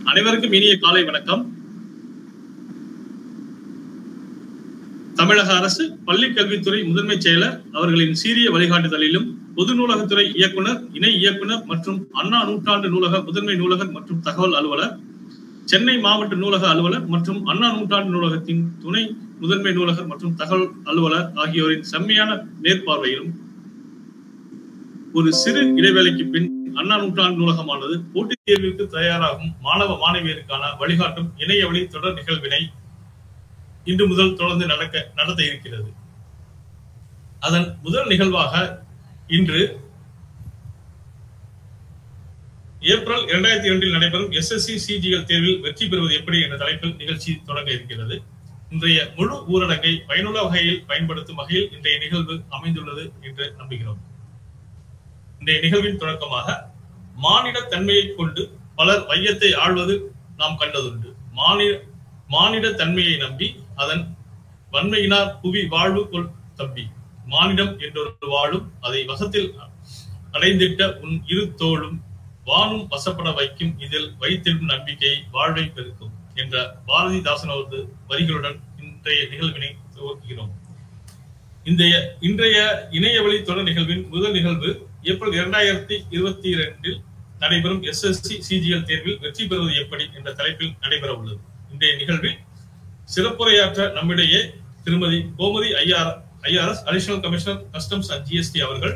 அனைவருக்கும் இனிய காலை வணக்கம் தமிழக அரசு பள்ளி கல்வித்துறை முதன்மை செயலர் அவர்களின் சீரிய வழிகாட்டுதலிலும் பொது நூலகத்துறை இயக்குனர் இணை இயக்குனர் மற்றும் அண்ணா நூற்றாண்டு நூலக முதன்மை நூலகர் மற்றும் தகவல் அலுவலர் சென்னை மாவட்ட நூலக அலுவலர் மற்றும் அண்ணா நூற்றாண்டு நூலகத்தின் துணை முதன்மை நூலகர் மற்றும் தகவல் அலுவலர் ஆகியோரின் செம்மையான மேற்பார்வையிலும் ஒரு சிறு இடைவேளைக்கு பின் அண்ணா நூற்றாண்டு நூலகமானது போட்டித் தேர்விற்கு தயாராகும் மாணவ மாணவியருக்கான வழிகாட்டும் இணைய வழி தொடர் நிகழ்வினை இன்று முதல் தொடர்ந்து நடக்க நடத்த இருக்கிறது அதன் முதல் நிகழ்வாக இன்று ஏப்ரல் இரண்டாயிரத்தி இரண்டில் நடைபெறும் எஸ்எஸ்சி சிஜிஎல் தேர்வில் வெற்றி பெறுவது எப்படி என்ற தலைப்பில் நிகழ்ச்சி தொடங்க இருக்கிறது இன்றைய முழு ஊரடங்கை பயனுள்ள வகையில் பயன்படுத்தும் வகையில் இன்றைய நிகழ்வு அமைந்துள்ளது என்று நம்புகிறோம் இன்றைய நிகழ்வின் தொடக்கமாக மானிட தன்மையை கொண்டு பலர் வையத்தை ஆழ்வது நாம் கண்டதுண்டு மானிட மானிட தன்மையை நம்பி அதன் வன்மையினார் புவி வாழ்வு கொள் தம்பி மானிடம் என்றொரு வாழும் அதை வசத்தில் அடைந்திட்ட உன் இரு தோளும் வானும் வசப்பட வைக்கும் இதில் வைத்திடும் நம்பிக்கை வாழ்வை பெருக்கும் என்ற பாரதிதாசன் அவரது வரிகளுடன் இன்றைய நிகழ்வினை துவக்குகிறோம் இந்த இன்றைய இணைய வழி தொடர் நிகழ்வின் முதல் நிகழ்வு ஏப்ரல் இரண்டாயிரத்தி இருபத்தி இரண்டில் நடைபெறும் எஸ்எஸ்சி சிஜிஎல் தேர்வில் வெற்றி பெறுவது எப்படி என்ற தலைப்பில் நடைபெற உள்ளது இன்றைய நிகழ்வில் சிறப்புரையாற்ற நம்மிடையே திருமதி Gomathi IR IRS additional commissioner customs and GST அவர்கள்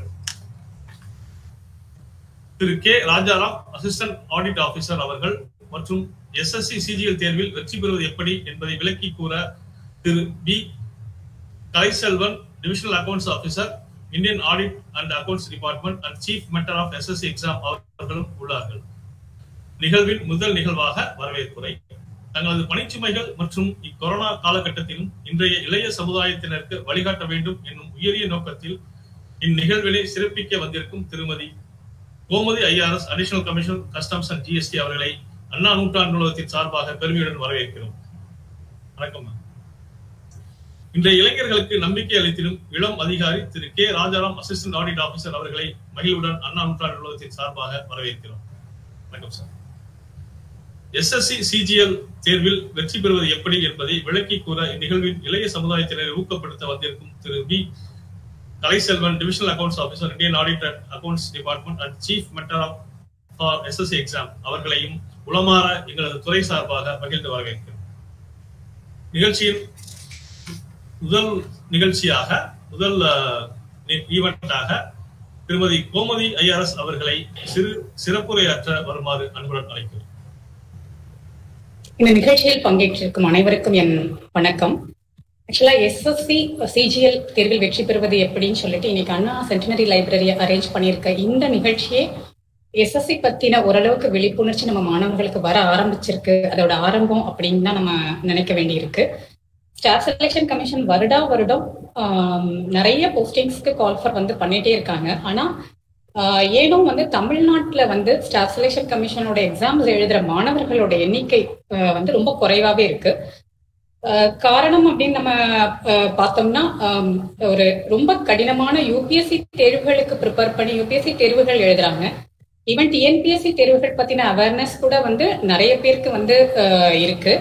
திரு K Rajaram assistant audit officer அவர்கள் மற்றும் எஸ்எஸ்சி சிஜிஎல் தேர்வில் வெற்றி பெறுவது எப்படி என்பதை விளக்கி கூற திரு P Kalaiselvan divisional accounts officer Indian audit and accounts department and chief mentor of SSC exam அவர்களும் உள்ளார்கள் நிகழ்வின் முதல் நிகழ்வாக வரவேற்புரை தங்களது பணிச்சுமைகள் மற்றும் இக்கொரோனா காலகட்டத்திலும் இன்றைய இளைய சமுதாயத்தினருக்கு வழிகாட்ட வேண்டும் என்னும் உயரிய நோக்கத்தில் இந்நிகழ்வினை சிறப்பிக்க வந்திருக்கும் திருமதி Gomathi IRS additional commission customs and GST அவர்களை அண்ணா நூற்றாண்டு நூலகத்தின் சார்பாக பெருமையுடன் வரவேற்கிறோம் வணக்கம் இன்றைய இளைஞர்களுக்கு நம்பிக்கை அளித்திடும் இளம் அதிகாரி திரு K Rajaram assistant audit officer அவர்களை மகிழ்வுடன் அண்ணா நூற்றாண்டு நூலகத்தின் சார்பாக வரவேற்கிறோம் வணக்கம் சார் எஸ்எஸ்சி சிஜிஎல் தேர்வில் வெற்றி பெறுவது எப்படி என்பதை விளக்கி கூற இந்நிகழ்வின் இளைய சமுதாயத்தினரை ஊக்கப்படுத்த வந்திருக்கும் திரு P Kalaiselvan divisional accounts officer Indian auditor accounts department and chief mentor of for SSC exam அவர்களையும் உளமாற எங்களது துறை சார்பாக மகிழ்ந்து வரவேற்கிறோம் நிகழ்ச்சியின் முதல் நிகழ்ச்சியாக முதல் ஈவெண்டாக திருமதி கோமதி ஐஆர்எஸ் அவர்களை சிறு சிறப்புரையாற்ற வருமாறு அன்புடன் அழைக்கிறோம் இந்த நிகழ்ச்சியில் பங்கேற்றிருக்கும் அனைவருக்கும் என் வணக்கம் ஆக்சுவலா எஸ்எஸ்சி சிஜிஎல் தேர்வில் வெற்றி பெறுவது எப்படின்னு சொல்லிட்டு இன்னைக்கு அண்ணா சென்டினரி லைப்ரரியை அரேஞ்ச் பண்ணியிருக்க இந்த நிகழ்ச்சியே எஸ்எஸ்சி பத்தின ஓரளவுக்கு விழிப்புணர்ச்சி நம்ம மாணவர்களுக்கு வர ஆரம்பிச்சிருக்கு அதோட ஆரம்பம் அப்படின்னு தான் நம்ம நினைக்க வேண்டியிருக்கு ஸ்டாஃப் செலெக்ஷன் கமிஷன் வருடா வருடம் நிறைய போஸ்டிங்ஸ்க்கு கால் ஃபார் வந்து பண்ணிட்டே இருக்காங்க ஆனா ஏனோ வந்து தமிழ்நாட்டுல வந்து ஸ்டாஃப் செலெக்ஷன் கமிஷனோட எக்ஸாம்ஸ் எழுதுற மாணவர்களோட எண்ணிக்கை வந்து ரொம்ப குறைவாவே இருக்கு காரணம் அப்படின்னு நம்ம பார்த்தோம்னா ஒரு ரொம்ப கடினமான யூபிஎஸ்சி தேர்வுகளுக்கு ப்ரிப்பேர் பண்ணி யூபிஎஸ்சி தேர்வுகள் எழுதுறாங்க ஈவன் டிஎன்பிஎஸ்சி தேர்வுகள் பத்தின அவேர்னஸ் கூட வந்து நிறைய பேருக்கு வந்து இருக்கு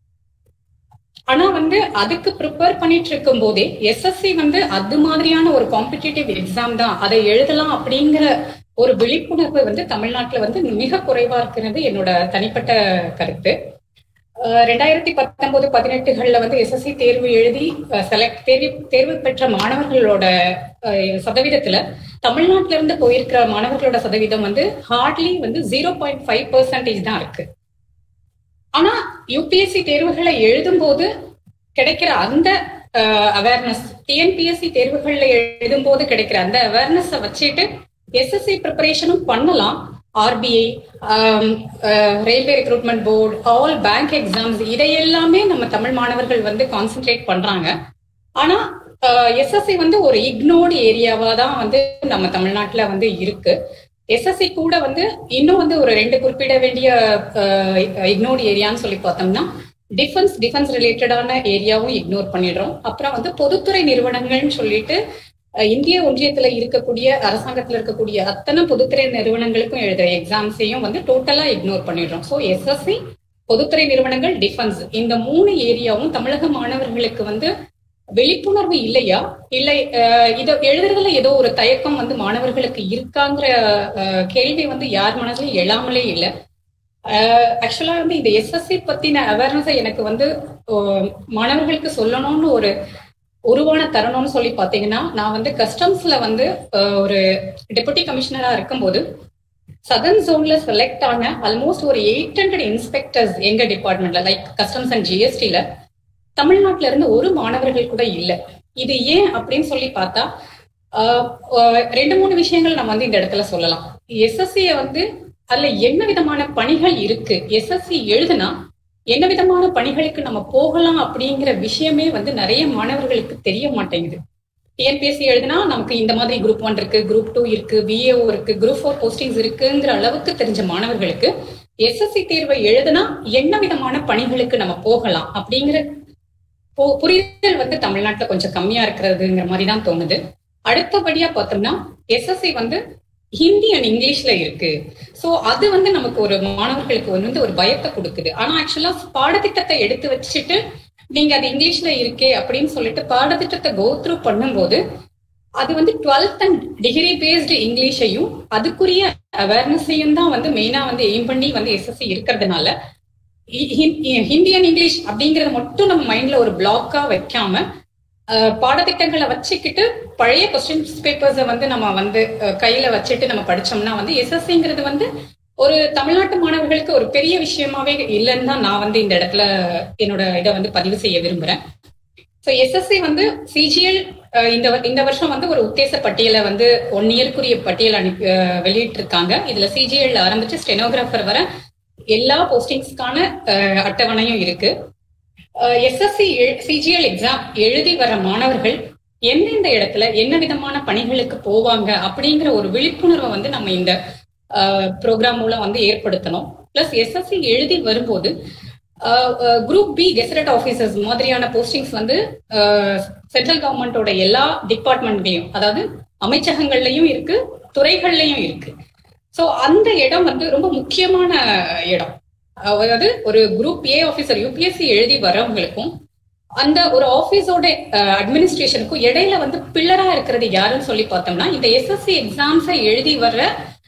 ஆனா வந்து அதுக்கு ப்ரிப்பேர் பண்ணிட்டு இருக்கும் போதே எஸ்எஸ்சி வந்து அது மாதிரியான ஒரு காம்படிட்டிவ் எக்ஸாம் தான் அதை எழுதலாம் அப்படிங்கிற ஒரு விழிப்புணர்வு வந்து தமிழ்நாட்டுல வந்து மிக குறைவா இருக்கிறது என்னோட தனிப்பட்ட கருத்து ரெண்டாயிரத்தி பத்தொன்பது பதினெட்டுகள்ல வந்து எஸ்எஸ்சி தேர்வு எழுதி செலக்ட் தேர்வு தேர்வு பெற்ற மாணவர்களோட சதவீதத்துல தமிழ்நாட்டில இருந்து போயிருக்கிற மாணவர்களோட சதவீதம் வந்து ஹார்ட்லி வந்து ஜீரோ பாயிண்ட் ஃபைவ் பர்சன்டேஜ் தான் இருக்கு ஆனா யூபிஎஸ்சி தேர்வுகளை எழுதும் போது கிடைக்கிற அந்த அவேர்னஸ் டிஎன்பிஎஸ்சி தேர்வுகள்ல எழுதும் போது கிடைக்கிற அந்த அவேர்னஸ் வச்சுட்டு எஸ்எஸ்சி ப்ரிப்பரேஷனும் பண்ணலாம் RBI railway recruitment board all bank exams இதையெல்லாமே நம்ம தமிழ் மாணவர்கள் வந்து கான்சென்ட்ரேட் பண்றாங்க ஆனா எஸ்எஸ்சி வந்து ஒரு இக்னோர்டு ஏரியாவா தான் வந்து நம்ம தமிழ்நாட்டுல வந்து இருக்கு எஸ்எஸ்சி கூட வந்து இன்னும் வந்து ஒரு ரெண்டு குறிப்பிட வேண்டிய இக்னோர்டு ஏரியான்னு சொல்லி பார்த்தோம்னா டிஃபென்ஸ் டிஃபென்ஸ் ரிலேட்டடான ஏரியாவும் இக்னோர் பண்ணிடுறோம் அப்புறம் வந்து பொதுத்துறை நிறுவனங்கள்னு சொல்லிட்டு இந்திய ஒன்றியத்துல இருக்கக்கூடிய அரசாங்கத்துல இருக்கக்கூடிய அத்தனை பொதுத்துறை நிறுவனங்களுக்கும் எழுதுற எக்ஸாம்ஸையும் வந்து டோட்டலா இக்னோர் பண்ணிடுறோம் ஸோ எஸ்எஸ்சி பொதுத்துறை நிறுவனங்கள் டிஃபென்ஸ் இந்த மூணு ஏரியாவும் தமிழக மாணவர்களுக்கு வந்து விழிப்புணர்வு இல்லையா இல்லை இதை எழுதுறதுல ஏதோ ஒரு தயக்கம் வந்து மாணவர்களுக்கு இருக்காங்கிற கேள்வி வந்து யார் மனதிலும் எழாமலே இல்லை ஆக்சுவலா வந்து இந்த எஸ்எஸ்சி பத்தின அவேர்னஸ் எனக்கு வந்து மாணவர்களுக்கு சொல்லணும்னு ஒரு உருவான தருணம்னு சொல்லி பாத்தீங்கன்னா நான் வந்து கஸ்டம்ஸ்ல வந்து ஒரு டெபுட்டி கமிஷனரா இருக்கும்போது சதர்ன் ஜோன்ல செலக்ட் ஆன ஆல்மோஸ்ட் ஒரு எயிட் ஹண்ட்ரட் இன்ஸ்பெக்டர்ஸ் எங்க டிபார்ட்மெண்ட்ல லைக் கஸ்டம்ஸ் அண்ட் ஜிஎஸ்டில தமிழ்நாட்டுல இருந்து ஒரு மாணவர்கள் கூட இல்ல இது ஏன் அப்படின்னு சொல்லி பார்த்தா ரெண்டு மூணு விஷயங்கள் நம்ம வந்து இந்த இடத்துல சொல்லலாம் எஸ்எஸ்சிய வந்து அதுல என்ன விதமான பணிகள் இருக்கு எஸ்எஸ்சி எழுதுனா என்ன விதமான பணிகளுக்கு நம்ம போகலாம் அப்படிங்கிற விஷயமே வந்து நிறைய மாணவர்களுக்கு தெரிய மாட்டேங்குது டிஎன்பிஎஸ்சி எழுதுனா நமக்கு இந்த மாதிரி குரூப் ஒன் இருக்கு குரூப் டூ இருக்கு பிஏஓ இருக்கு குரூப் ஃபோர் போஸ்டிங்ஸ் இருக்குங்கிற அளவுக்கு தெரிஞ்ச மாணவர்களுக்கு எஸ்எஸ்சி தேர்வை எழுதுனா என்ன விதமான பணிகளுக்கு நம்ம போகலாம் அப்படிங்கிற புரிதல் வந்து தமிழ்நாட்டுல கொஞ்சம் கம்மியா இருக்கிறதுங்கிற மாதிரி தான் தோணுது அடுத்தபடியா பார்த்தோம்னா எஸ்எஸ்சி வந்து ஹிந்தி அண்ட் இங்கிலீஷ்ல இருக்கு சோ அது வந்து நமக்கு ஒரு மாணவர்களுக்கு வந்து ஒரு பயத்தை கொடுக்குது ஆனா ஆக்சுவலா பாடத்திட்டத்தை எடுத்து வச்சுட்டு நீங்க அது இங்கிலீஷ்ல இருக்கே அப்படின்னு சொல்லிட்டு பாடத்திட்டத்தை கோ த்ரூ பண்ணும்போது அது வந்து டுவெல்த் அண்ட் டிகிரி பேஸ்டு இங்கிலீஷையும் அதுக்குரிய அவேர்னஸையும் தான் வந்து மெயினா வந்து எய்ம் பண்ணி வந்து எஸ்எஸ்சி இருக்கிறதுனால ஹிந்தி அண்ட் இங்கிலீஷ் அப்படிங்கறத மட்டும் நம்ம மைண்ட்ல ஒரு பிளாக்கா வைக்காம பாடத்திட்டங்களை வச்சுக்கிட்டு பழைய கொஸ்டின்ஸ் பேப்பர்ஸை வந்து நம்ம வந்து கையில வச்சுட்டு நம்ம படிச்சோம்னா வந்து எஸ்எஸ்சிங்கிறது வந்து ஒரு தமிழ்நாட்டு மாணவர்களுக்கு ஒரு பெரிய விஷயமாவே இல்லைன்னு தான் நான் வந்து இந்த இடத்துல என்னோட இதை வந்து பதிவு செய்ய விரும்புறேன் ஸோ எஸ்எஸ்சி வந்து சிஜிஎல் இந்த இந்த வருஷம் வந்து ஒரு உத்தேச பட்டியலை வந்து ஒன் இயர்க்குரிய பட்டியல் அனுப்பி வெளியிட்டு இருக்காங்க இதுல சிஜிஎல் ஆரம்பிச்சு ஸ்டெனோகிராஃபர் வர எல்லா போஸ்டிங்ஸ்க்கான அட்டவணையும் இருக்கு எஸ்எஸ்சி சிஜிஎல் எக்ஸாம் எழுதி வர மாணவர்கள் எந்தெந்த இடத்துல என்ன விதமான பணிகளுக்கு போவாங்க அப்படிங்கிற ஒரு விழிப்புணர்வை வந்து நம்ம இந்த ப்ரோக்ராம் மூலம் வந்து ஏற்படுத்தணும் பிளஸ் எஸ்எஸ்சி எழுதி வரும்போது குரூப் பி கெசரட் ஆபீசர்ஸ் மாதிரியான போஸ்டிங்ஸ் வந்து சென்ட்ரல் கவர்மெண்டோட எல்லா டிபார்ட்மெண்ட்லயும் அதாவது அமைச்சகங்கள்லயும் இருக்கு துறைகள்லயும் இருக்கு சோ அந்த இடம் வந்து ரொம்ப முக்கியமான இடம் அதாவது ஒரு குரூப் ஏ ஆபீசர் யூபிஎஸ்சி எழுதி வரவங்களுக்கும் அந்த ஒரு ஆபீஸோட அட்மினிஸ்ட்ரேஷனுக்கும் இடையில வந்து பில்லரா இருக்கிறது யாருன்னு சொல்லி பார்த்தோம்னா இந்த எஸ்எஸ்சி எக்ஸாம்ஸை எழுதி வர்ற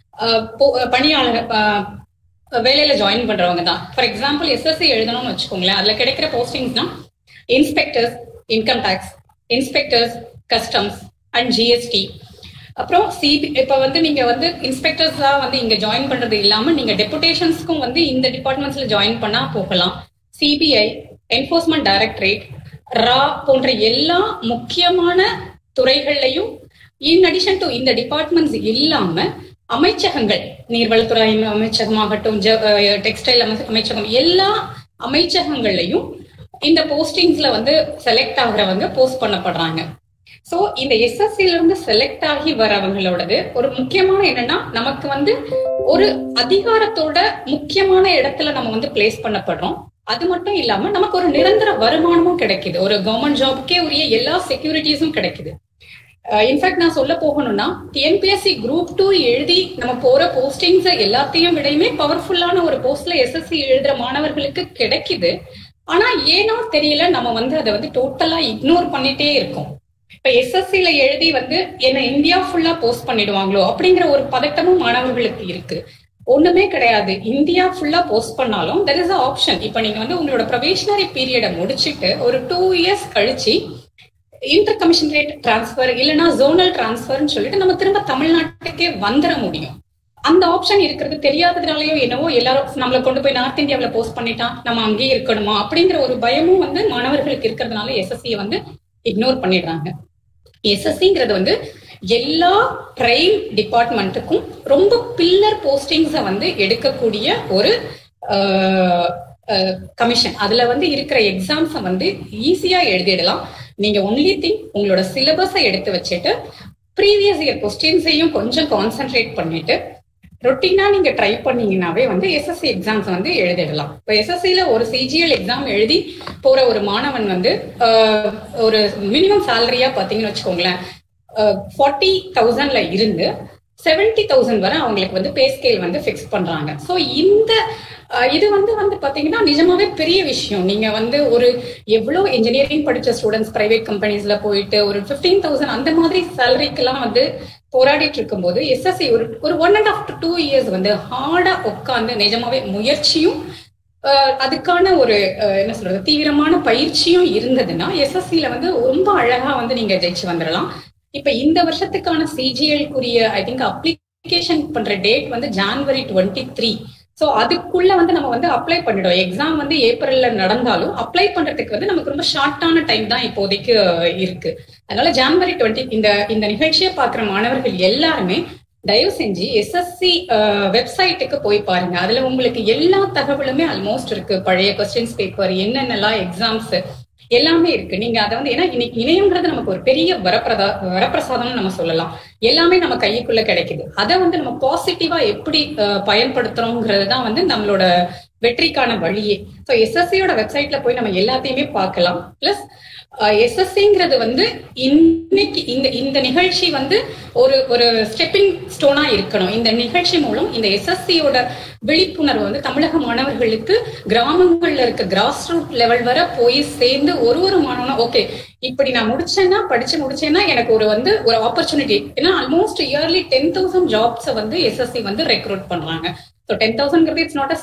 பணியாளர் வேலையில ஜாயின் பண்றவங்க தான் ஃபார் எக்ஸாம்பிள் எஸ்எஸ்சி எழுதணும்னு வச்சுக்கோங்களேன் அதுல கிடைக்கிற போஸ்டிங்ஸ்னா inspectors income tax inspectors customs and GST அப்புறம் சிபி இப்ப வந்து நீங்க வந்து இன்ஸ்பெக்டர்ஸா வந்து இங்க ஜாயின் பண்றது இல்லாம நீங்க டெபுடேஷன்ஸ்க்கும் வந்து இந்த டிபார்ட்மெண்ட்ஸ்ல ஜாயின் பண்ணா போகலாம் சிபிஐ என்போர்ஸ்மெண்ட் டைரக்டரேட் ரா போன்ற எல்லா முக்கியமான துறைகள்லையும் இன் அடிஷன் டு இந்த டிபார்ட்மெண்ட்ஸ் இல்லாம அமைச்சகங்கள் நீர்வளத்துறை அமைச்சகமாகட்டும் டெக்ஸ்டைல் அமைச்சகம் எல்லா அமைச்சகங்கள்லையும் இந்த போஸ்டிங்ஸ்ல வந்து செலக்ட் ஆகுறவங்க போஸ்ட் பண்ணப்படுறாங்க சோ இந்த எஸ்எஸ்சில இருந்து செலக்ட் ஆகி வரவங்களோடது ஒரு முக்கியமான என்னன்னா நமக்கு வந்து ஒரு அதிகாரத்தோட முக்கியமான இடத்துல நம்ம வந்து பிளேஸ் பண்ணப்படுறோம் அது மட்டும் இல்லாம நமக்கு ஒரு நிரந்தர வருமானமும் கிடைக்குது ஒரு கவர்மெண்ட் ஜாப்க்கே உரிய எல்லா செக்யூரிட்டிஸும் கிடைக்குது இன்ஃபேக்ட் நான் சொல்ல போகணும்னா டிஎன்பிஎஸ்சி குரூப் டூ எழுதி நம்ம போற போஸ்டிங்ஸ் எல்லாத்தையும் விடையுமே பவர்ஃபுல்லான ஒரு போஸ்ட்ல எஸ்எஸ்சி எழுதுற மாணவர்களுக்கு கிடைக்குது ஆனா ஏனோ தெரியல நம்ம வந்து அதை வந்து டோட்டலா இக்னோர் பண்ணிட்டே இருக்கோம் இப்ப எஸ்எஸ்சில எழுதி வந்து என்ன இந்தியா ஃபுல்லா போஸ்ட் பண்ணிடுவாங்களோ அப்படிங்கிற ஒரு பதட்டமும் மாணவர்களுக்கு இருக்கு ஒண்ணுமே கிடையாது இந்தியா ஃபுல்லா போஸ்ட் பண்ணாலும் தெர் இஸ் அ ஆப்ஷன் இப்ப நீங்க வந்து உங்களோட ப்ரொபேஷனரி பீரியடை முடிச்சுட்டு ஒரு டூ இயர்ஸ் கழிச்சு இன்டர் கமிஷனரேட் டிரான்ஸ்பர் இல்லைன்னா ஜோனல் டிரான்ஸ்பர்னு சொல்லிட்டு நம்ம திரும்ப தமிழ்நாட்டுக்கே வந்துட முடியும் அந்த ஆப்ஷன் இருக்கிறது தெரியாததுனாலயோ என்னவோ எல்லாரும் நம்மளை கொண்டு போய் நார்த் இந்தியாவில போஸ்ட் பண்ணிட்டான் நம்ம அங்கேயே இருக்கணுமா அப்படிங்கிற ஒரு பயமும் வந்து மாணவர்களுக்கு இருக்கிறதுனால எஸ்எஸ்சியை வந்து இக்னோர் பண்ணிடுறாங்க எஸ்எஸ்சிங்கிறது வந்து எல்லா பிரைம் டிபார்ட்மெண்ட்டுக்கும் ரொம்ப பில்லர் போஸ்டிங்ஸை வந்து எடுக்கக்கூடிய ஒரு கமிஷன் அதுல வந்து இருக்கிற எக்ஸாம்ஸை வந்து ஈஸியா எழுதிடலாம் நீங்க ஒன்லி திங் உங்களோட சிலபஸை எடுத்து வச்சுட்டு ப்ரீவியஸ் இயர் கொஸ்டின்ஸையும் கொஞ்சம் கான்சென்ட்ரேட் பண்ணிட்டு ரொட்டீனா நீங்க ட்ரை பண்ணீங்கன்னாவே வந்து எஸ்எஸ்சி எக்ஸாம்ஸ் வந்து எழுதிடலாம் இப்போ எஸ்எஸ்சியில ஒரு சிஜிஎல் எக்ஸாம் எழுதி போற ஒரு மாணவன் வந்து ஒரு மினிமம் சேலரியா பாத்தீங்கன்னு வச்சுக்கோங்களேன் ஃபார்ட்டி தௌசண்ட்ல இருந்து செவன்டி தௌசண்ட் வரை அவங்களுக்கு வந்து பே ஸ்கேல் வந்து ஃபிக்ஸ் பண்றாங்க ஸோ இந்த அஹ் இது வந்து வந்து பாத்தீங்கன்னா நிஜமாவே பெரிய விஷயம் நீங்க வந்து ஒரு எவ்வளவு இன்ஜினியரிங் படிச்ச ஸ்டூடெண்ட்ஸ் பிரைவேட் கம்பெனிஸ்ல போயிட்டு ஒரு பிப்டீன் தௌசண்ட் அந்த மாதிரி சேலரிக்கெல்லாம் வந்து போராடிட்டு இருக்கும்போது எஸ்எஸ்சி ஒரு ஒரு one and half to years வந்து ஹார்டா உட்காந்து நிஜமாவே முயற்சியும் அஹ் அதுக்கான ஒரு அஹ் என்ன சொல்றது தீவிரமான பயிற்சியும் இருந்ததுன்னா எஸ்எஸ்சில வந்து ரொம்ப அழகா வந்து நீங்க ஜெயிச்சு வந்துடலாம் இப்ப இந்த வருஷத்துக்கான சிஜிஎல்குரிய ஐ திங்க் அப்ளிகேஷன் பண்ற டேட் வந்து ஜான்வரி டுவெண்ட்டி த்ரீ ஸோ அதுக்குள்ள வந்து நம்ம வந்து அப்ளை பண்ணிடுவோம் எக்ஸாம் வந்து ஏப்ரல்ல நடந்தாலும் அப்ளை பண்றதுக்கு வந்து நமக்கு ரொம்ப ஷார்ட்டான டைம் தான் இப்போதைக்கு அஹ், இருக்கு அதனால ஜான்வரி டுவெண்ட்டி இந்த இந்த நிகழ்ச்சியை பார்க்குற மாணவர்கள் எல்லாருமே தயவு செஞ்சு எஸ்எஸ்சி வெப்சைட்டுக்கு போய் பாருங்க அதுல உங்களுக்கு எல்லா தகவலுமே ஆல்மோஸ்ட் இருக்கு பழைய கொஸ்டின்ஸ் பேப்பர் என்னென்னலாம் எக்ஸாம்ஸ் எல்லாமே இருக்கு நீங்க அதை வந்து ஏன்னா இன்னைக்கு இணையங்கிறது நமக்கு ஒரு பெரிய வரப்பிரதா வரப்பிரசாதம்னு நம்ம சொல்லலாம் எல்லாமே நம்ம கைக்குள்ள கிடைக்குது அதை வந்து நம்ம பாசிட்டிவா எப்படி அஹ், பயன்படுத்துறோங்கிறது தான் வந்து நம்மளோட வெற்றிக்கான வழியே ஸோ எஸ்எஸ்சியோட வெப்சைட்ல போய் நம்ம எல்லாத்தையுமே பார்க்கலாம் பிளஸ் எஸ்எஸ்சிங்கிறது வந்து இன்னைக்கு இந்த இந்த நிகழ்ச்சி வந்து ஒரு ஒரு ஸ்டெப்பிங் ஸ்டோனா இருக்கணும் இந்த நிகழ்ச்சி மூலம் இந்த எஸ்எஸ்சியோட விழிப்புணர்வு வந்து தமிழக மாணவர்களுக்கு கிராமங்கள்ல இருக்க கிராஸ் ரூட் லெவல் வரை போய் சேர்ந்து ஒரு ஒரு மாணவனும் ஓகே இப்படி நான் முடிச்சேன்னா படிச்சு முடிச்சேன்னா எனக்கு ஒரு வந்து ஒரு ஆப்பர்ச்சுனிட்டி ஏன்னா ஆல்மோஸ்ட் இயர்லி டென் தௌசண்ட் ஜாப்ஸை வந்து எஸ்எஸ்சி வந்து ரெக்ரூட் பண்றாங்க ஸோ டென் தௌசண்ட்ங்கிறது it's not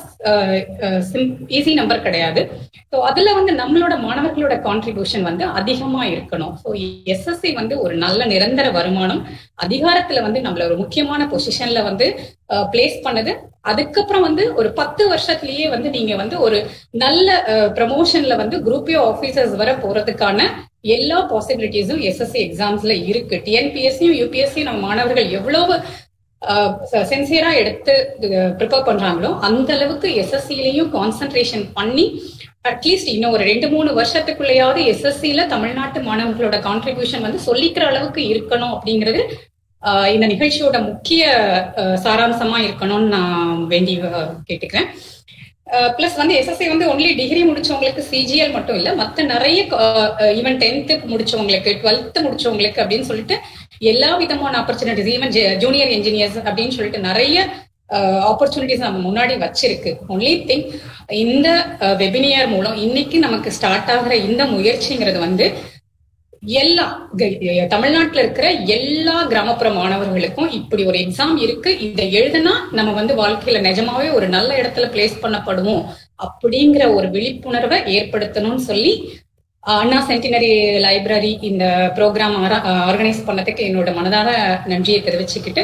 a easy number கிடையாது ஸோ அதுல வந்து நம்மளோட மாணவர்களோட கான்ட்ரிபியூஷன் வந்து அதிகமா இருக்கணும் ஸோ எஸ்எஸ்சி வந்து ஒரு நல்ல நிரந்தர வருமானம் அதிகாரத்துல வந்து நம்மள ஒரு முக்கியமான பொசிஷன்ல வந்து பிளேஸ் பண்ணுது அதுக்கப்புறம் வந்து ஒரு பத்து வருஷத்துலயே வந்து நீங்க வந்து ஒரு நல்ல ப்ரமோஷன்ல வந்து குரூப் ஏ ஆபீசர்ஸ் வர போறதுக்கான எல்லா பாசிபிலிட்டிஸும் எஸ்எஸ்சி எக்ஸாம்ஸ்ல இருக்கு டிஎன்பிஎஸ்சியும் யூபிஎஸ்சியும் நம்ம மாணவர்கள் எவ்வளவு சென்சியரா எடுத்து ப்ரிப்பேர் பண்றாங்களோ அந்த அளவுக்கு எஸ்எஸ்சிலையும் கான்சென்ட்ரேஷன் பண்ணி அட்லீஸ்ட் இன்னும் ஒரு ரெண்டு மூணு வருஷத்துக்குள்ளேயாவது எஸ்எஸ்சில தமிழ்நாட்டு மாணவர்களோட கான்ட்ரிபியூஷன் வந்து சொல்லிக்கிற அளவுக்கு இருக்கணும் அப்படிங்கிறது ஆஹ் இந்த நிகழ்ச்சியோட முக்கிய ஆஹ் சாராம்சமா இருக்கணும்னு நான் வேண்டி ஆஹ் கேட்டுக்கிறேன் பிளஸ் வந்து எஸ்எஸ்சி வந்து ஒன்லி டிகிரி முடிச்சவங்களுக்கு சிஜிஎல் மட்டும் இல்ல மத்த நிறைய ஈவன் டென்த்து முடிச்சவங்களுக்கு டுவெல்த் முடிச்சவங்களுக்கு அப்படின்னு சொல்லிட்டு எல்லா விதமான ஆப்பர்ச்சுனிட்டிஸ் ஈவன் ஜூனியர் இன்ஜினியர்ஸ் அப்படின்னு சொல்லிட்டு நிறைய ஆப்பர்ச்சுனிட்டிஸ் நம்ம முன்னாடி வச்சிருக்கு ஒன்லி திங் இந்த வெபினியர் மூலம் இன்னைக்கு நமக்கு ஸ்டார்ட் ஆகிற இந்த முயற்சிங்கிறது வந்து எல்லா தமிழ்நாட்டுல இருக்கிற எல்லா கிராமப்புற மாணவர்களுக்கும் இப்படி ஒரு எக்ஸாம் இருக்கு இதை எழுதுனா நம்ம வந்து வாழ்க்கையில நிஜமாவே ஒரு நல்ல இடத்துல பிளேஸ் பண்ணப்படுவோம் அப்படிங்கிற ஒரு விழிப்புணர்வை ஏற்படுத்தணும்னு சொல்லி அண்ணா சென்டினரி லைப்ரரி இந்த ப்ரோக்ராம் ஆர்கனைஸ் பண்ணதுக்கு என்னோட மனதார நன்றியை தெரிவிச்சுக்கிட்டு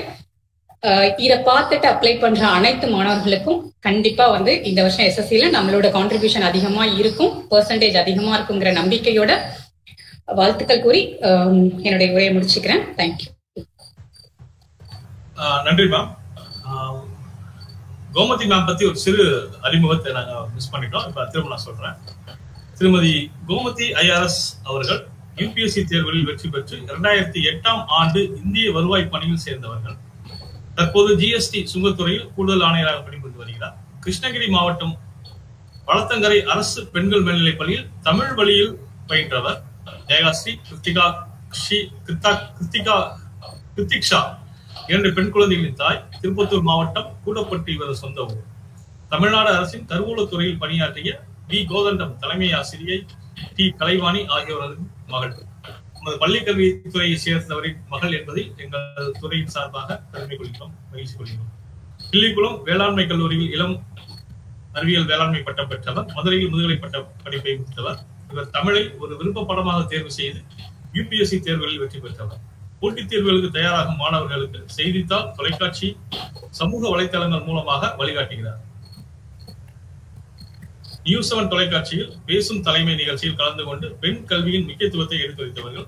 இதை பார்த்துட்டு அப்ளை பண்ற அனைத்து மாணவர்களுக்கும் கண்டிப்பா வந்து இந்த வருஷம் எஸ்எஸ்சில நம்மளோட கான்ட்ரிபியூஷன் அதிகமா இருக்கும் பெர்சன்டேஜ் அதிகமா இருக்குங்கிற நம்பிக்கையோட வாழ்த்துக்கள் கூறி என்னுடைய உரையை முடிச்சுக்கிறேன் தேங்க்யூ நன்றி மேம் கோமதி மேம் பத்தி ஒரு சிறு அறிமுகத்தை நாங்க மிஸ் பண்ணிட்டோம் இப்ப திரும்ப நான் சொல்றேன் திருமதி கோமதி ஐஆர்எஸ் அவர்கள் யூபிஎஸ்சி தேர்வுகளில் வெற்றி பெற்று இரண்டாயிரத்தி எட்டாம் ஆண்டு இந்திய வருவாய் பணியில் சேர்ந்தவர்கள் தற்போது ஜிஎஸ்டி சுங்கத்துறையில் கூடுதல் ஆணையராக பணிபுரிந்து வருகிறார் கிருஷ்ணகிரி மாவட்டம் வளத்தங்கரை அரசு பெண்கள் மேல்நிலைப் பள்ளியில் தமிழ் வழியில் பயின்றவர் ஜெயகாஸ்ரீ கிருத்திகா ஸ்ரீ கிருத்தா கிருத்திகா கிருத்திக்ஷா இரண்டு பெண் குழந்தைகளின் தாய் திருப்பத்தூர் மாவட்டம் கூடப்பட்டு இவரது சொந்த ஊர் தமிழ்நாடு அரசின் கருவூலத்துறையில் பணியாற்றிய வி கோதண்டம் தலைமை ஆசிரியை டி கலைவாணி ஆகியோரது மகள் நமது பள்ளிக்கல்வித்துறையை சேர்ந்தவரின் மகள் என்பதை எங்கள் துறையின் சார்பாக பெருமை கொள்கிறோம் மகிழ்ச்சி கொள்கிறோம் கிள்ளிக்குளம் வேளாண்மை கல்லூரியில் இளம் அறிவியல் வேளாண்மை பட்டம் பெற்றவர் மதுரையில் முதுகலை பட்ட படிப்பை முடித்தவர் இவர் தமிழை ஒரு விருப்ப படமாக தேர்வு செய்து யூபிஎஸ்சி தேர்வுகளில் வெற்றி பெற்றவர் போட்டித் தேர்வுகளுக்கு தயாராகும் மாணவர்களுக்கு செய்தித்தாள் தொலைக்காட்சி சமூக வலைதளங்கள் மூலமாக வழிகாட்டுகிறார் நியூஸ் செவன் தொலைக்காட்சியில் பேசும் தலைமை நிகழ்ச்சியில் கலந்து கொண்டு பெண் கல்வியின் முக்கியத்துவத்தை எடுத்துரைத்தவர்கள்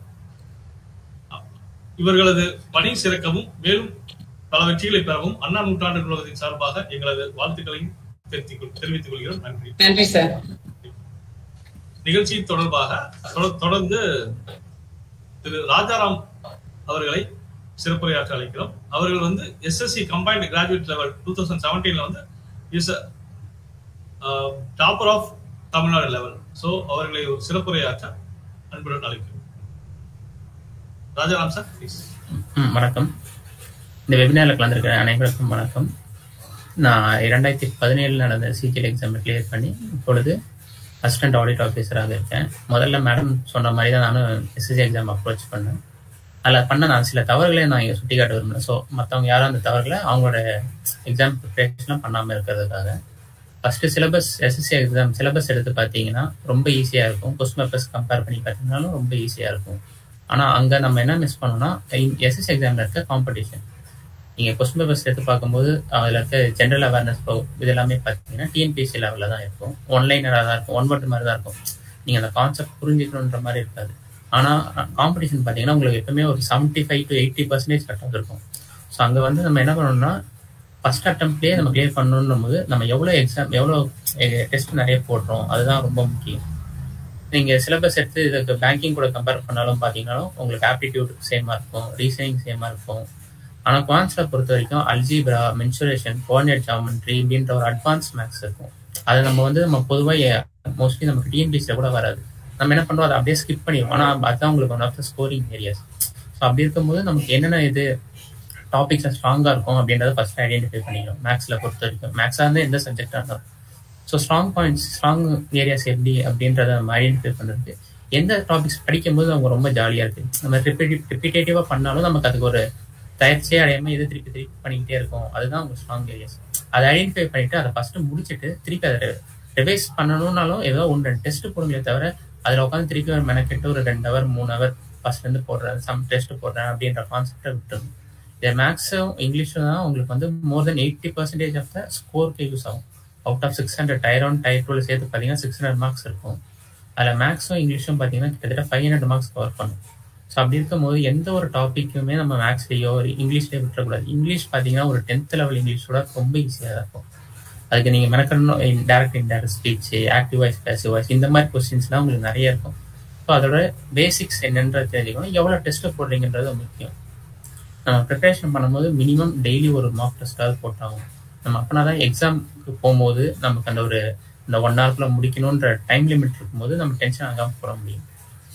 இவர்களது பணி சிறக்கவும் மேலும் பல வெற்றிகளை பெறவும் அண்ணா நூற்றாண்டு நூலகத்தின் சார்பாக எங்களது வாழ்த்துக்களையும் தெரிவித்துக் கொள்கிறோம் நன்றி நன்றி சார் நிகழ்ச்சி தொடர்பாக தொடர்ந்து திரு ராஜாராம் அவர்களை சிறப்புரையாற்ற அழைக்கிறோம் அவர்கள் வந்து SSC combined graduate level two thousand செவன்டீன்ல வந்து is topper of Tamil Nadu level so அவர்களை ஒரு சிறப்புரையாற்ற அன்புடன் அழைக்கிறோம் ராஜாராம் சார் ப்ளீஸ் வணக்கம் இந்த வெபினாரில் கலந்துருக்கிற அனைவருக்கும் வணக்கம் நான் இரண்டாயிரத்தி பதினேழு நடந்த சிஜிஎல் எக்ஸாம் கிளியர் பண்ணி இப்பொழுது அசிஸ்டன்ட் ஆடிட் ஆஃபீஸராக இருக்கேன் முதல்ல மேடம் சொன்ன மாதிரி தான் நானும் எஸ்எஸ்சி எக்ஸாம் அப்ரோச் பண்ணேன் அதில் பண்ண நான் சில தவறுகளை நான் இங்கே சுட்டி காட்ட விரும்புகிறேன் ஸோ மற்றவங்க யாரும் அந்த தவறுகளை அவங்களோட எக்ஸாம் ப்ரிப்பரேஷன்லாம் பண்ணாமல் இருக்கிறதுக்காக first syllabus SSC exam syllabus எடுத்து பார்த்தீங்கன்னா ரொம்ப ஈஸியாக இருக்கும் கொஸ்டின் பேப்பர்ஸ் கம்பேர் பண்ணி பார்த்தீங்கன்னாலும் ரொம்ப ஈஸியாக இருக்கும் ஆனால் அங்கே நம்ம என்ன மிஸ் பண்ணோம்னா எஸ்எஸ்சி எக்ஸாமில் இருக்க காம்படிஷன் நீங்கள் கொஸ்டின் பேப்பர்ஸ் எடுத்து பார்க்கும்போது அதில் இருக்க ஜென்ரல் அவேர்னஸ் இது எல்லாமே பார்த்தீங்கன்னா டிஎன்பிஎஸ்சி லெவலில் தான் இருக்கும் ஒன்லைனராக தான் இருக்கும் ஒன் பட்டு மாதிரி தான் இருக்கும் நீங்கள் அந்த கான்செப்ட் புரிஞ்சுக்கணுன்ற மாதிரி இருக்காது ஆனால் காம்படிஷன் பார்த்தீங்கன்னா உங்களுக்கு எப்பவுமே ஒரு seventy five to eighty percentage cut off இருக்கும் ஸோ அங்கே வந்து நம்ம என்ன பண்ணணும்னா ஃபர்ஸ்ட் அட்டம்ப்ட்லேயே நம்ம கிளியர் பண்ணணும் போது நம்ம எவ்வளோ எக்ஸாம் எவ்வளோ டெஸ்ட் நிறைய போடுறோம் அதுதான் ரொம்ப முக்கியம் நீங்கள் சிலபஸ் எடுத்து இதுக்கு பேங்கிங் கூட கம்பேர் பண்ணாலும் பார்த்தீங்கன்னாலும் உங்களுக்கு ஆப்டிடியூட் சேமாக இருக்கும் ரீசனிங் சேமாக இருக்கும் ஆனால் குவான்ஸில் பொறுத்த வரைக்கும் அல்ஜிப்ரா மென்சுரேஷன் கோஆர்டினேட் ஜாமெண்ட்ரி இப்படின்ற ஒரு அட்வான்ஸ் மேக்ஸ் இருக்கும் அதை நம்ம வந்து நம்ம பொதுவாக மோஸ்ட்லி நமக்கு டிஎன்பிசியில் கூட வராது நம்ம என்ன பண்ணுறோம் அதை அப்படியே ஸ்கிப் பண்ணிடுவோம் ஆனால் அதுதான் உங்களுக்கு one of the scoring areas so அப்படி இருக்கும்போது நமக்கு என்னென்ன இது டாபிக்ஸ் ஸ்ட்ராங்காக இருக்கும் அப்படின்றத ஃபர்ஸ்ட் ஐடென்டிஃபை பண்ணிக்கணும் மேக்ஸில் பொறுத்த வரைக்கும் மேக்ஸாக இருந்தால் எந்த சப்ஜெக்டாக இருந்தாலும் so strong points strong areas எப்படி அப்படின்றத நம்ம ஐடென்டிஃபை பண்ணுறதுக்கு எந்த டாபிக்ஸ் படிக்கும்போது அவங்க ரொம்ப ஜாலியாக இருக்குது நம்ம ரிப்பீட்டி ரிப்பீட்டேட்டிவாக பண்ணாலும் நமக்கு அதுக்கு ஒரு தயாரிச்சே அடையாமல் இது திருப்பி திருப்பி பண்ணிக்கிட்டே இருக்கும் அதுதான் உங்கள் ஸ்ட்ராங் ஏரியாஸ் அதை ஐடென்டிஃபை பண்ணிட்டு அதை ஃபர்ஸ்ட் முடிச்சுட்டு திருப்பி அதை ரிவைஸ் பண்ணணும்னாலும் ஏதோ ஒன்று ரெண்டு டெஸ்ட் போடுங்களே தவிர அதில் உட்காந்து திருப்பி ஒரு மெனக்கெட்டு ஒரு ரெண்டு ஹவர் மூணு ஹவர் ஃபர்ஸ்ட்லேருந்து போடுறேன் சம் டெஸ்ட் போடுறேன் அப்படின்ற கான்செப்டை விட்டுருங்க இது மேக்ஸும் இங்கிலீஷும் தான் உங்களுக்கு வந்து more than eighty percentage of the ஸ்கோருக்கு யூஸ் ஆகும் out of six hundred tier one tier டூவில் சேர்த்து பார்த்தீங்கன்னா சிக்ஸ் ஹண்ட்ரட் மார்க்ஸ் இருக்கும் அதில் மேக்ஸும் இங்கிலீஷும் பார்த்தீங்கன்னா கிட்டத்தட்ட ஃபைவ் ஹண்ட்ரட் மார்க்ஸ் கவர் பண்ணும் ஸோ அப்படி இருக்கும்போது எந்த ஒரு டாப்பிக்குமே நம்ம மேக்ஸ்லேயோ ஒரு இங்கிலீஷ்லேயோ விட்டுறக்கூடாது இங்கிலீஷ் பார்த்தீங்கன்னா ஒரு டென்த் லெவல் இங்கிலீஷோட ரொம்ப ஈஸியாக இருக்கும் அதுக்கு நீங்கள் மெனக்கணும் direct indirect speech active voice passive voice இந்த மாதிரி கொஸ்டின்ஸ்லாம் உங்களுக்கு நிறைய இருக்கும் ஸோ அதோட பேசிக்ஸ் என்னன்றது தெரிஞ்சுக்கணும் எவ்வளோ டெஸ்ட் போடுறீங்கன்றது முக்கியம் நம்ம ப்ரிப்பரேஷன் பண்ணும்போது மினிமம் டெய்லி ஒரு மார்க் டெஸ்ட்டாவது போட்டாகும் நம்ம அப்பனா தான் எக்ஸாமுக்கு போகும்போது நமக்கு அந்த ஒரு இந்த ஒன் ஹவர்க்குள்ள முடிக்கணுன்ற டைம் லிமிட் இருக்கும்போது நம்ம டென்ஷன் ஆகாமல் போட முடியும்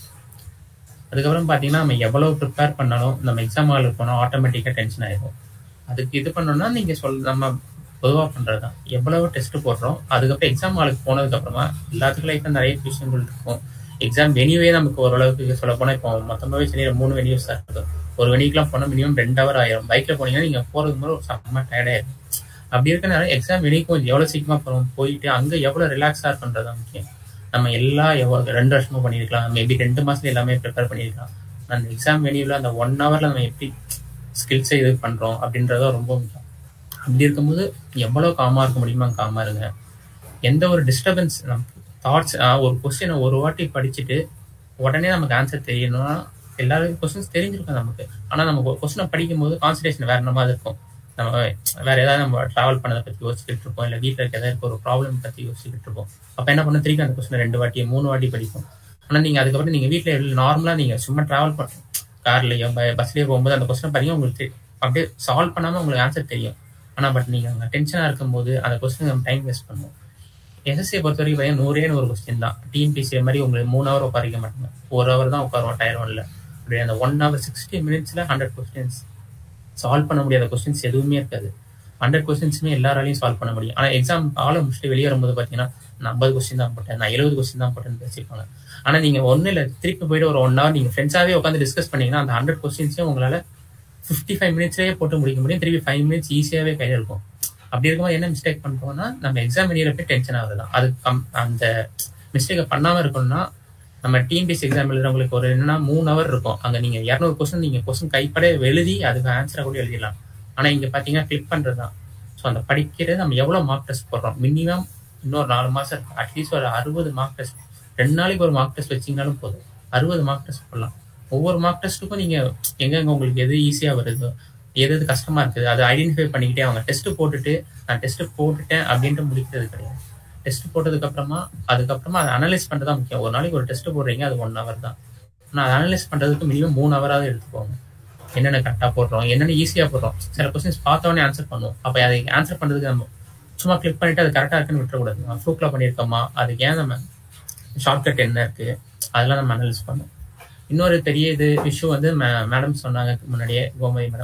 அதுக்கப்புறம் பார்த்தீங்கன்னா நம்ம எவ்வளோ ப்ரிப்பேர் பண்ணாலும் நம்ம எக்ஸாம் ஹாலுக்கு போனால் ஆட்டோமேட்டிக்காக டென்ஷன் ஆயிடும் அதுக்கு இது பண்ணோம்னா நீங்கள் சொல் நம்ம பொதுவாக பண்ணுறது தான் எவ்வளவு டெஸ்ட் போடுறோம் அதுக்கப்புறம் எக்ஸாம் ஹாலுக்கு போனதுக்கப்புறமா எல்லாத்துக்கும் லைஃப்பில் நிறைய விஷயங்கள் இருக்கும் எக்ஸாம் வெனியூவே நமக்கு ஓரளவுக்கு சொல்ல போனால் இப்போ மொத்தமாகவே சரி மூணு வெனியூஸ் தான் இருக்கும் ஒரு வெனியூக்கெலாம் போனால் மினிமம் ரெண்டு ஹவர் ஆயிரும் பைக்கில் போனீங்கன்னா நீங்கள் போகிறதுக்கு முன்னாடி ஒரு செம்ம டயர்டாயிரும் அப்படி இருக்கனால எக்ஸாம் வெளிக்கும் எவ்வளோ சீக்கிரமாக போகிறோம் போயிட்டு அங்கே எவ்வளோ ரிலாக்ஸாக பண்ணுறது முக்கியம் நம்ம எல்லா எவ்வளோ ரெண்டு வருஷமும் பண்ணியிருக்கலாம் மேபி ரெண்டு மாதத்துல எல்லாமே ப்ரிப்பேர் பண்ணியிருக்கலாம் அந்த எக்ஸாம் வெளியில் அந்த ஒன் ஹவரில் நம்ம எப்படி ஸ்கில்ஸை இது பண்ணுறோம் அப்படின்றத ரொம்ப முக்கியம் அப்படி இருக்கும்போது எவ்வளோ காமாக இருக்க முடியுமா காமாக இருங்க எந்த ஒரு டிஸ்டர்பன்ஸ் நமக்கு தாட்ஸ் ஒரு கொஸ்டினை ஒரு வாட்டி படிச்சுட்டு உடனே நமக்கு ஆன்சர் தெரியணும்னா எல்லாரும் கொஸ்டின்ஸ் தெரிஞ்சிருக்கும் நமக்கு ஆனால் நம்ம கொஸ்டினை படிக்கும்போது கான்சன்ட்ரேஷன் வேற என்ன மாதிரி இருக்கும் நம்ம வேற ஏதாவது நம்ம டிராவல் பண்ணதை பத்தி யோசிச்சுட்டு இருப்போம் இல்லை வீட்டில் இருக்க ஏதாவது ஒரு ப்ராப்ளம் பத்தி யோசிச்சுட்டு இருப்போம் அப்போ என்ன பண்ண திருப்பி அந்த கொஸ்டின் ரெண்டு வாட்டி மூணு வாட்டி படிப்போம் ஆனால் நீங்க அதுக்கப்புறம் நீங்க வீட்டில் நார்மலா நீங்க சும்மா டிராவல் பண்ண கார்லயோ பஸ்லயோ போகும்போது அந்த கொஸ்டின் பாத்தீங்கன்னா உங்களுக்கு அப்படியே சால்வ் பண்ணாம உங்களுக்கு ஆன்சர் தெரியும் ஆனால் பட் நீங்க அங்கே டென்ஷனா இருக்கும்போது அந்த கொஸ்டின் நம்ம டைம் வேஸ்ட் பண்ணுவோம் எஸ்எஸ்சியை பொறுத்த வரைக்கும் பையன் நூறே நூறு கொஸ்டின் தான் டிஎன்பிசி மாதிரி உங்களுக்கு மூணு ஹவர் உட்காரிக்க மாட்டாங்க ஒரு ஹவர் தான் உட்காருவோம் டயர் ஒன்ல அப்படி அந்த ஒன் ஹவர் சிக்ஸ்டி மினிட்ஸ்ல ஹண்ட்ரட் கொஸ்டின்ஸ் சால்வ் பண்ண முடியாத கொஸ்டின்ஸ் எதுவுமே இருக்காது ஹண்ட்ரட் கொஸ்டின்ஸுமே எல்லாராலையும் சால்வ் பண்ண முடியும் ஆனால் எக்ஸாம் ஆளை முடிச்சுட்டு வெளியே வரும்போது பார்த்தீங்கன்னா நான் ஐம்பது கொஸ்டின் தான் போட்டேன் நான் எழுபது கொஸ்டின் தான் போட்டேன்னு பேசிப்பாங்க ஆனால் நீங்கள் ஒன்றும் இல்லை திருப்பி போயிட்டு ஒரு ஒன் ஹவர் நீங்கள் ஃப்ரெண்ட்ஸாகவே உட்காந்து டிஸ்கஸ் பண்ணீங்கன்னா அந்த ஹண்ட்ரட் கொஸ்டின்ஸையும் உங்களால் ஃபிஃப்டி ஃபைவ் மினிட்ஸ்லேயே போட்டு முடிக்க முடியும் திருப்பி ஃபைவ் மினிட்ஸ் ஈஸியாகவே கையில் இருக்கும் அப்படி இருக்கும்போது என்ன மிஸ்டேக் பண்ணுறோம்னா நம்ம எக்ஸாம் வெளியில போய் டென்ஷன் ஆகுது தான் அது கம் அந்த மிஸ்டேக்கை பண்ணாமல் இருக்கணும்னா நம்ம டிஎன்பிஎஸ் எக்ஸாம் எழுதுறவங்களுக்கு ஒரு என்னன்னா மூணு ஹவர் இருக்கும் அங்க நீங்க இரநூறு கொஸ்டின் நீங்க கொஸ்டின் கைப்பட எழுதி அதுக்கு ஆன்சரை கூட எழுதிடலாம் ஆனா இங்க பாத்தீங்கன்னா கிளிக் பண்றது தான் ஸோ அந்த படிக்கிறது நம்ம எவ்வளவு மார்க் டெஸ்ட் போடுறோம் மினிமம் இன்னொரு நாலு மாசம் இருக்கு அட்லீஸ்ட் ஒரு அறுபது மார்க் டெஸ்ட் ரெண்டு நாளைக்கு ஒரு மார்க் டெஸ்ட் வச்சிங்கனாலும் போதும் அறுபது மார்க் டெஸ்ட் போடலாம் ஒவ்வொரு மார்க் டெஸ்ட்டுக்கும் நீங்க எங்கெங்க உங்களுக்கு எது ஈஸியா வருதோ எது எது கஷ்டமா இருக்குது அதை ஐடென்டிஃபை பண்ணிக்கிட்டே அவங்க டெஸ்ட் போட்டுட்டு நான் டெஸ்ட் போட்டுட்டேன் அப்படின்ட்டு முடிக்கிறது கிடையாது டெஸ்ட் போட்டதுக்கு அப்புறமா அதுக்கப்புறமா அதை அனலைஸ் பண்றது முக்கியம் ஒரு நாளைக்கு ஒரு டெஸ்ட் போடுறீங்க அது ஒன் ஹவர் தான் ஆனால் அதை அனலைஸ் பண்றதுக்கு மினிமம் மூணு ஹவராவது எடுத்துக்கோங்க என்னென்ன கரெக்டாக போடுறோம் என்னென்ன ஈஸியாக போடுறோம் சில கொஸ்டின்ஸ் பார்த்தோன்னே ஆன்சர் பண்ணுவோம் அப்போ அதை ஆன்சர் பண்றதுக்கு நம்ம சும்மா கிளிக் பண்ணிட்டு அது கரெக்டாக இருக்குன்னு விட்டுறக்கூடாது நம்ம ஃப்ளூக்கில் பண்ணியிருக்கோமா அதுக்கு ஏன் நம்ம ஷார்ட்கட் என்ன இருக்கு அதெல்லாம் நம்ம அனலைஸ் பண்ணோம் இன்னொரு பெரிய இது இஷ்யூ வந்து மேடம் சொன்னாங்க முன்னாடியே கோமதி மேடம்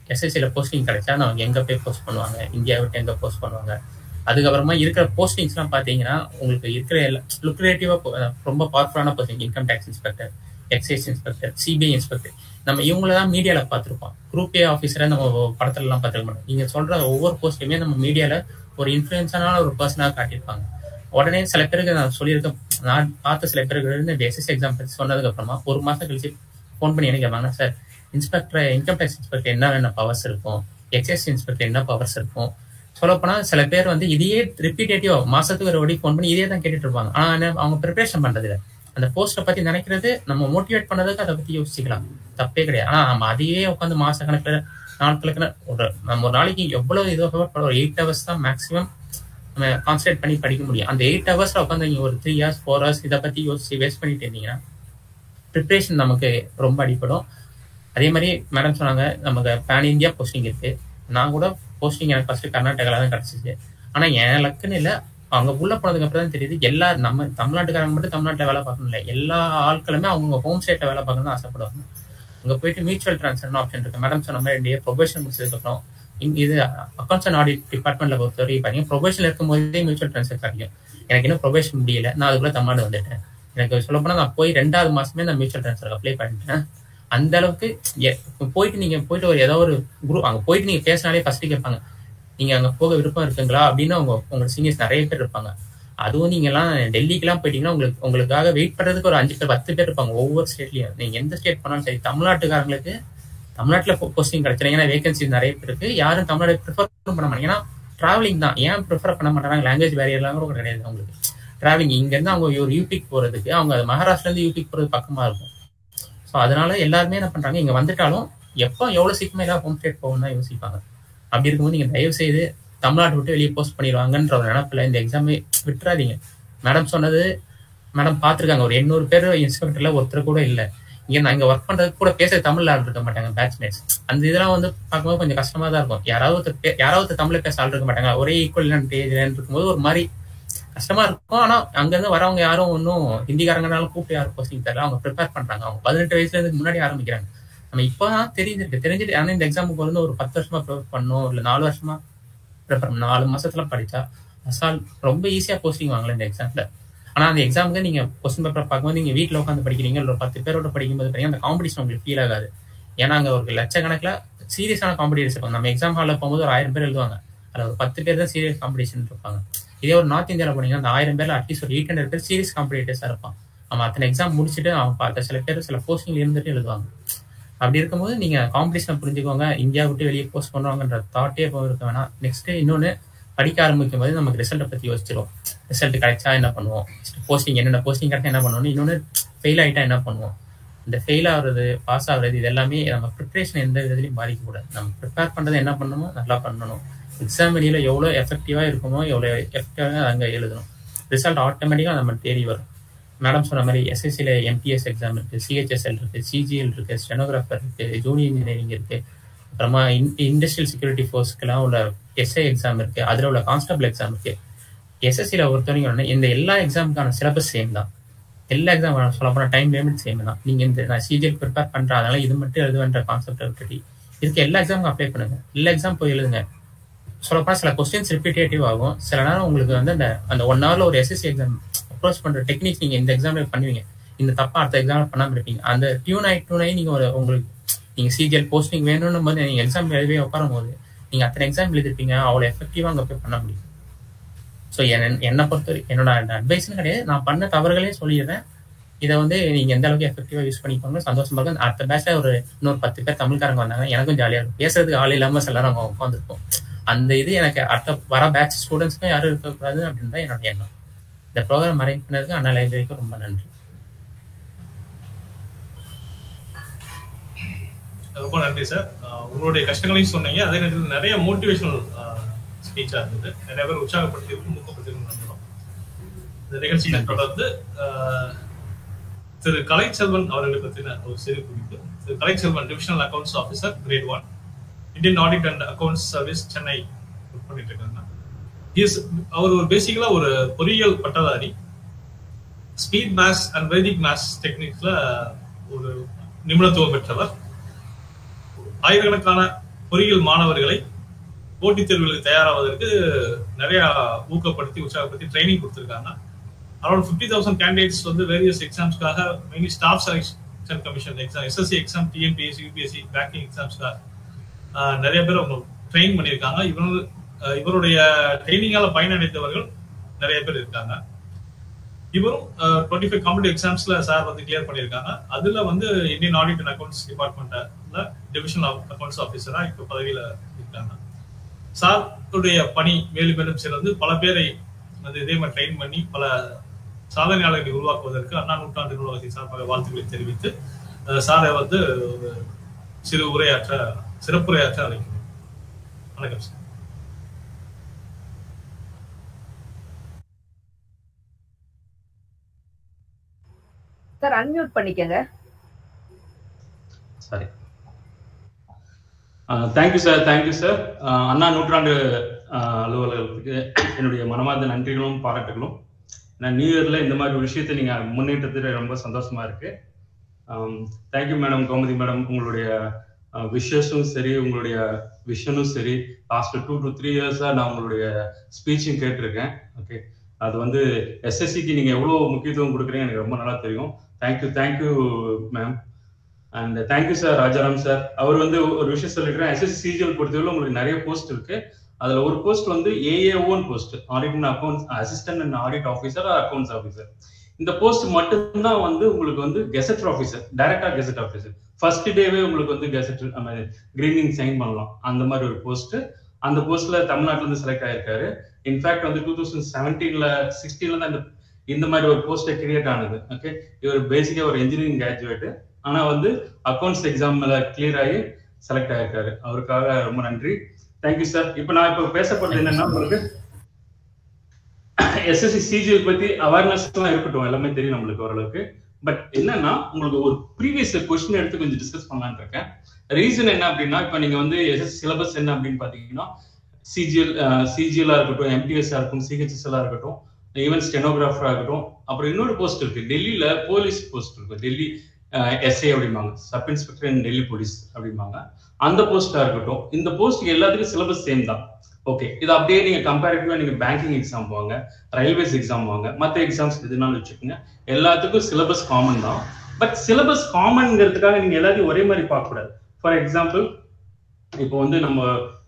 எஸ்எஸ்சியில் போஸ்டிங் கிடைச்சா நமக்கு எங்கே போய் போஸ்ட் பண்ணுவாங்க இந்தியா விட்டு எங்கே போஸ்ட் பண்ணுவாங்க அதுக்கப்புறமா இருக்கிற போஸ்டிங்ஸ்லாம் பார்த்தீங்கன்னா உங்களுக்கு இருக்கிற லுக்ரேட்டிவாக ரொம்ப பவர்ஃபுல்லான posting income tax inspector excise inspector CBI inspector நம்ம இவங்கள தான் மீடியாவில் பார்த்துருப்போம் குரூப் ஏ ஆஃபீஸரை நம்ம படத்துலலாம் பார்த்துருக்க மாட்டோம் நீங்கள் சொல்கிற ஒவ்வொரு போஸ்ட்டுமே நம்ம மீடியாவில் ஒரு இன்ஃப்ளூயன்ஸான ஒரு பர்சனாக காட்டியிருப்பாங்க உடனே சில பேருக்கு நான் சொல்லியிருக்கேன் நான் பார்த்த சில பேருக்கு இந்த எஸ்எஸ்சி எக்ஸாம் பற்றி சொன்னதுக்கு அப்புறமா ஒரு மாதம் கழிச்சு ஃபோன் பண்ணி என்ன கேட்பாங்க sir inspector income tax inspector என்ன என்ன பவர்ஸ் இருக்கும் எக்ஸைஸ் இன்ஸ்பெக்டர் என்ன பவர்ஸ் இருக்கும் சொல்லப்போனா சில பேர் வந்து இதையே ரிப்பீட்டேட்டிவா மாசத்துக்கு ஒரு வாட்டி ஃபோன் பண்ணி இதே தான் கேட்டுட்டு இருப்பாங்க ஆனா அவங்க ப்ரிப்பரேஷன் பண்றது இல்லை அந்த போஸ்ட்டை பத்தி நினைக்கிறது நம்ம மோட்டிவேட் பண்ணதுக்கு அதை பத்தி யோசிக்கலாம் தப்பே கிடையாது ஆனா நம்ம அதையே உட்காந்து மாச கணக்குல நாள் கணக்குல ஒரு நம்ம ஒரு நாளைக்கு எவ்வளவு இதோ ஒரு எயிட் ஹவர்ஸ் தான் மேக்ஸிமம் நம்ம கான்சன்ட்ரேட் பண்ணி படிக்க முடியும் அந்த எயிட் ஹவர்ஸ்ல உட்காந்து நீங்க ஒரு த்ரீ ஹவர்ஸ் ஃபோர் ஹவர்ஸ் இதை பத்தி யோசிச்சு வேஸ்ட் பண்ணிட்டு இருந்தீங்கன்னா ப்ரிப்ரேஷன் நமக்கு ரொம்ப அடிப்படும் அதே மாதிரி மேடம் சொன்னாங்க நமக்கு பேன் இந்தியா போஸ்டிங் இருக்கு நான் கூட போஸ்டிங் எனக்கு ஃபர்ஸ்ட் கர்நாடகால தான் கிடைச்சிச்சு ஆனா என் லக்குன்னு இல்லை அவங்க உள்ள போனதுக்கு அப்புறம் தான் தெரியுது எல்லா நம்ம தமிழ்நாட்டுக்காரங்க மட்டும் தமிழ்நாட்டில் வேலை பார்க்கணும் இல்லை எல்லா ஆட்களுமே அவங்க ஹோம் ஸ்டேட்ல வேலை பார்க்கணும்னு ஆசைப்படுவாங்க அங்க போயிட்டு மியூச்சுவல் ட்ரான்ஸ்ஃபர்னு ஆப்ஷன் இருக்கு மேடம் சொன்ன மாதிரி ரெண்டு ப்ரொபேஷன் முடிச்சதுக்கு அப்புறம் இது அக்கௌண்ட்ஸ் அண்ட் ஆடிட் டிபார்ட்மெண்ட்ல பொறுத்த வரைக்கும் பாத்தீங்கன்னா ப்ரொபேஷன் இருக்கும்போதே மியூச்சுவல் ட்ரான்ஸ்ஃபர் கிடைக்கும் எனக்கு இன்னும் ப்ரொபேஷன் முடியல நான் அதுக்குள்ள தமிழ்நாடு வந்துட்டேன் எனக்கு சொல்ல போனா நான் போய் ரெண்டாவது மாசமே நான் மியூச்சுவல் ட்ரான்ஸ்ஃபர் அப்ளை பண்ணிட்டேன் அந்த அளவுக்கு போயிட்டு நீங்க போயிட்டு ஒரு ஏதோ ஒரு குரூப் அங்க போயிட்டு நீங்க பேசினாலே ஃபர்ஸ்ட் கேட்பாங்க நீங்க அங்க போக விருப்பம் இருக்குங்களா அப்படின்னு அவங்க உங்களோட சீனியர்ஸ் நிறைய பேர் இருப்பாங்க அதுவும் நீங்க எல்லாம் டெல்லிக்கெல்லாம் போயிட்டீங்கன்னா உங்களுக்கு உங்களுக்காக வெயிட் பண்றதுக்கு ஒரு அஞ்சு பேர் பத்து பேர் இருப்பாங்க ஒவ்வொரு ஸ்டேட்லயும் நீங்க எந்த ஸ்டேட் பண்ணாலும் சரி தமிழ்நாட்டுக்காரங்களுக்கு தமிழ்நாட்டுல போஸ்டிங் கிடைச்சிடும் ஏன்னா வேகன்சி நிறைய பேர் இருக்கு யாரும் தமிழ்நாடு ப்ரிஃபர் பண்ண மாட்டாங்க ஏன்னா டிராவலிங் தான் ஏன் ப்ரிஃபர் பண்ண மாட்டாங்க லாங்குவேஜ் பேரியர்லாம் கூட கிடையாது அவங்களுக்கு டிராவலிங் இங்க இருந்து அவங்க ஒரு யூபிக்கு போறதுக்கு அவங்க மகாராஷ்டிரா இருந்து யூபிக்கு போறது பக்கமா இருக்கும் ஸோ அதனால எல்லாருமே என்ன பண்றாங்க இங்க வந்துட்டாலும் எப்போ எவ்வளவு சீக்கிரமா ஏதாவது ஹோம் ஸ்டேட் போகணும் தான் யோசிப்பாங்க அப்படி இருக்கும்போது நீங்க தயவு செய்து தமிழ்நாட்டை விட்டு வெளியே போஸ்ட் பண்ணிடுவாங்கன்ற ஒரு நினப்புல இந்த எக்ஸாமே விட்டுறாதீங்க மேடம் சொன்னது மேடம் பார்த்துருக்காங்க ஒரு எண்ணூறு பேர் இன்ஸ்பெக்டர்ல ஒருத்தர் கூட இல்லை இங்க நான் இங்க ஒர்க் பண்றதுக்கு கூட பேச தமிழ்ல ஆள் இருக்க மாட்டாங்க பேட்ச்மேட்ஸ் அந்த இதெல்லாம் வந்து பார்க்கும்போது கொஞ்சம் கஷ்டமா தான் இருக்கும் யாராவது யாராவது தமிழ்ல பேச ஆள் இருக்க மாட்டாங்க ஒரே ஈக்குவல் இருக்கும்போது ஒரு மாதிரி கஷ்டமா இருக்கும் ஆனா அங்க இருந்து வரவங்க யாரும் ஒன்றும் ஹிந்திக்காரங்கனாலும் கூப்பிட்டு யாரும் போஸ்டிங் தரல அவங்க ப்ரிப்பேர் பண்றாங்க அவங்க பதினெட்டு வயசுல இருந்து முன்னாடி ஆரம்பிக்கிறாங்க நம்ம இப்பதான் தெரிஞ்சிருக்கு தெரிஞ்சுட்டு ஆனா இந்த எக்ஸாமுக்கு வந்து ஒரு பத்து வருஷமா ப்ரிப்பேர் பண்ணணும் இல்ல நாலு வருஷமா ப்ரிப்பேர் நாலு மாசத்துல படிச்சா அசால் ரொம்ப ஈஸியா போஸ்டிங் வாங்கல இந்த எக்ஸாம்ல ஆனா அந்த எக்ஸாமுக்கு நீங்க கொஸ்டின் பேப்பர் பார்க்கும்போது நீங்க வீட்டுல உட்காந்து படிக்கிறீங்க ஒரு பத்து பேரோட படிக்கும்போது பாத்தீங்கன்னா அந்த காம்படிஷன் உங்களுக்கு ஃபீல் ஆகாது ஏன்னா அங்க ஒரு லட்சக்கணக்கில் சீரியஸான காம்படிஷன் இருக்கும் நம்ம எக்ஸாம் ஹாலில் போகும்போது ஒரு ஆயிரம் பேர் எழுதுவாங்க அதுல ஒரு பத்து பேர் தான் சீரியஸ் காம்படிஷன் இருப்பாங்க இதே ஒரு நார்த் இந்தியாவில் போனீங்கன்னா அந்த ஆயிரம் பேர்ல அட்லீஸ்ட் ஒரு எயிட் ஹண்ட்ரட் பேர் சீரியஸ் காம்படிட்டர்ஸா இருப்பான் அவன் அத்தனை எக்ஸாம் முடிச்சுட்டு அவன் பார்த்த சில பேர் சில போஸ்டிங்ல இருந்துட்டு எழுதுவாங்க அப்படி இருக்கும்போது நீங்க காம்படிஷன் புரிஞ்சுக்கோங்க இந்தியா விட்டு வெளியே போஸ்ட் பண்ணுவாங்கன்ற தாட்டே இப்போ இருக்க வேணாம் நெக்ஸ்ட் இன்னொன்னு படிக்க ஆரம்பிக்கும் போது நமக்கு ரிசல்ட்டை பத்தி யோசிச்சிரும் ரிசல்ட் கிடைச்சா என்ன பண்ணுவோம் போஸ்டிங் என்னென்ன போஸ்டிங் கிடைச்சா என்ன பண்ணுவோம் இன்னொன்னு ஃபெயில் ஆயிட்டா என்ன பண்ணுவோம் இந்த ஃபெயில் ஆகுறது பாஸ் ஆகுறது இது எல்லாமே நம்ம ப்ரிப்பரேஷன் எந்த விதத்துலையும் பாதிக்கக்கூடாது நம்ம ப்ரிப்பேர் பண்றது என்ன பண்ணணுமோ நல்லா பண்ணணும் எக்ஸாம் வெளியில எவ்வளோ எஃபெக்டிவா இருக்குமோ எவ்வளோ எஃபெக்டிவாக அங்கே எழுதணும் ரிசல்ட் ஆட்டோமேட்டிக்காக நம்ம தேடி வரும் மேடம் சொன்ன மாதிரி எஸ்எஸ்சியில் எம்பிஎஸ் எக்ஸாம் இருக்கு சிஹெச்எஸ்எல் இருக்கு சிஜிஎல் இருக்கு ஸ்டெனோகிராஃபர் இருக்கு ஜூனியர் இன்ஜினியரிங் இருக்கு அப்புறமா இண்டஸ்ட்ரியல் செக்யூரிட்டி ஃபோர்ஸ்க்குலாம் உள்ள எஸ்ஐ எக்ஸாம் இருக்கு அதில் உள்ள கான்ஸ்டபிள் எக்ஸாம் இருக்கு எஸ்எஸ்சியில் பொறுத்தவரைக்கும் இந்த எல்லா எக்ஸாமுக்கான சிலபஸ் சேம் தான் எல்லா எக்ஸாம் சொல்ல போனால் டைம் லிமிட் சேம் தான் நீங்க இந்த நான் சிஜிஎல் ப்ரிப்பேர் பண்றேன் அதனால இது மட்டும் எழுதுவேன்ற கான்செப்ட் விட்டுட்டு இருக்க எல்லா எக்ஸாமுக்கும் அப்ளை பண்ணுங்க எல்லா எக்ஸாம் போய் எழுதுங்க சொல்லப்போனால் சில கொஸ்டின்ஸ் ரிப்பீட்டேட்டிவ் ஆகும் சில நேரம் உங்களுக்கு வந்து அந்த அந்த ஒன் ஹவர்ல ஒரு எஸ்எஸ்சி எக்ஸாம் அப்ரோச் பண்ற டெக்னிக்ஸ் நீங்க இந்த எக்ஸாம்ல பண்ணுவீங்க இந்த தப்பா அடுத்த எக்ஸாம் பண்ணாம இருப்பீங்க அந்த டியூன் ஆகி டியூன் ஆகி நீங்க ஒரு உங்களுக்கு நீங்க சிஜிஎல் போஸ்டிங் வேணும்னு போது நீங்க எக்ஸாம் எழுதவே உட்காரும் போது நீங்க அத்தனை எக்ஸாம் எழுதிருப்பீங்க அவ்வளோ எஃபெக்டிவா அங்க போய் பண்ண முடியும் ஸோ என்னை பொறுத்த என்னோட அட்வைஸ்னு கிடையாது நான் பண்ண தவறுகளே சொல்லிடுறேன் இதை வந்து நீங்க எந்த அளவுக்கு எஃபெக்டிவா யூஸ் பண்ணிக்கோங்க சந்தோஷமா இருக்கும் அடுத்த பேட்ச்ல ஒரு இன்னொரு பத்து பேர் தமிழ்காரங்க வந்தாங்க எனக்கும் ஜாலியா இருக்கும் பேசுறதுக்கு ஆள் இல்லாம சில நேரம் அவங்க உட்காந்துருப்போம் அந்த இது எனக்கு அடுத்த வர பேட்ச் ஸ்டூடெண்ட்ஸ்க்கும் யாரும் இருக்கக்கூடாது அப்படின்னு தான் என்னோட எண்ணம் இந்த ப்ரோக்ராம் அரேஞ்ச் பண்ணதுக்கு அண்ணா லைப்ரரிக்கு ரொம்ப நன்றி ரொம்ப நன்றி சார் உங்களுடைய கஷ்டங்களையும் சொன்னீங்க அதே நேரத்தில் நிறைய மோட்டிவேஷனல் ஸ்பீச்சா இருந்தது நிறைய பேர் உற்சாகப்படுத்தி ஊக்கப்படுத்தி நம்புறோம் இந்த நிகழ்ச்சியை தொடர்ந்து திரு கலைச்செல்வன் அவர்களை பற்றின ஒரு சிறு குறிப்பு Thiru Kalaiselvan divisional accounts officer grade one Indian audit and accounts service Chennai work பண்ணிட்டு இருக்காங்க இஸ் அவர் ஒரு பேசிக்கலா ஒரு பொறியியல் பட்டதாரி speed maths and vedic maths டெக்னிக்ஸ்ல ஒரு நிபுணத்துவம் பெற்றவர் ஆயிரக்கணக்கான பொறியியல் மாணவர்களை போட்டித் தேர்வுகளுக்கு தயாராவதற்கு நிறைய ஊக்கப்படுத்தி உற்சாகப்படுத்தி ட்ரைனிங் கொடுத்துருக்காங்க அரௌண்ட் ஃபிஃப்டி தௌசண்ட் கேண்டிடேட்ஸ் வந்து வேரியஸ் எக்ஸாம்ஸ்க்காக mainly staff selection commission exam SSC exam TNPSC UPSC banking எக்ஸாம்ஸ்க்காக நிறைய பேர் அவங்க ட்ரெயின் பண்ணியிருக்காங்க இவர் இவருடைய ட்ரைனிங்கால பயனடைந்தவர்கள் நிறைய பேர் இருக்காங்க இவரும் டுவெண்ட்டி ஃபைவ் காம்படிவ் எக்ஸாம்ஸ்ல சார் வந்து கிளியர் பண்ணியிருக்காங்க அதுல வந்து இந்தியன் ஆடிட் அண்ட் அக்கௌண்ட்ஸ் டிபார்ட்மெண்ட்ல டிவிஷன் அக்கௌண்ட்ஸ் ஆஃபீஸரா இப்ப பதவியில இருக்காங்க சாருடைய பணி மேலும் மேலும் சிறந்து பல பேரை வந்து இதே மாதிரி ட்ரெயின் பண்ணி பல சாதனையாளர்களை உருவாக்குவதற்கு அண்ணா நூற்றாண்டு நூலகத்தின் சார்பாக வாழ்த்துக்களை தெரிவித்து சாரை வந்து ஒரு சிறு உரையாற்ற சிறப்புரையாற்ற அழைக்கிறேன் வணக்கம் சார் சார் அன்மியூட் பண்ணிக்கங்க sorry thank you sir thank you sir Anna நூற்றாண்டு அலுவலகத்துக்கு என்னுடைய மனமார்ந்த நன்றிகளும் பாராட்டுகளும் நான் நியூ இயர்ல இந்த மாதிரி ஒரு விஷயத்தை நீங்க முன்னேற்றத்தில் ரொம்ப சந்தோஷமா இருக்கு தேங்க்யூ மேடம் கோமதி மேடம் உங்களுடைய விஷஸும் சரி உங்களுடைய விஷனும் சரி லாஸ்ட் டூ டு த்ரீ இயர்ஸா நான் உங்களுடைய ஸ்பீச்சும் கேட்டிருக்கேன் ஓகே அது வந்து எஸ்எஸ்சிக்கு நீங்க எவ்வளவு முக்கியத்துவம் கொடுக்குறீங்க எனக்கு ரொம்ப நல்லா தெரியும் thank you thank you ma'am and thank you sir Rajaram sir அவர் வந்து ஒரு விஷயம் சொல்லிக்கிறேன் எஸ்எஸ்சி சிஜிஎல் பொறுத்தவரை உங்களுக்கு நிறைய போஸ்ட் இருக்கு அதுல ஒரு போஸ்ட் வந்து ஏஏஓன் post audit and accounts assistant and audit officer accounts officer இந்த போஸ்ட் மட்டும்தான் வந்து உங்களுக்கு வந்து கெசட் ஆஃபீஸர் டைரக்டா கெசட் ஆஃபீஸர் ஃபர்ஸ்ட் டேவே உங்களுக்கு வந்து கெசட் கிரீனிங் சைன் பண்ணலாம் அந்த மாதிரி ஒரு போஸ்ட் அந்த போஸ்ட்ல தமிழ்நாட்டுல இருந்து செலக்ட் ஆயிருக்காரு இன்ஃபேக்ட் வந்து டூ தௌசண்ட் செவன்டீன்ல சிக்ஸ்டீன்ல தான் இந்த இந்த மாதிரி ஒரு போஸ்ட் கிரியேட் ஆனது ஓகே இவர் பேசிக்கா ஒரு இன்ஜினியரிங் கிராஜுவேட் ஆனா வந்து அக்கௌண்ட்ஸ் எக்ஸாம்ல கிளியர் ஆகி செலக்ட் ஆயிருக்காரு அவருக்காக ரொம்ப நன்றி தேங்க்யூ சார் இப்போ நான் இப்போ பேசப்படுறது என்னன்னா உங்களுக்கு எஸ்எஸ்சி சிஜிஎல் பத்தி அவேர்னஸ் எல்லாம் இருக்கட்டும் எல்லாமே தெரியும் நம்மளுக்கு ஓரளவுக்கு பட் என்னன்னா உங்களுக்கு ஒரு ப்ரீவியஸ் கொஸ்டின் எடுத்து கொஞ்சம் டிஸ்கஸ் பண்ணலான்னு இருக்கேன் ரீசன் என்ன அப்படின்னா இப்போ நீங்க வந்து எஸ்எஸ் சிலபஸ் என்ன அப்படின்னு பாத்தீங்கன்னா சிஜிஎல் சிஜிஎல்லா இருக்கட்டும் எம்டிஎஸ்ஆ இருக்கும் சிஹெச்எஸ்எல்லா இருக்கட்டும் ஈவன் ஸ்டெனோகிராஃபரா இருக்கட்டும் அப்புறம் இன்னொரு போஸ்ட் இருக்கு டெல்லியில போலீஸ் போஸ்ட் இருக்கு டெல்லி எஸ்ஐ அப்படிம்பாங்க sub inspector in Delhi police அப்படிம்பாங்க அந்த போஸ்டா இருக்கட்டும் இந்த போஸ்ட் எல்லாத்துக்கும் சிலபஸ் சேம் தான் ஓகே இது அப்படியே நீங்க கம்பேரிட்டிவா நீங்க பேங்கிங் எக்ஸாம் வாங்க ரயில்வேஸ் எக்ஸாம் வாங்க மற்ற எக்ஸாம்ஸ் எதுனாலும் வச்சுக்கோங்க எல்லாத்துக்கும் சிலபஸ் காமன் தான் பட் சிலபஸ் காமன்ங்கிறதுக்காக நீங்க எல்லாத்தையும் ஒரே மாதிரி பார்க்க கூடாது ஃபார் எக்ஸாம்பிள் இப்போ வந்து நம்ம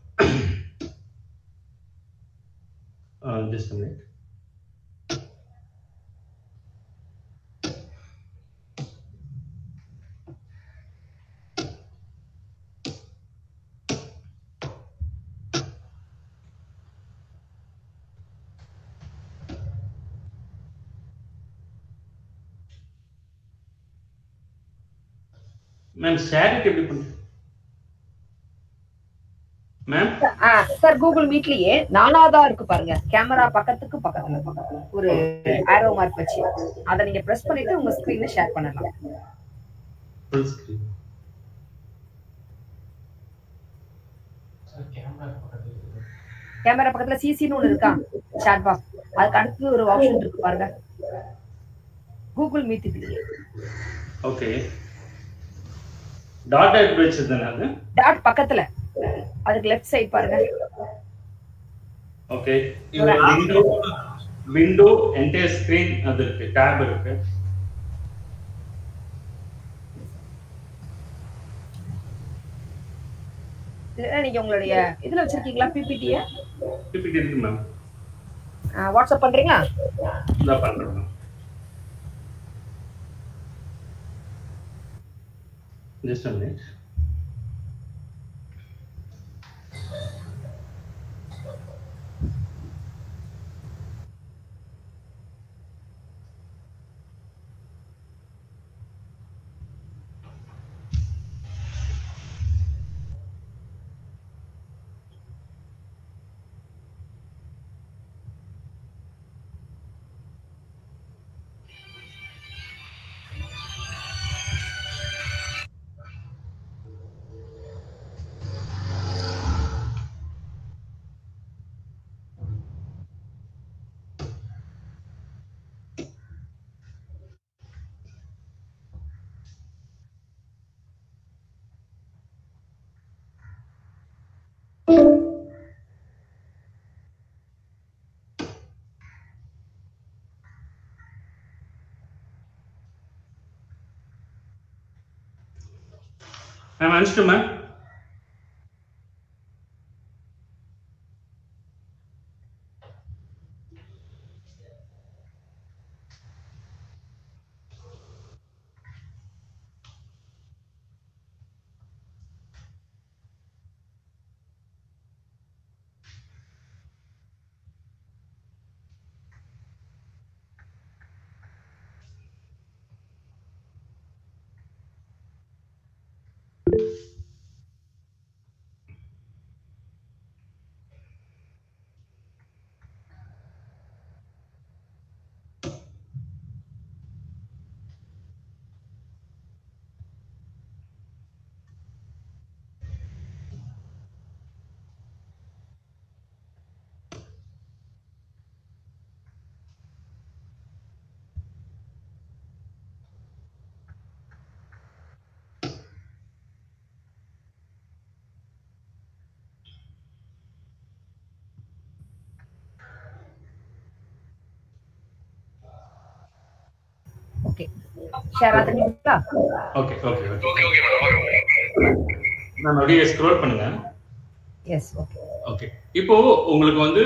ஜஸ்ட் மினிட் மேம் ஷேரிட் எப்படி பண்றீங்க மேம் சார் கூகுள் மீட்லயே நாலாவதா இருக்கு பாருங்க கேமரா பக்கத்துக்கு பக்கத்துல ஒரு ஆரோ மார்க் வச்சு அதை நீங்க பிரஸ் பண்ணிட்டு உங்க ஸ்கிரீனை ஷேர் பண்ணலாம் ஃபுல் ஸ்கிரீன் கேமரா பக்கத்துல சிசின்னு ஒண்ணு இருக்கா சாட் பாக்ஸ் அதுக்கு அடுத்து ஒரு ஆப்ஷன் இருக்கு பாருங்க கூகுள் மீட் இதுலயே ஓகே டாட் எப்படி வச்சது அது டாட் பக்கத்துல அதுக்கு லெஃப்ட் சைடு பாருங்க ஓகே இது விண்டோ விண்டோ என்டையர் ஸ்கிரீன் அது இருக்கு டேப் இருக்கு இல்லைன்னா நீங்க உங்களுடைய இதுல வச்சிருக்கீங்களா பிபிடிய பிபிடி இருக்கு மேம் வாட்ஸ்அப் பண்றீங்களா இதான் பண்றேன் ma'am just a minute ma'am அனுப்பிச்சிட்டு மேம் ஓகே ஷேர் ஆகுதுங்களா ஓகே ஓகே ஓகே நான் அப்படியே ஸ்க்ரோல் பண்ணுங்க எஸ் ஓகே ஓகே இப்போ உங்களுக்கு வந்து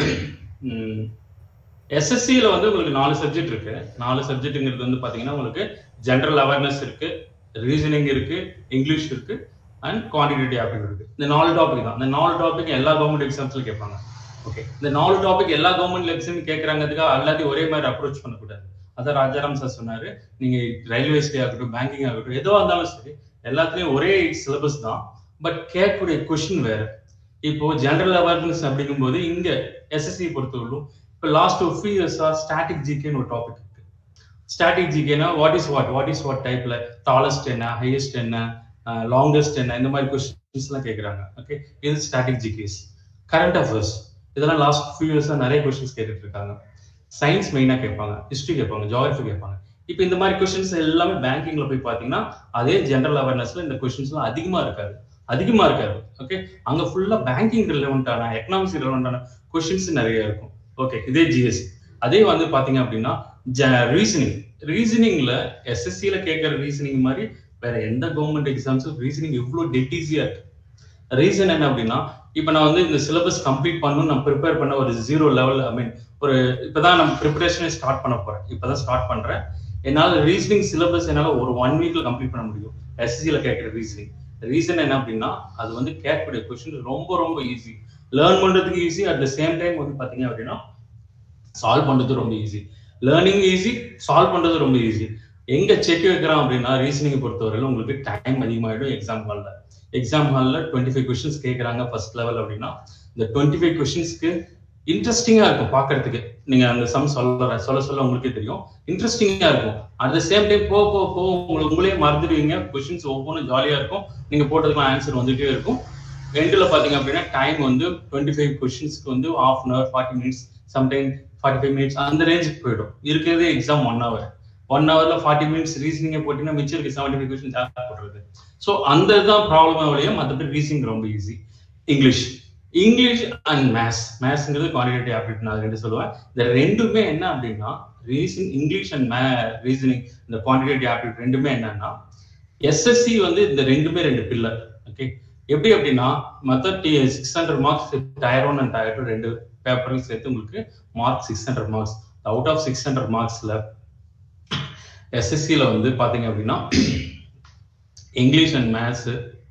எஸ்எஸ்சியில் வந்து உங்களுக்கு நாலு சப்ஜெக்ட் இருக்கு நாலு சப்ஜெக்ட்டுங்கிறது வந்து பாத்தீங்கன்னா உங்களுக்கு ஜென்ரல் அவேர்னஸ் இருக்கு ரீசனிங் இருக்கு இங்கிலீஷ் இருக்கு அண்ட் குவான்டிடேட்டிவ் ஆப்டிடியூட் இருக்கு இந்த நாலு டாபிக் தான் இந்த நாலு டாபிக் எல்லா கவர்மெண்ட் எக்ஸாம்ஸ்ல கேட்பாங்க ஓகே இந்த நாலு டாபிக் எல்லா கவர்மெண்ட் எக்ஸாம் கேட்கறாங்கிறதுக்காக எல்லாத்தையும் ஒரே மாதிரி அப்ரோச் பண்ணக்கூடாது அதான் ராஜாராம் சார் சொன்னாரு நீங்க ரயில்வேஸ்லயே ஆகட்டும் பேங்கிங் ஆகட்டும் எதுவா இருந்தாலும் சரி எல்லாத்துலயும் ஒரே சிலபஸ் தான் பட் கேட்கக்கூடிய கொஸ்டின் வேற இப்போ ஜெனரல் அவேர்னஸ் அப்படிங்கும்போது இங்க எஸ்எஸ்சி பொறுத்தவரைக்கும் இப்போ லாஸ்ட் ஒரு ஃபியூ இயர்ஸா ஸ்டாட்டிக் ஜிகேன்னு ஒரு டாபிக் இருக்கு ஸ்டாட்டிக் ஜிகேனா what is what what is what டைப்ல டாலஸ்ட் என்ன ஹையஸ்ட் என்ன லாங்கஸ்ட் என்ன இந்த மாதிரி கொஸ்டின்ஸ் எல்லாம் கேட்கறாங்க ஓகே இது ஸ்டாட்டிக் ஜிகேஸ் கரண்ட் அஃபேர்ஸ் இதெல்லாம் லாஸ்ட் ஃபியூ இயர்ஸா நிறைய கொஸ்டின்ஸ் கேட்டுட்டு இருக்காங்க சயின்ஸ் மெயினா கேட்பாங்க ஹிஸ்டரி கேட்பாங்க ஜியாகிரபி கேட்பாங்க இப்போ இந்த மாதிரி கொஸ்டின்ஸ் எல்லாமே பேங்கிங்ல போய் பாத்தீங்கன்னா அதே ஜெனரல் அவேர்னஸ்ல இந்த கொஸ்டின்ஸ் எல்லாம் அதிகமா இருக்காது அதிகமா இருக்காது ஓகே அங்க ஃபுல்லா பேங்கிங் ரிலவெண்டான எக்கனாமிக்ஸ் ரிலவெண்டான கொஸ்டின்ஸ் நிறைய இருக்கும் ஓகே இதே ஜிஎஸ் அதே வந்து பாத்தீங்க அப்படின்னா ரீசனிங் ரீசனிங்ல எஸ்எஸ்சியில கேட்கற ரீசனிங் மாதிரி வேற எந்த கவர்மெண்ட் எக்ஸாம்ஸும் ரீசனிங் இவ்வளவு டெட் ஈஸியா இருக்கு ரீசன் என்ன அப்படின்னா இப்ப நான் வந்து இந்த சிலபஸ் கம்ப்ளீட் பண்ணணும் நான் ப்ரிப்பேர் பண்ண ஒரு ஜீரோ லெவல் ஐ மீன் ஒரு இப்பதான் நம்ம ப்ரிப்பரேஷனே ஸ்டார்ட் பண்ண போறேன் இப்பதான் ஸ்டார்ட் பண்றேன் என்னால ரீசனிங் சிலபஸ் என்னால ஒரு ஒன் வீக்ல கம்ப்ளீட் பண்ண முடியும் எஸ்எஸ்சியில கேட்கிற ரீசனிங் ரீசன் என்ன அப்படின்னா அது வந்து கேட்கக்கூடிய கொஸ்டின் ரொம்ப ரொம்ப ஈஸி லேர்ன் பண்றதுக்கு easy at the same time வந்து பாத்தீங்க அப்படின்னா சால்வ் பண்றது ரொம்ப ஈஸி லேர்னிங் ஈஸி சால்வ் பண்றது ரொம்ப ஈஸி எங்க செக் வைக்கிறோம் அப்படின்னா ரீசனிங் பொறுத்தவரையில உங்களுக்கு டைம் அதிகமாயிடும் எக்ஸாம் ஹால்ல எக்ஸாம் ஹால்ல டுவெண்ட்டி ஃபைவ் கொஸ்டின்ஸ் கேட்கறாங்க ஃபர்ஸ்ட் லெவல் அப்படின்னா இந்த டுவெண்ட்டி ஃபைவ் கொஸ்டின்ஸ்க்கு இன்ட்ரெஸ்டிங்கா இருக்கும் பாக்குறதுக்கு நீங்க அந்த சம் சொல்ல சொல்ல சொல்ல உங்களுக்கே தெரியும் இன்ட்ரெஸ்டிங்கா இருக்கும் அட் த சேம் டைம் போ போ போ உங்களுக்கு உங்களே மறந்துடுவீங்க கொஸ்டின்ஸ் ஒவ்வொன்றும் ஜாலியா இருக்கும் நீங்க போட்டதுக்கு ஆன்சர் வந்துட்டே இருக்கும் எண்டில் பாத்தீங்க அப்படின்னா டைம் வந்து டுவெண்ட்டி ஃபைவ் கொஸ்டின்ஸ்க்கு வந்து half an hour forty minutes sometime forty five minutes அந்த ரேஞ்சுக்கு போயிடும் இருக்கிறதே எக்ஸாம் ஒன் ஹவர் ஒன் ஹவர்ல ஃபார்ட்டி மினிட்ஸ் ரீசனிங்கே போட்டீங்கன்னா மிச்சம் இருக்கு செவன்டி ஃபைவ் கொஸ்டின் போடுறது ஸோ அந்த இதுதான் ப்ராப்ளமே வழியா மற்றபடி ரீசனிங் ரொம்ப easy English English and maths மேத்ஸ்ங்கிறது குவான்டிடேட்டிவ் ஆப்டிட் நான் ரெண்டு சொல்லுவேன் இந்த ரெண்டுமே என்ன அப்படின்னா ரீசன் இங்கிலீஷ் அண்ட் மே ரீசனிங் இந்த குவான்டிடேட்டிவ் ஆப்டிட் ரெண்டுமே என்னன்னா எஸ்எஸ்சி வந்து இந்த ரெண்டுமே ரெண்டு பில்லர் ஓகே எப்படி அப்படின்னா மற்ற டி six hundred marks tier one and tier two ரெண்டு பேப்பரையும் சேர்த்து உங்களுக்கு mark six hundred marks out of six hundred மார்க்ஸ்ல எஸ்எஸ்சியில் வந்து பார்த்தீங்க அப்படின்னா English and maths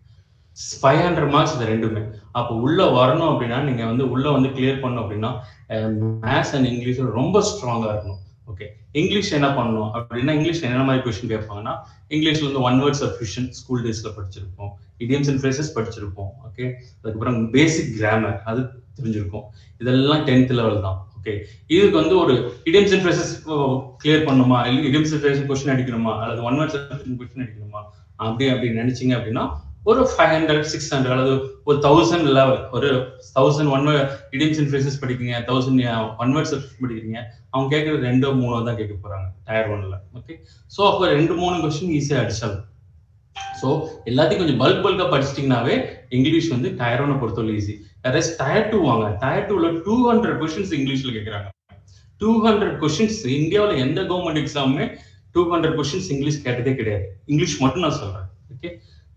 five hundred marks இது ரெண்டுமே அப்போ உள்ள வரணும் அப்படின்னா நீங்க வந்து உள்ள வந்து கிளியர் பண்ணணும் அப்படின்னா மேத்ஸ் அண்ட் இங்கிலீஷ் ரொம்ப ஸ்ட்ராங்கா இருக்கணும் ஓகே இங்கிலீஷ் என்ன பண்ணணும் அப்படின்னா இங்கிலீஷ் என்ன மாதிரி கொஸ்டின் கேட்பாங்கன்னா இங்கிலீஷ்ல வந்து ஒன் வேர்ட்ஸ் சஃபிஷியன்ட் ஸ்கூல் டேஸ்ல படிச்சிருப்போம் இடியம்ஸ் அண்ட் ஃப்ரேசஸ் படிச்சிருப்போம் ஓகே அதுக்கப்புறம் பேசிக் கிராமர் அது தெரிஞ்சிருக்கும் இதெல்லாம் டென்த் லெவல் தான் ஓகே இதுக்கு வந்து ஒரு இடியம்ஸ் அண்ட் ஃப்ரேசஸ் கிளியர் பண்ணுமா இல்லை இடியம்ஸ் அண்ட் ஃப்ரேசஸ் கொஸ்டின் அடிக்கணுமா அல்லது ஒன் வேர்ட்ஸ் கொஸ்டின் அடிக்கணுமா அப்படி அப்படி நினைச்சீங்க அப்படின்னா ஒரு ஃபைவ் ஹண்ட்ரட் சிக்ஸ் ஹண்ட்ரட் அல்லது ஒரு தௌசண்ட் லெவல் ஒரு thousand one idioms and phrases படிக்கிறீங்க தௌசண்ட் ஒன் வேர்ட்ஸ் படிக்கிறீங்க அவங்க கேட்கறது ரெண்டோ மூணோ தான் கேட்க போறாங்க டயர் ஒன்ல ஓகே ஸோ அப்போ ரெண்டு மூணு கொஸ்டின் ஈஸியாக அடிச்சாலும் ஸோ எல்லாத்தையும் கொஞ்சம் பல்க் பல்கா படிச்சிட்டிங்கனாவே இங்கிலீஷ் வந்து டயர் ஒன்னை பொறுத்தவரை ஈஸி ரெஸ்ட் டயர் டூ வாங்க டயர் டூல டூ ஹண்ட்ரட் கொஸ்டின்ஸ் இங்கிலீஷ்ல கேட்குறாங்க டூ ஹண்ட்ரட் கொஸ்டின்ஸ் இந்தியாவில் எந்த கவர்மெண்ட் எக்ஸாமுமே டூ ஹண்ட்ரட் கொஸ்டின்ஸ் இங்கிலீஷ் கேட்டதே கிடையாது இங்கிலீஷ் மட்டும் நான் சொல்றேன் ஓகே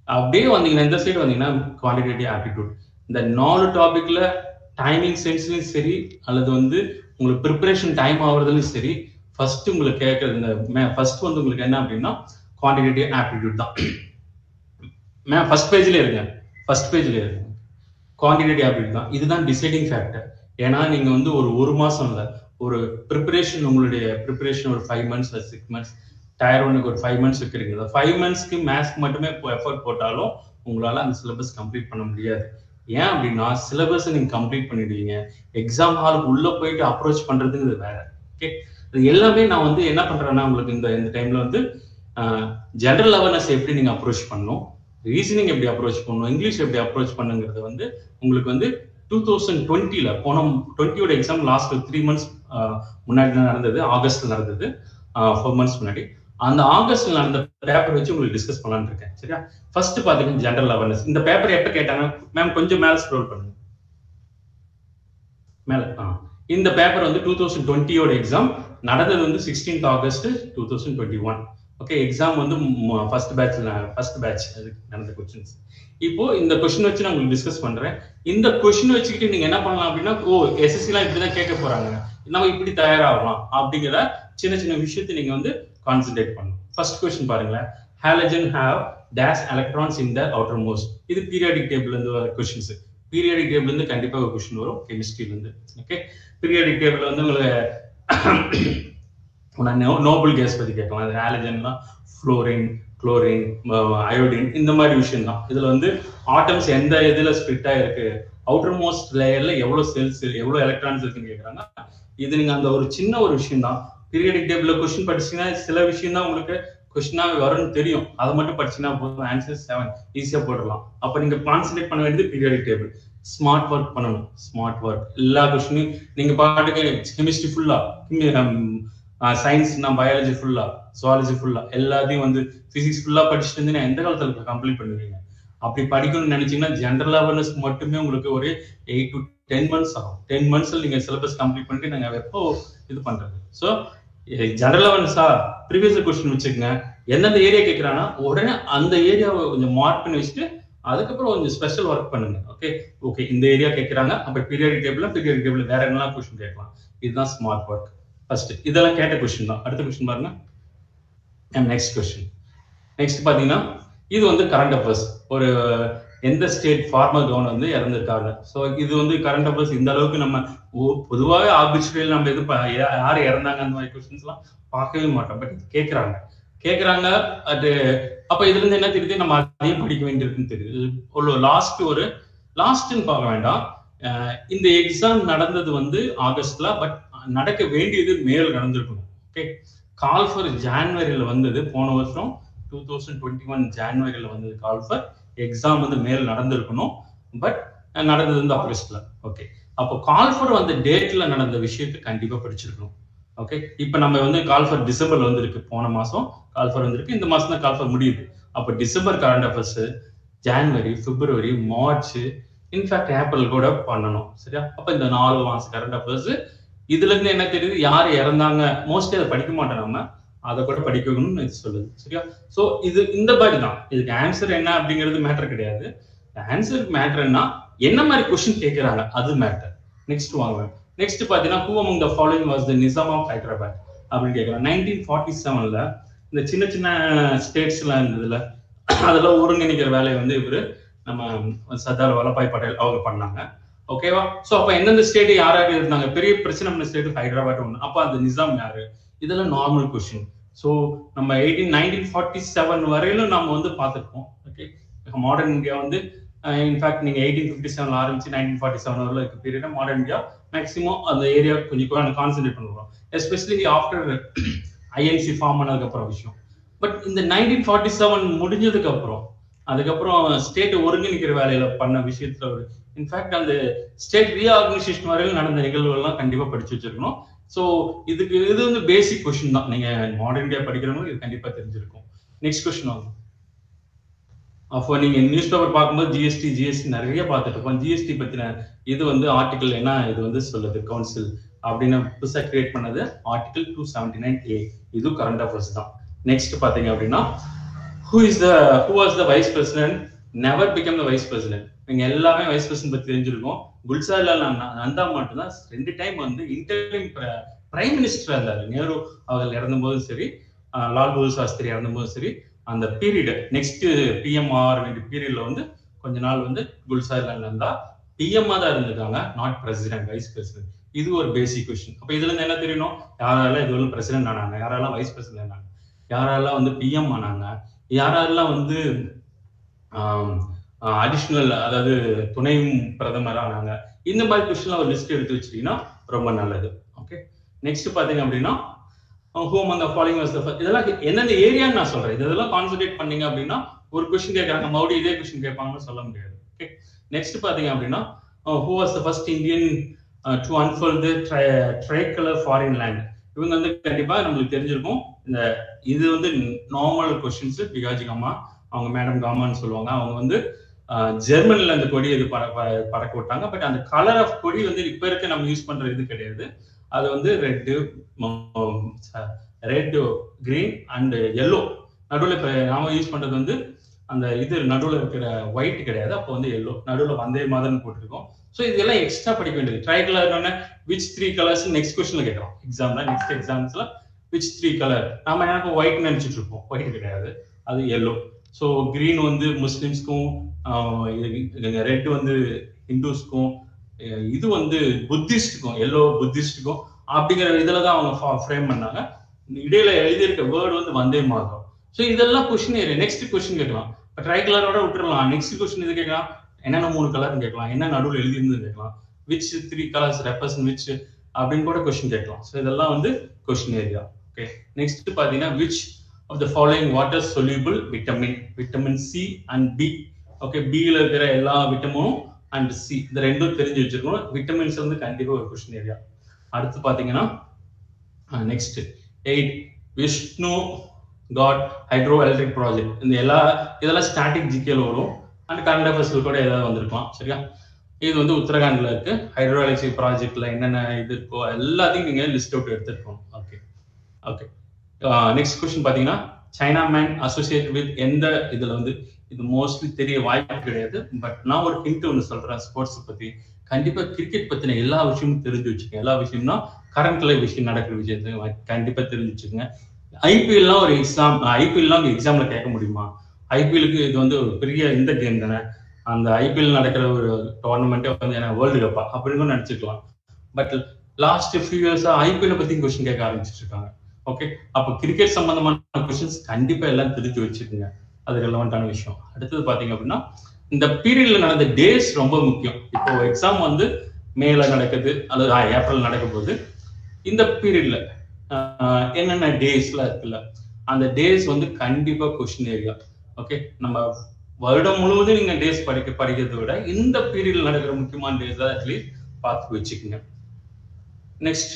அப்படியே வந்தீங்கன்னா இந்த சைடு வந்தீங்கன்னா குவான்டிடேட்டிவ் ஆப்டிடியூட் இந்த நாலு டாபிக்ல டைமிங் சென்ஸ்லயும் சரி அல்லது வந்து உங்களுக்கு ப்ரிப்பரேஷன் டைம் ஆகுறதுலயும் சரி ஃபர்ஸ்ட் உங்களுக்கு கேட்கறது இந்த ஃபர்ஸ்ட் வந்து உங்களுக்கு என்ன அப்படின்னா குவான்டிடேட்டிவ் ஆப்டிடியூட் தான் மேம் ஃபர்ஸ்ட் பேஜ்ல இருங்க ஃபர்ஸ்ட் பேஜ்ல இருங்க குவான்டிடேட்டிவ் ஆப்டிடியூட் தான் இதுதான் டிசைடிங் ஃபேக்டர் ஏன்னா நீங்க வந்து ஒரு ஒரு மாசம் இல்ல ஒரு ப்ரிப்பரேஷன் உங்களுடைய ப்ரிப்பரேஷன் ஒரு five months six months tier ஒனுக்கு ஒரு ஃபைவ் மந்த்ஸ் வைக்கிறீங்க ஃபைவ் மந்த்ஸ்க்கு மேத்ஸ்க்கு மட்டுமே எஃபர்ட் போட்டாலும் உங்களால அந்த சிலபஸ் கம்ப்ளீட் பண்ண முடியாது ஏன் அப்படின்னா சிலபஸ் நீங்க கம்ப்ளீட் பண்ணிடுவீங்க எக்ஸாம் ஹாலுக்கு உள்ள போயிட்டு அப்ரோச் பண்றதுங்கிறது வேற ஓகே இது எல்லாமே நான் வந்து என்ன பண்றேன்னா உங்களுக்கு இந்த இந்த டைம்ல வந்து ஜெனரல் அவேர்னஸ் எப்படி நீங்க அப்ரோச் பண்ணணும் ரீசனிங் எப்படி அப்ரோச் பண்ணணும் இங்கிலீஷ் எப்படி அப்ரோச் பண்ணுங்கிறது வந்து உங்களுக்கு வந்து டூ தௌசண்ட் டுவெண்ட்டில போன டுவெண்ட்டியோட எக்ஸாம் லாஸ்ட் த்ரீ மந்த்ஸ் முன்னாடி நடந்தது ஆகஸ்ட்ல நடந்தது ஃபோர் மந்த்ஸ் முன்னாடி அந்த ஆகஸ்ட்ல நடந்த பேப்பர் வச்சு உங்களுக்கு டிஸ்கஸ் பண்ணலாம்னு இருக்கேன் சரியா ஃபர்ஸ்ட் பாத்தீங்கன்னா ஜெனரல் அவேர்னஸ் இந்த பேப்பர் எப்ப கேட்டாங்க மேம் கொஞ்சம் மேல ஸ்க்ரோல் பண்ணுங்க மேல ஆ இந்த பேப்பர் வந்து டூ தௌசண்ட் டுவெண்ட்டியோட எக்ஸாம் நடந்தது வந்து sixteenth August two thousand twenty one okay exam வந்து ஃபர்ஸ்ட் பேட்ச்ல ஃபர்ஸ்ட் பேட்ச் அதுக்கு நடந்த கொஸ்டின்ஸ் இப்போ இந்த கொஸ்டின் வச்சு நான் உங்களுக்கு டிஸ்கஸ் பண்றேன் இந்த கொஸ்டின் வச்சுக்கிட்டு நீங்க என்ன பண்ணலாம் அப்படின்னா ஓ எஸ்எஸ்சி எல்லாம் இப்படிதான் கேட்க போறாங்க நம்ம இப்படி தயாராகலாம் அப்படிங்கிற சின்ன சின்ன விஷயத்தை நீங்க வந்து கான்சென்ட்ரேட் பண்ணணும் ஃபர்ஸ்ட் கொஸ்டின் பாருங்களேன் halogen have dash electrons in the outermost இது பீரியாடிக் டேபிள் இருந்து வர கொஸ்டின்ஸ் பீரியாடிக் டேபிள் இருந்து கண்டிப்பா ஒரு கொஸ்டின் வரும் கெமிஸ்ட்ரில இருந்து ஓகே பீரியாடிக் டேபிள் வந்து உங்களுக்கு நோபல் கேஸ் பத்தி கேட்கலாம் அது ஹாலஜன்லாம் ஃப்ளோரின் குளோரின் அயோடின் இந்த மாதிரி விஷயம் தான் இதுல வந்து ஆட்டம்ஸ் எந்த இதுல ஸ்பிரிட் ஆயிருக்கு அவுட்டர் மோஸ்ட் லேயர்ல எவ்வளவு செல்ஸ் எவ்வளவு எலக்ட்ரான்ஸ் இருக்குன்னு கேக்குறாங்க இது நீங்க அந்த ஒரு சின்ன ஒரு விஷயம் தான் பீரியடிக் டேபிள்ல கொஸ்டின் படிச்சீங்கன்னா சில விஷயம் தான் உங்களுக்கு கொஸ்டினாவே வரும்னு தெரியும் அதை மட்டும் படிச்சீங்கன்னா போதும் ஆன்சர் செவன் ஈஸியா போடலாம் அப்ப நீங்க கான்சென்ட்ரேட் பண்ண வேண்டியது பீரியடிக் டேபிள் ஸ்மார்ட் ஒர்க் பண்ணணும் ஸ்மார்ட் ஒர்க் எல்லா கொஸ்டினையும் நீங்க பாட்டுக்கு கெமிஸ்ட்ரி ஃபுல்லா சயின்ஸ்னா பயாலஜி ஃபுல்லா சுவாலஜி ஃபுல்லா எல்லாத்தையும் வந்து பிசிக்ஸ் ஃபுல்லா படிச்சுட்டு இருந்து எந்த காலத்துல கம்ப்ளீட் பண்ணுவீங்க அப்படி படிக்கணும்னு நினைச்சீங்கன்னா ஜென்ரல் அவேர்னஸ் மட்டுமே உங்களுக்கு ஒரு எயிட் டு டென் மந்த்ஸ் ஆகும் டென் மந்த்ஸ்ல நீங்க சிலபஸ் கம்ப்ளீட் பண்ணிட்டு நாங்க எப்போ இது பண்றது ஸோ ஜெனரல் அவேர்னஸா ப்ரீவியஸ் கொஸ்டின் வச்சுக்கோங்க எந்தெந்த ஏரியா கேட்கறாங்கன்னா உடனே அந்த ஏரியாவை கொஞ்சம் மார்க் பண்ணி வச்சுட்டு அதுக்கப்புறம் கொஞ்சம் ஸ்பெஷல் ஒர்க் பண்ணுங்க ஓகே ஓகே இந்த ஏரியா கேட்கறாங்க அப்ப பீரியடிக் டேபிள் பீரியடிக் டேபிள் வேற என்னெல்லாம் கொஸ்டின் கேட்கலாம் இதுதான் ஸ்மார்ட் ஒர்க் ஃபர்ஸ்ட் இதெல்லாம் கேட்ட கொஸ்டின் தான் அடுத்த கொஸ்டின் பாருங்க நெக்ஸ்ட் கொஸ்டின் நெக்ஸ்ட் பாத்தீங்கன்னா இது வந்து கரண்ட் அஃபேர்ஸ் ஒரு எந்த ஸ்டேட் ஃபார்மர் கவர்னர் வந்து இறந்துருக்காங்க ஸோ இது வந்து கரண்ட் அஃபேர்ஸ் இந்த அளவுக்கு நம்ம பொதுவாகவே ஆர்பிச்சுவல் நம்ம இது யார் இறந்தாங்க அந்த மாதிரி கொஸ்டின்ஸ் எல்லாம் பார்க்கவே மாட்டோம் பட் கேட்கறாங்க கேட்கறாங்க அது அப்ப இதுல இருந்து என்ன தெரியுது நம்ம அதையும் படிக்க வேண்டியிருக்குன்னு தெரியுது ஒரு லாஸ்ட் ஒரு லாஸ்ட்னு பார்க்க வேண்டாம் இந்த எக்ஸாம் நடந்தது வந்து ஆகஸ்ட்ல பட் நடக்க வேண்டியது மேல் நடந்திருக்கணும் ஓகே கால் ஃபார் ஜான்வரியில வந்தது போன வருஷம் டூ தௌசண்ட் டுவெண்ட்டி ஒன் ஜான்வரியில வந்தது கால் ஃபார் எக்ஸாம் வந்து மேல் நடந்திருக்கணும் பட் நடந்தது வந்து ஆகஸ்ட்ல ஓகே அப்போ கால் ஃபார் வந்த டேட்ல நடந்த விஷயத்தை கண்டிப்பா படிச்சிருக்கணும் ஓகே இப்போ நம்ம வந்து கால் ஃபார் டிசம்பர்ல வந்திருக்கு போன மாசம் கால் ஃபார் வந்திருக்கு இந்த மாசம் தான் கால் ஃபார் முடியுது அப்போ December current affairs January February March in fact April கூட பண்ணணும் சரியா அப்ப இந்த நாலு மாசம் கரண்ட் அஃபேர்ஸ் இதுல இருந்து என்ன தெரியுது யார் இறந்தாங்க மோஸ்ட்லி அதை படிக்க மாட்டோம் நம்ம அதை கூட படிக்கணும்னு சொல்லுது சரியா சோ இது இந்த மாதிரி தான் இதுக்கு ஆன்சர் என்ன அப்படிங்கிறது மேட்டர் கிடையாது ஆன்சர் மேட்டர்னா என்ன மாதிரி கொஸ்டின் கேட்கிறாங்க அது மேட்டர் நெக்ஸ்ட் வாங்க நெக்ஸ்ட் பாத்தீங்கன்னா who among the following was the Nizam of Hyderabad அப்படின்னு கேட்கலாம் நைன்டீன் ஃபார்ட்டி செவன்ல இந்த சின்ன சின்ன ஸ்டேட்ஸ் எல்லாம் இருந்ததுல அதெல்லாம் ஒருங்கிணைக்கிற வேலையை வந்து இவரு நம்ம சர்தார் வல்லபாய் பட்டேல் அவங்க பண்ணாங்க ஓகேவா சோ அப்ப எந்தெந்த ஸ்டேட் யார் யார் இருந்தாங்க பெரிய பிரச்சனை பண்ண ஸ்டேட் ஹைதராபாத் ஒண்ணு அப்ப அந்த நிசாம் யாரு இதெல்லாம் நார்மல் கொஸ்டின் ஸோ நம்ம எயிட்டீன் நைன்டீன் ஃபார்ட்டி செவன் வரையிலும் நம்ம வந்து பார்த்துருப்போம் ஓகே மாடர்ன் இந்தியா வந்து இன்ஃபேக்ட் நீங்க எயிட்டீன் ஃபிஃப்டி செவன் ஆரம்பிச்சு நைன்டீன் ஃபார்ட்டி செவன் வரல இருக்க பீரியட் மாடர்ன் இந்தியா மேக்ஸிமம் அந்த ஏரியா கொஞ்சம் கான்சென்ட்ரேட் பண்ணுறோம் எஸ்பெஷலி ஆஃப்டர் ஐஎன்சி ஃபார்ம் ஆனதுக்கு அப்புறம் விஷயம் பட் இந்த நைன்டீன் ஃபார்ட்டி செவன் முடிஞ்சதுக்கு அப்புறம் அதுக்கப்புறம் ஸ்டேட் ஒருங்கிணைக்கிற வேலையில பண்ண விஷயத்துல ஒரு இன்ஃபேக்ட் அந்த ஸ்டேட் ரீஆர்கனைசேஷன் வரையில் நடந்த நிகழ்வுகள்லாம் கண்டிப்பா படிச்சு வச்சிருக்கணும் ஸோ இதுக்கு இது வந்து பேசிக் கொஸ்டின் தான் நீங்க மாடர்ன் இந்தியா படிக்கிறவங்களுக்கு இது கண்டிப்பா தெரிஞ்சிருக்கும் நெக்ஸ்ட் கொஸ்டின் வாங்க அப்போ நீங்க நியூஸ் பேப்பர் பார்க்கும்போது ஜிஎஸ்டி ஜிஎஸ்டி நிறைய பார்த்துட்டு இருப்போம் ஜிஎஸ்டி பத்தின இது வந்து ஆர்டிகல் என்ன இது வந்து சொல்லுது கவுன்சில் அப்படின்னு புதுசாக கிரியேட் பண்ணது article two seventy nine A இது கரண்ட் அஃபேர்ஸ் தான் நெக்ஸ்ட் பாத்தீங்க அப்படின்னா who is the who was the vice president never become the vice president நீங்க எல்லாமே வைஸ் பிரசிடென்ட் பத்தி தெரிஞ்சிருக்கும் குல்சார்லால் நந்தா மட்டும்தான் ரெண்டு டைம் வந்து இன்டர்வியூ பிரைம் மினிஸ்டர் இருந்தாரு நேரு அவர்கள் இறந்தபோதும் சரி அஹ் லால் பகதூர் சாஸ்திரி இறந்தபோதும் சரி அந்த பீரியட் நெக்ஸ்ட் பிஎம் ஆர் வேண்டிய பீரியட்ல வந்து கொஞ்ச நாள் வந்து குல்சார்லால் நந்தா பிஎம்மா தான் இருந்திருக்காங்க நாட் பிரசிடென்ட் வைஸ் பிரசிடென்ட் இது ஒரு பேசிக் கொஸ்டின் அப்ப இதுல இருந்து என்ன தெரியணும் யாரெல்லாம் இது வந்து பிரசிடென்ட் ஆனாங்க யாரெல்லாம் வைஸ் பிரசிடென்ட் ஆனாங்க யாரெல்லாம் வந்து பிஎம் ஆனாங்க யாரெல்லாம் வந்து அடிஷ்னல் அதாவது துணை பிரதமர் ஆனாங்க இந்த மாதிரி கொஸ்டின்ல ஒரு லிஸ்ட் எடுத்து வச்சிட்டீங்கன்னா ரொம்ப நல்லது ஓகே நெக்ஸ்ட் பாத்தீங்க அப்படின்னா ஹோம் அந்த ஃபாலோயிங் வாஸ் இதெல்லாம் எந்தெந்த ஏரியான்னு நான் சொல்றேன் இதெல்லாம் கான்சென்ட்ரேட் பண்ணீங்க அப்படின்னா ஒரு கொஸ்டின் கேட்கறாங்க மறுபடியும் இதே கொஸ்டின் கேட்பாங்கன்னு சொல்ல முடியாது ஓகே நெக்ஸ்ட் பாத்தீங்க அப்படின்னா who was the first Indian to unfold tricolour foreign land இவங்க வந்து கண்டிப்பா நம்மளுக்கு தெரிஞ்சிருக்கும் இந்த இது வந்து நார்மல் கொஸ்டின்ஸ் பிகாஜி காமா அவங்க மேடம் காமான்னு சொல்லுவாங்க அவங்க வந்து அஹ், ஜெர்மனில அந்த கொடி இது பற- பற- பறக்க விட்டாங்க பட் அந்த கலர் ஆஃப் கொடி வந்து இப்ப இருக்க நம்ம யூஸ் பண்ற இது கிடையாது அது வந்து red red green and yellow நடுவில் இப்போ நாம யூஸ் பண்றது வந்து அந்த இது நடுவில் இருக்கிற ஒயிட் கிடையாது அப்போ வந்து எல்லோ நடுவில் வந்தே மாதம் போட்டிருக்கோம் ஸோ இதெல்லாம் எக்ஸ்ட்ரா படிக்க வேண்டியது tricolour which three colours next கொஸ்டின்ல கேட்கலாம் எக்ஸாம்ல நெக்ஸ்ட் எக்ஸாம்ஸ்ல விச் த்ரீ கலர் நாம எனக்கு ஒயிட் நினைச்சிட்டு இருப்போம் ஒயிட் கிடையாது அது எல்லோ ஸோ கிரீன் வந்து முஸ்லிம்ஸ்க்கும் ரெட் வந்து ஹிந்துஸ்க்கும் அஹ் இது வந்து புத்திஸ்டுக்கும் எல்லோ புத்திஸ்டுக்கும் அப்படிங்கிற இதுல தான் அவங்க ஃப்ரேம் பண்ணாங்க இடையில எழுதியிருக்க வேர்டு வந்து வந்தே மாதம் ஸோ இதெல்லாம் கொஸ்டின் ஏரியா நெக்ஸ்ட் கொஸ்டின் கேட்கலாம் இப்போ ட்ரை கலரோட விட்டுறலாம் நெக்ஸ்ட் கொஸ்டின் இது கேட்கலாம் என்னென்ன மூணு கலர்னு கேட்கலாம் என்ன நடுவில் எழுதியிருந்து கேட்கலாம் which three colours represent which அப்படின்னு கூட கொஸ்டின் கேட்கலாம் ஸோ இதெல்லாம் வந்து கொஸ்டின் ஏரியா ஓகே நெக்ஸ்ட் பார்த்தீங்கன்னா which of the following water soluble vitamin vitamin C and B okay பியில் இருக்கிற எல்லா விட்டமினும் அண்ட் சி இந்த ரெண்டும் தெரிஞ்சு வச்சிருக்கணும் விட்டமின்ஸ் வந்து கண்டிப்பா ஒரு கொஸ்டின் ஏரியா அடுத்து பாத்தீங்கன்னா next eight Vishnu Gad hydro electric project இந்த எல்லா இதெல்லாம் ஸ்டாட்டிக் ஜிகேல வரும் அண்ட் கரண்ட் அஃபேர்ஸ்ல கூட ஏதாவது வந்திருக்கலாம் சரியா இது வந்து உத்தரகாண்ட்ல இருக்கு ஹைட்ரோ எலக்ட்ரிக் ப்ராஜெக்ட்ல என்னென்ன இது இருக்கோ எல்லாத்தையும் நீங்க லிஸ்ட் அவுட் எடுத்துருக்கணும் ஓகே ஓகே நெக்ஸ்ட் கொஸ்டின் பாத்தீங்கன்னா சைனா மேன் அசோசியேட் வித் எந்த இதுல வந்து இது மோஸ்ட்லி தெரிய வாய்ப்பு கிடையாது பட் நான் ஒரு ஹிண்ட் ஒன்று சொல்றேன் ஸ்போர்ட்ஸ் பத்தி கண்டிப்பா கிரிக்கெட் பத்தின எல்லா விஷயமும் தெரிஞ்சு வச்சுக்கோங்க எல்லா விஷயம்னா கரண்ட்ல விஷயம் நடக்கிற விஷயத்தை கண்டிப்பா தெரிஞ்சு வச்சுக்கோங்க ஐபிஎல்லாம் ஒரு எக்ஸாம் ஐபிஎல்லாம் எக்ஸாம்ல கேட்க முடியுமா ஐபிஎலுக்கு இது வந்து ஒரு பெரிய இந்த கேம் தானே அந்த ஐபிஎல் நடக்கிற ஒரு டோர்னமெண்ட்டே வந்து என்ன வேர்ல்டு கப்பா அப்படின்னு நினைச்சுக்கலாம் பட் லாஸ்ட் ஃபியூ இயர்ஸா ஐபிஎல் பத்தி கொஸ்டின் கேட்க ஆரம்பிச்சிட்டு இருக்காங்க ஓகே அப்போ கிரிக்கெட் சம்பந்தமான கொஸ்டின்ஸ் கண்டிப்பா எல்லாம் தெரிஞ்சு வச்சுக்கோங்க அது ரெலவெண்டான விஷயம் அடுத்தது பாத்தீங்க அப்படின்னா இந்த பீரியட்ல நடந்த டேஸ் ரொம்ப முக்கியம் இப்போ எக்ஸாம் வந்து மேல நடக்குது அல்லது ஏப்ரல் நடக்க போகுது இந்த பீரியட்ல என்னென்ன டேஸ்லாம் இருக்குல்ல அந்த டேஸ் வந்து கண்டிப்பா கொஸ்டின் ஏரியா ஓகே நம்ம வருடம் முழுவதும் நீங்க டேஸ் படிக்க படிக்கிறதை விட இந்த பீரியட்ல நடக்கிற முக்கியமான டேஸ் தான் அட்லீஸ்ட் பார்த்து வச்சுக்கோங்க நெக்ஸ்ட்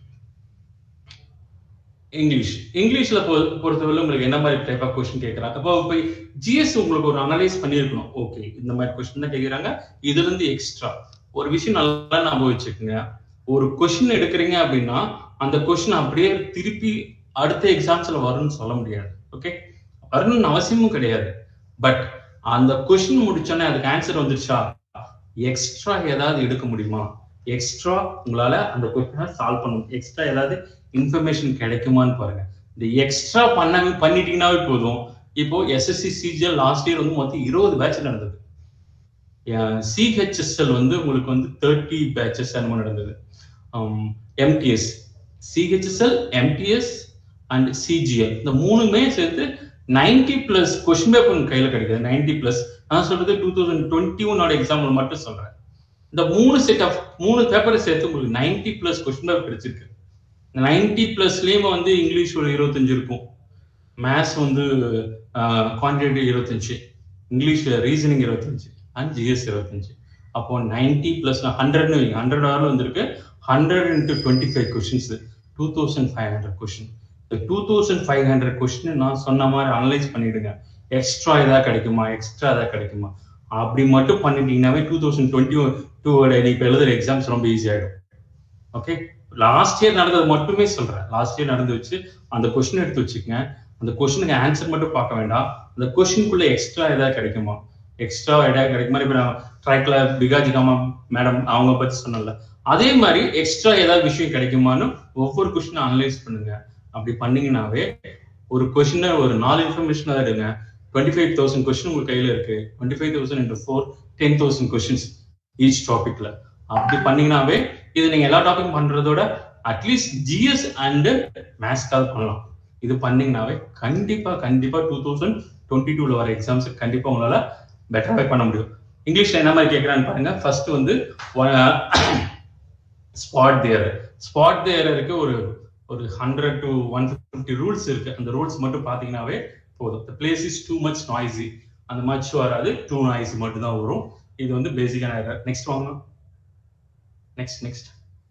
இங்கிலீஷ் இங்கிலீஷ்ல பொறுத்தவரை உங்களுக்கு என்ன மாதிரி டைப் ஆஃப் கொஸ்டின் கேட்கறாங்க அப்போ இப்போ ஜிஎஸ் உங்களுக்கு ஒரு அனலைஸ் பண்ணியிருக்கணும் ஓகே இந்த மாதிரி கொஸ்டின் தான் கேட்குறாங்க இதுல இருந்து எக்ஸ்ட்ரா ஒரு விஷயம் நல்லா ஞாபகம் வச்சுக்கோங்க ஒரு கொஸ்டின் எடுக்கிறீங்க அப்படின்னா அந்த கொஸ்டின் அப்படியே திருப்பி அடுத்த எக்ஸாம்ஸ்ல வரும்னு சொல்ல முடியாது ஓகே வரணும்னு அவசியமும் கிடையாது பட் அந்த கொஸ்டின் முடிச்சோன்னே அதுக்கு ஆன்சர் வந்துருச்சா எக்ஸ்ட்ரா ஏதாவது எடுக்க முடியுமா எக்ஸ்ட்ரா உங்களால அந்த கொஸ்டினை சால்வ் பண்ணணும் எக்ஸ்ட்ரா ஏதாவது இன்ஃபர்மேஷன் கிடைக்குமான்னு பாருங்க இந்த எக்ஸ்ட்ரா பண்ண பண்ணிட்டீங்கன்னாவே போதும் இப்போ எஸ்எஸ்சி சிஜிஎல் லாஸ்ட் இயர் வந்து மொத்தம் இருபது பேட்ச் நடந்தது சிஹெச்எஸ்எல் வந்து உங்களுக்கு வந்து தேர்ட்டி பேட்சஸ் என்னமோ நடந்தது MTS CHSL MTS and CGL இந்த மூணுமே சேர்த்து நைன்டி பிளஸ் கொஸ்டின் பேப்பர் கையில கிடைக்குது நைன்டி பிளஸ் நான் சொல்றது டூ தௌசண்ட் டுவெண்ட்டி ஒன்னோட எக்ஸாம்பிள் மட்டும் சொல்றேன் இந்த மூணு செட் ஆஃப் மூணு பேப்பரை சேர்த்து உங்களுக்கு நைன்டி பிளஸ் கொஸ்டின் பேப்பர் கிடைச்சிருக்கு நைன்டி பிளஸ்லயும் வந்து இங்கிலீஷ் ஒரு இருபத்தஞ்சு இருக்கும் மேத்ஸ் வந்து குவான்டிட்டி இருபத்தஞ்சு இங்கிலீஷ் ரீசனிங் இருபத்தஞ்சு அண்ட் ஜிஎஸ் இருபத்தஞ்சு அப்போ நைன்டி பிளஸ் ஹண்ட்ரட்னு வைங்க ஹண்ட்ரட் ஹவர் வந்திருக்கு hundred into twenty five questions two thousand five hundred question இந்த two thousand five hundred question நான் சொன்ன மாதிரி அனலைஸ் பண்ணிடுங்க எக்ஸ்ட்ரா ஏதாவது கிடைக்குமா எக்ஸ்ட்ரா ஏதாவது கிடைக்குமா அப்படி மட்டும் பண்ணிட்டீங்கன்னாவே டூ தௌசண்ட் டுவெண்ட்டி டூவோட இப்போ எழுதுற எக்ஸாம்ஸ் ரொம்ப ஈஸி ஆகிடும் ஓகே லாஸ்ட் இயர் நடந்தது மட்டுமே சொல்றேன் லாஸ்ட் இயர் நடந்து வச்சு அந்த கொஸ்டின் எடுத்து வச்சுக்கங்க அந்த கொஸ்டினுக்கு ஆன்சர் மட்டும் பார்க்க வேண்டாம் அந்த கொஸ்டினுக்குள்ள எக்ஸ்ட்ரா ஏதாவது கிடைக்குமா எக்ஸ்ட்ரா ஏதாவது கிடைக்குமா இப்ப நான் ட்ராக்ல பிகாஜி காமா மேடம் அவங்க பத்தி சொன்னல அதே மாதிரி எக்ஸ்ட்ரா ஏதாவது விஷயம் கிடைக்குமான்னு ஒவ்வொரு கொஸ்டினும் அனலைஸ் பண்ணுங்க அப்படி பண்ணீங்கன்னாவே ஒரு கொஸ்டினை ஒரு நாலு இன்ஃபர்மேஷன் தான் எடுங்க டுவெண்ட்டி ஃபைவ் தௌசண்ட் கொஸ்டின் உங்க கையில இருக்கு twenty five thousand into four ten thousand questions each டாபிக்ல அப்படி பண்ணீங்கன்னாவே இது நீங்க எல்லா டாபிக் பண்றதோட அட்லீஸ்ட் ஜிஎஸ் அண்ட் மேத்ஸ்க்காவது பண்ணலாம் இது பண்ணீங்கன்னாவே கண்டிப்பா கண்டிப்பா டூ தௌசண்ட் டுவெண்ட்டி டூல வர எக்ஸாம்ஸ் கண்டிப்பா உங்களால பெட்டராகவே பண்ண முடியும் இங்கிலீஷ்ல என்ன மாதிரி கேட்கறான்னு பாருங்க ஃபர்ஸ்ட் வந்து ஸ்பாட் தேர் ஸ்பாட் தேருக்கு ஒரு ஒரு hundred to one fifty rules இருக்கு அந்த ரூல்ஸ் மட்டும் பாத்தீங்கன்னாவே போதும் the place is too much noisy அந்த மச் வராது டூ நாய்ஸி மட்டும் தான் வரும் இது வந்து பேசிக்கான எரர் நெக்ஸ்ட் வாங்க next next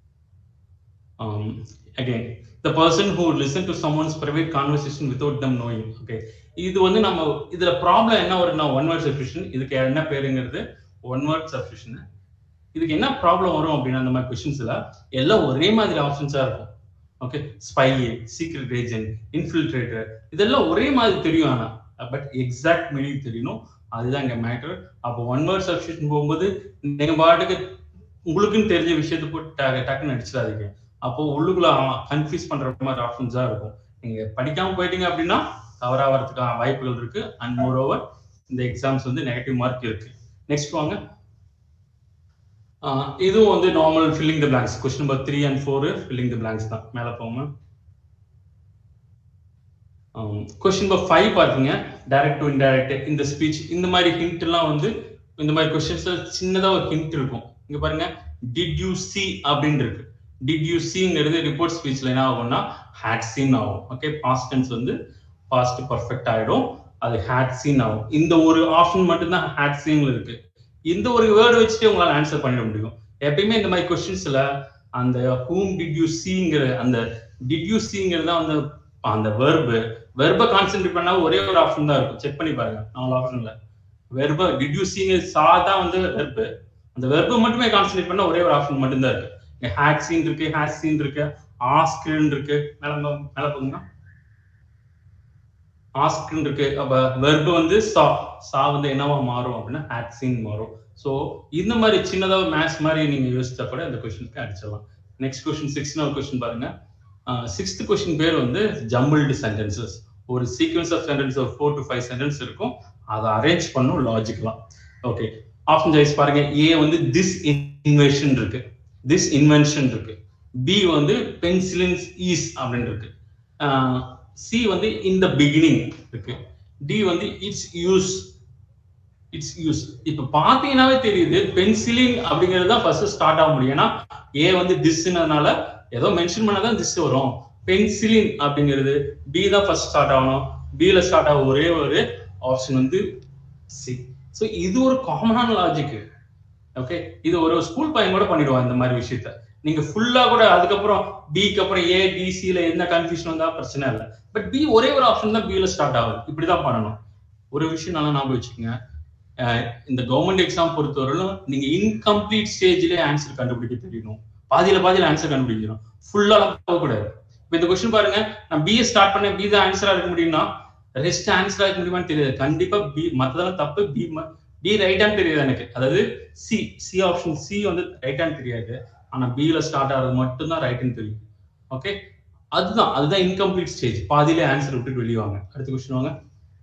again the person who listen to someone's private conversation without them knowing okay இது வந்து நம்ம இதுல ப்ராப்ளம் என்ன வரும்னா ஒன் வேர்ட் சப்ஸ்டியூஷன் இதுக்கு என்ன பேருங்கிறது ஒன் வேர்ட் சப்ஸ்டியூஷன் இதுக்கு என்ன ப்ராப்ளம் வரும் அப்படின்னா அந்த மாதிரி கொஸ்டின்ஸ்ல எல்லாம் ஒரே மாதிரி ஆப்ஷன்ஸா இருக்கும் okay spy secret agent infiltrator இதெல்லாம் ஒரே மாதிரி தெரியும் ஆனா பட் எக்ஸாக்ட் மீனிங் தெரியணும் அதுதான் இங்க மேட்டர் அப்போ ஒன் வேர்ட் சப்ஸ்டியூஷன் போகும்போது நீங்க பாட்டுக்கு உங்களுக்குன்னு தெரிஞ்ச விஷயத்தை போட்டு டக்கு டக்குன்னு அடிச்சிடாதீங்க அப்போ உள்ளுக்குள்ள கன்ஃபியூஸ் பண்ற மாதிரி ஆப்ஷன்ஸா இருக்கும் நீங்க படிக்காம போயிட்டீங்க அப்படின்னா தவறாகிறதுக்கான வாய்ப்புகள் இருக்கு அண்ட் மோர் ஓவர் இந்த எக்ஸாம்ஸ் வந்து நெகட்டிவ் மார்க் இருக்கு நெக்ஸ்ட் வாங்க இதுவும் வந்து normal filling the blanks question number three and four filling the blanks தான் மேல போங்க கொஸ்டின் நம்பர் ஃபைவ் பாத்தீங்க டைரக்ட் டு இன்டைரக்ட் இந்த ஸ்பீச் இந்த மாதிரி ஹிண்ட் எல்லாம் வந்து இந்த மாதிரி கொஸ்டின்ஸ் சின்னதா ஒரு ஹிண்ட் இருக்கும் இங்க பாருங்க டிட் யூ சி அப்படின்னு இருக்கு டிட் யூ சிங்கிறது ரிப்போர்ட் ஸ்பீச்ல என்ன ஆகும்னா ஹேட் சீன் ஆகும் ஓகே பாஸ்ட் டென்ஸ் வந்து பாஸ்ட் பர்ஃபெக்ட் ஆயிடும் அது ஹேட் சீன் ஆகும் இந்த ஒரு ஆப்ஷன் மட்டும் தான் ஹேட் சீன்ல இருக்கு இந்த ஒரு வேர்டு வச்சுட்டு உங்களால ஆன்சர் பண்ணிட முடியும் எப்பயுமே இந்த மாதிரி கொஸ்டின்ஸ்ல அந்த ஹூம் டிட் யூ சீங்கிற அந்த டிட் யூ சீங்கிறது தான் வந்து அந்த வெர்பு வெர்பை கான்சென்ட்ரேட் பண்ணா ஒரே ஒரு ஆப்ஷன் தான் இருக்கும் செக் பண்ணி பாருங்க நாலு ஆப்ஷன்ல வெர்ப டிட் யூ சீங்க சா தான் வந்து வெர்பு அந்த வெர்பை மட்டுமே கான்சென்ட்ரேட் பண்ணா ஒரே ஒரு ஆப்ஷன் மட்டும் தான் இருக்கு ஹேக் சீன் இருக்கு ஹேஸ் சீன் இருக்கு ஆஸ்கின் இருக்கு மேல மேல போகுங்க ஆஸ்கின் இருக்கு அப்ப வெர்பு வந்து சா சா வந்து என்னவா மாறும் அப்படின்னா ஹேட் சீன் மாறும் ஸோ இந்த மாதிரி சின்னதா மேத்ஸ் மாதிரி நீங்க யோசிச்சா கூட இந்த கொஸ்டினுக்கு அடிச்சிடலாம் நெக்ஸ்ட் கொஸ்டின் சிக்ஸ்த் கொஸ்டின் பாருங்க சிக்ஸ்த் கொஸ்டின் பேர் வந்து ஜம்பிள்டு சென்டென்சஸ் ஒரு சீக்வன்ஸ் ஆஃப் சென்டென்ஸ் ஒரு ஃபோர் டு ஃபைவ் சென்டென்ஸ் இருக்கும் அதை அரேஞ்ச் பண்ணும் லாஜிக்கலா ஓகே ஆப்ஷன் சாய்ஸ் பாருங்க ஏ வந்து திஸ் இன்வென்ஷன் இருக்கு திஸ் இன்வென்ஷன் இருக்கு பி வந்து பென்சிலின்ஸ் ஈஸ் அப்படின்னு இருக்கு சி வந்து இன் த பிகினிங் இருக்கு டி வந்து இட்ஸ் யூஸ் இட்ஸ் யூஸ் இப்ப பாத்தீங்கன்னாவே தெரியுது பென்சிலின் அப்படிங்கிறது தான் ஃபர்ஸ்ட் ஸ்டார்ட் ஆக முடியும் ஏன்னா ஏ வந்து திஸ்னால ஏதோ மென்ஷன் பண்ணாதான் திஸ் வரும் பென்சிலின் அப்படிங்கிறது பி தான் ஃபர்ஸ்ட் ஸ்டார்ட் ஆகணும் பில ஸ்டார்ட் ஆக ஒரே ஒரு ஆப்ஷன் வந்து சி ஸோ இது ஒரு காமனான லாஜிக் ஓகே இது ஒரு ஸ்கூல் பையன் கூட பண்ணிடுவான் இந்த மாதிரி விஷயத்த நீங்க ஃபுல்லா கூட அதுக்கப்புறம் பிக்கு அப்புறம் ஏ டிசில என்ன கன்ஃபியூஷன் வந்தா பிரச்சனை இல்லை பட் பி ஒரே ஒரு ஆப்ஷன் தான் பில ஸ்டார்ட் ஆகுது இப்படிதான் பண்ணணும் ஒரு விஷயம் நல்லா ஞாபகம் வச்சுக்கோங்க இந்த கவர்மெண்ட் எக்ஸாம் பொறுத்தவரையிலும் நீங்க இன்கம்ப்ளீட் ஸ்டேஜ்லயே ஆன்சர் கண்டுபிடிக்க தெரியணும் பாதியில பாதியில ஆன்சர் கண்டுபிடிக்கணும் ஃபுல்லா போகக்கூடாது இப்போ இந்த கொஸ்டின் பாருங்க நான் பிஏ ஸ்டார்ட் பண்ணேன் பி தான் ஆன்சரா இருக்க முடியும்னா ரெஸ்ட் ஆன்சரா இருக்க முடியுமான்னு தெரியாது கண்டிப்பா பி மத்ததெல்லாம் தப்பு பி டி ரைட்டான்னு தெரியாது எனக்கு அதாவது சி சி ஆப்ஷன் சி வந்து ரைட்டான்னு தெரியாது ஆனா பில ஸ்டார்ட் ஆகிறது மட்டும்தான் ரைட்னு தெரியும் ஓகே அதுதான் அதுதான் இன்கம்ப்ளீட் ஸ்டேஜ் பாதியிலே ஆன்சர் விட்டுட்டு வெளியே வாங்க அடுத்த கொஸ்டின் வாங்க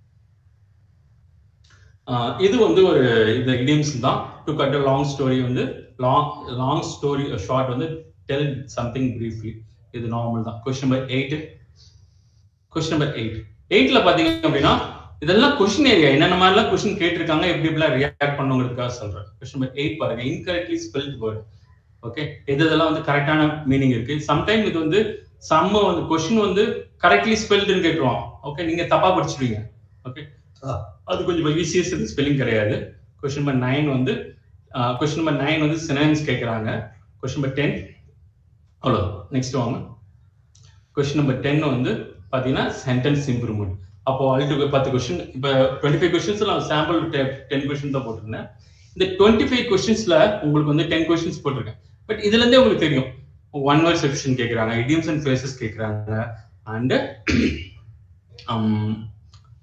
இது வந்து ஒரு இந்த இடியம்ஸ் தான் to cut a long story வந்து லாங் லாங் ஸ்டோரி ஷார்ட் வந்து டெல் சம்திங் பிரீஃப்லி இது நார்மல் தான் question number eight question number eight எயிட்ல பாத்தீங்க அப்படின்னா இதெல்லாம் கொஸ்டின் ஏரியா என்னென்ன மாதிரிலாம் கொஸ்டின் கேட்டிருக்காங்க எப்படி எப்படிலாம் ரியாக்ட் பண்ணுங்கிறதுக்காக சொல்றேன் கொஸ்டின் நம்பர் எயிட் பாருங்க இன்கரெக்ட்லி ஸ்பெல்ட் வேர்ட் ஓகே எது இதெல்லாம் வந்து கரெக்டான மீனிங் இருக்கு சம்டைம் இது வந்து சம்ம வந்து கொஸ்டின் வந்து கரெக்ட்லி ஸ்பெல்டுன்னு கேட்டுருவான் ஓகே நீங்க தப்பா படிச்சிருவீங்க ஓகே அது கொஞ்சம் ஈஸியஸ்ட் ஸ்பெல்லிங் கிடையாது கொஸ்டின் நம்பர் நைன் வந்து கொஸ்டின் நம்பர் நைன் வந்து சினன்ஸ் கேட்குறாங்க கொஸ்டின் நம்பர் டென் அவ்வளோ நெக்ஸ்ட் வாங்க கொஸ்டின் நம்பர் டென் வந்து பார்த்தீங்கன்னா சென்டென்ஸ் இம்ப்ரூவ்மெண்ட் அப்போ ஆல்ட்டு பத்து கொஸ்டின் இப்போ டுவெண்ட்டி ஃபைவ் கொஸ்டின்ஸ் நான் சாம்பிள் டென் கொஸ்டின் தான் போட்டிருந்தேன் இந்த டுவெண்ட்டி ஃபைவ் கொஸ்டின்ஸ்ல உங்களுக்கு வந்து டென் கொஸ்டின்ஸ் போட்டிருக்கேன் பட் இதுல இருந்தே உங்களுக்கு தெரியும் ஒன் வேர்ட் செக்ஷன் கேட்குறாங்க இடியம்ஸ் அண்ட் ஃபேஸஸ் கேட்குறாங்க and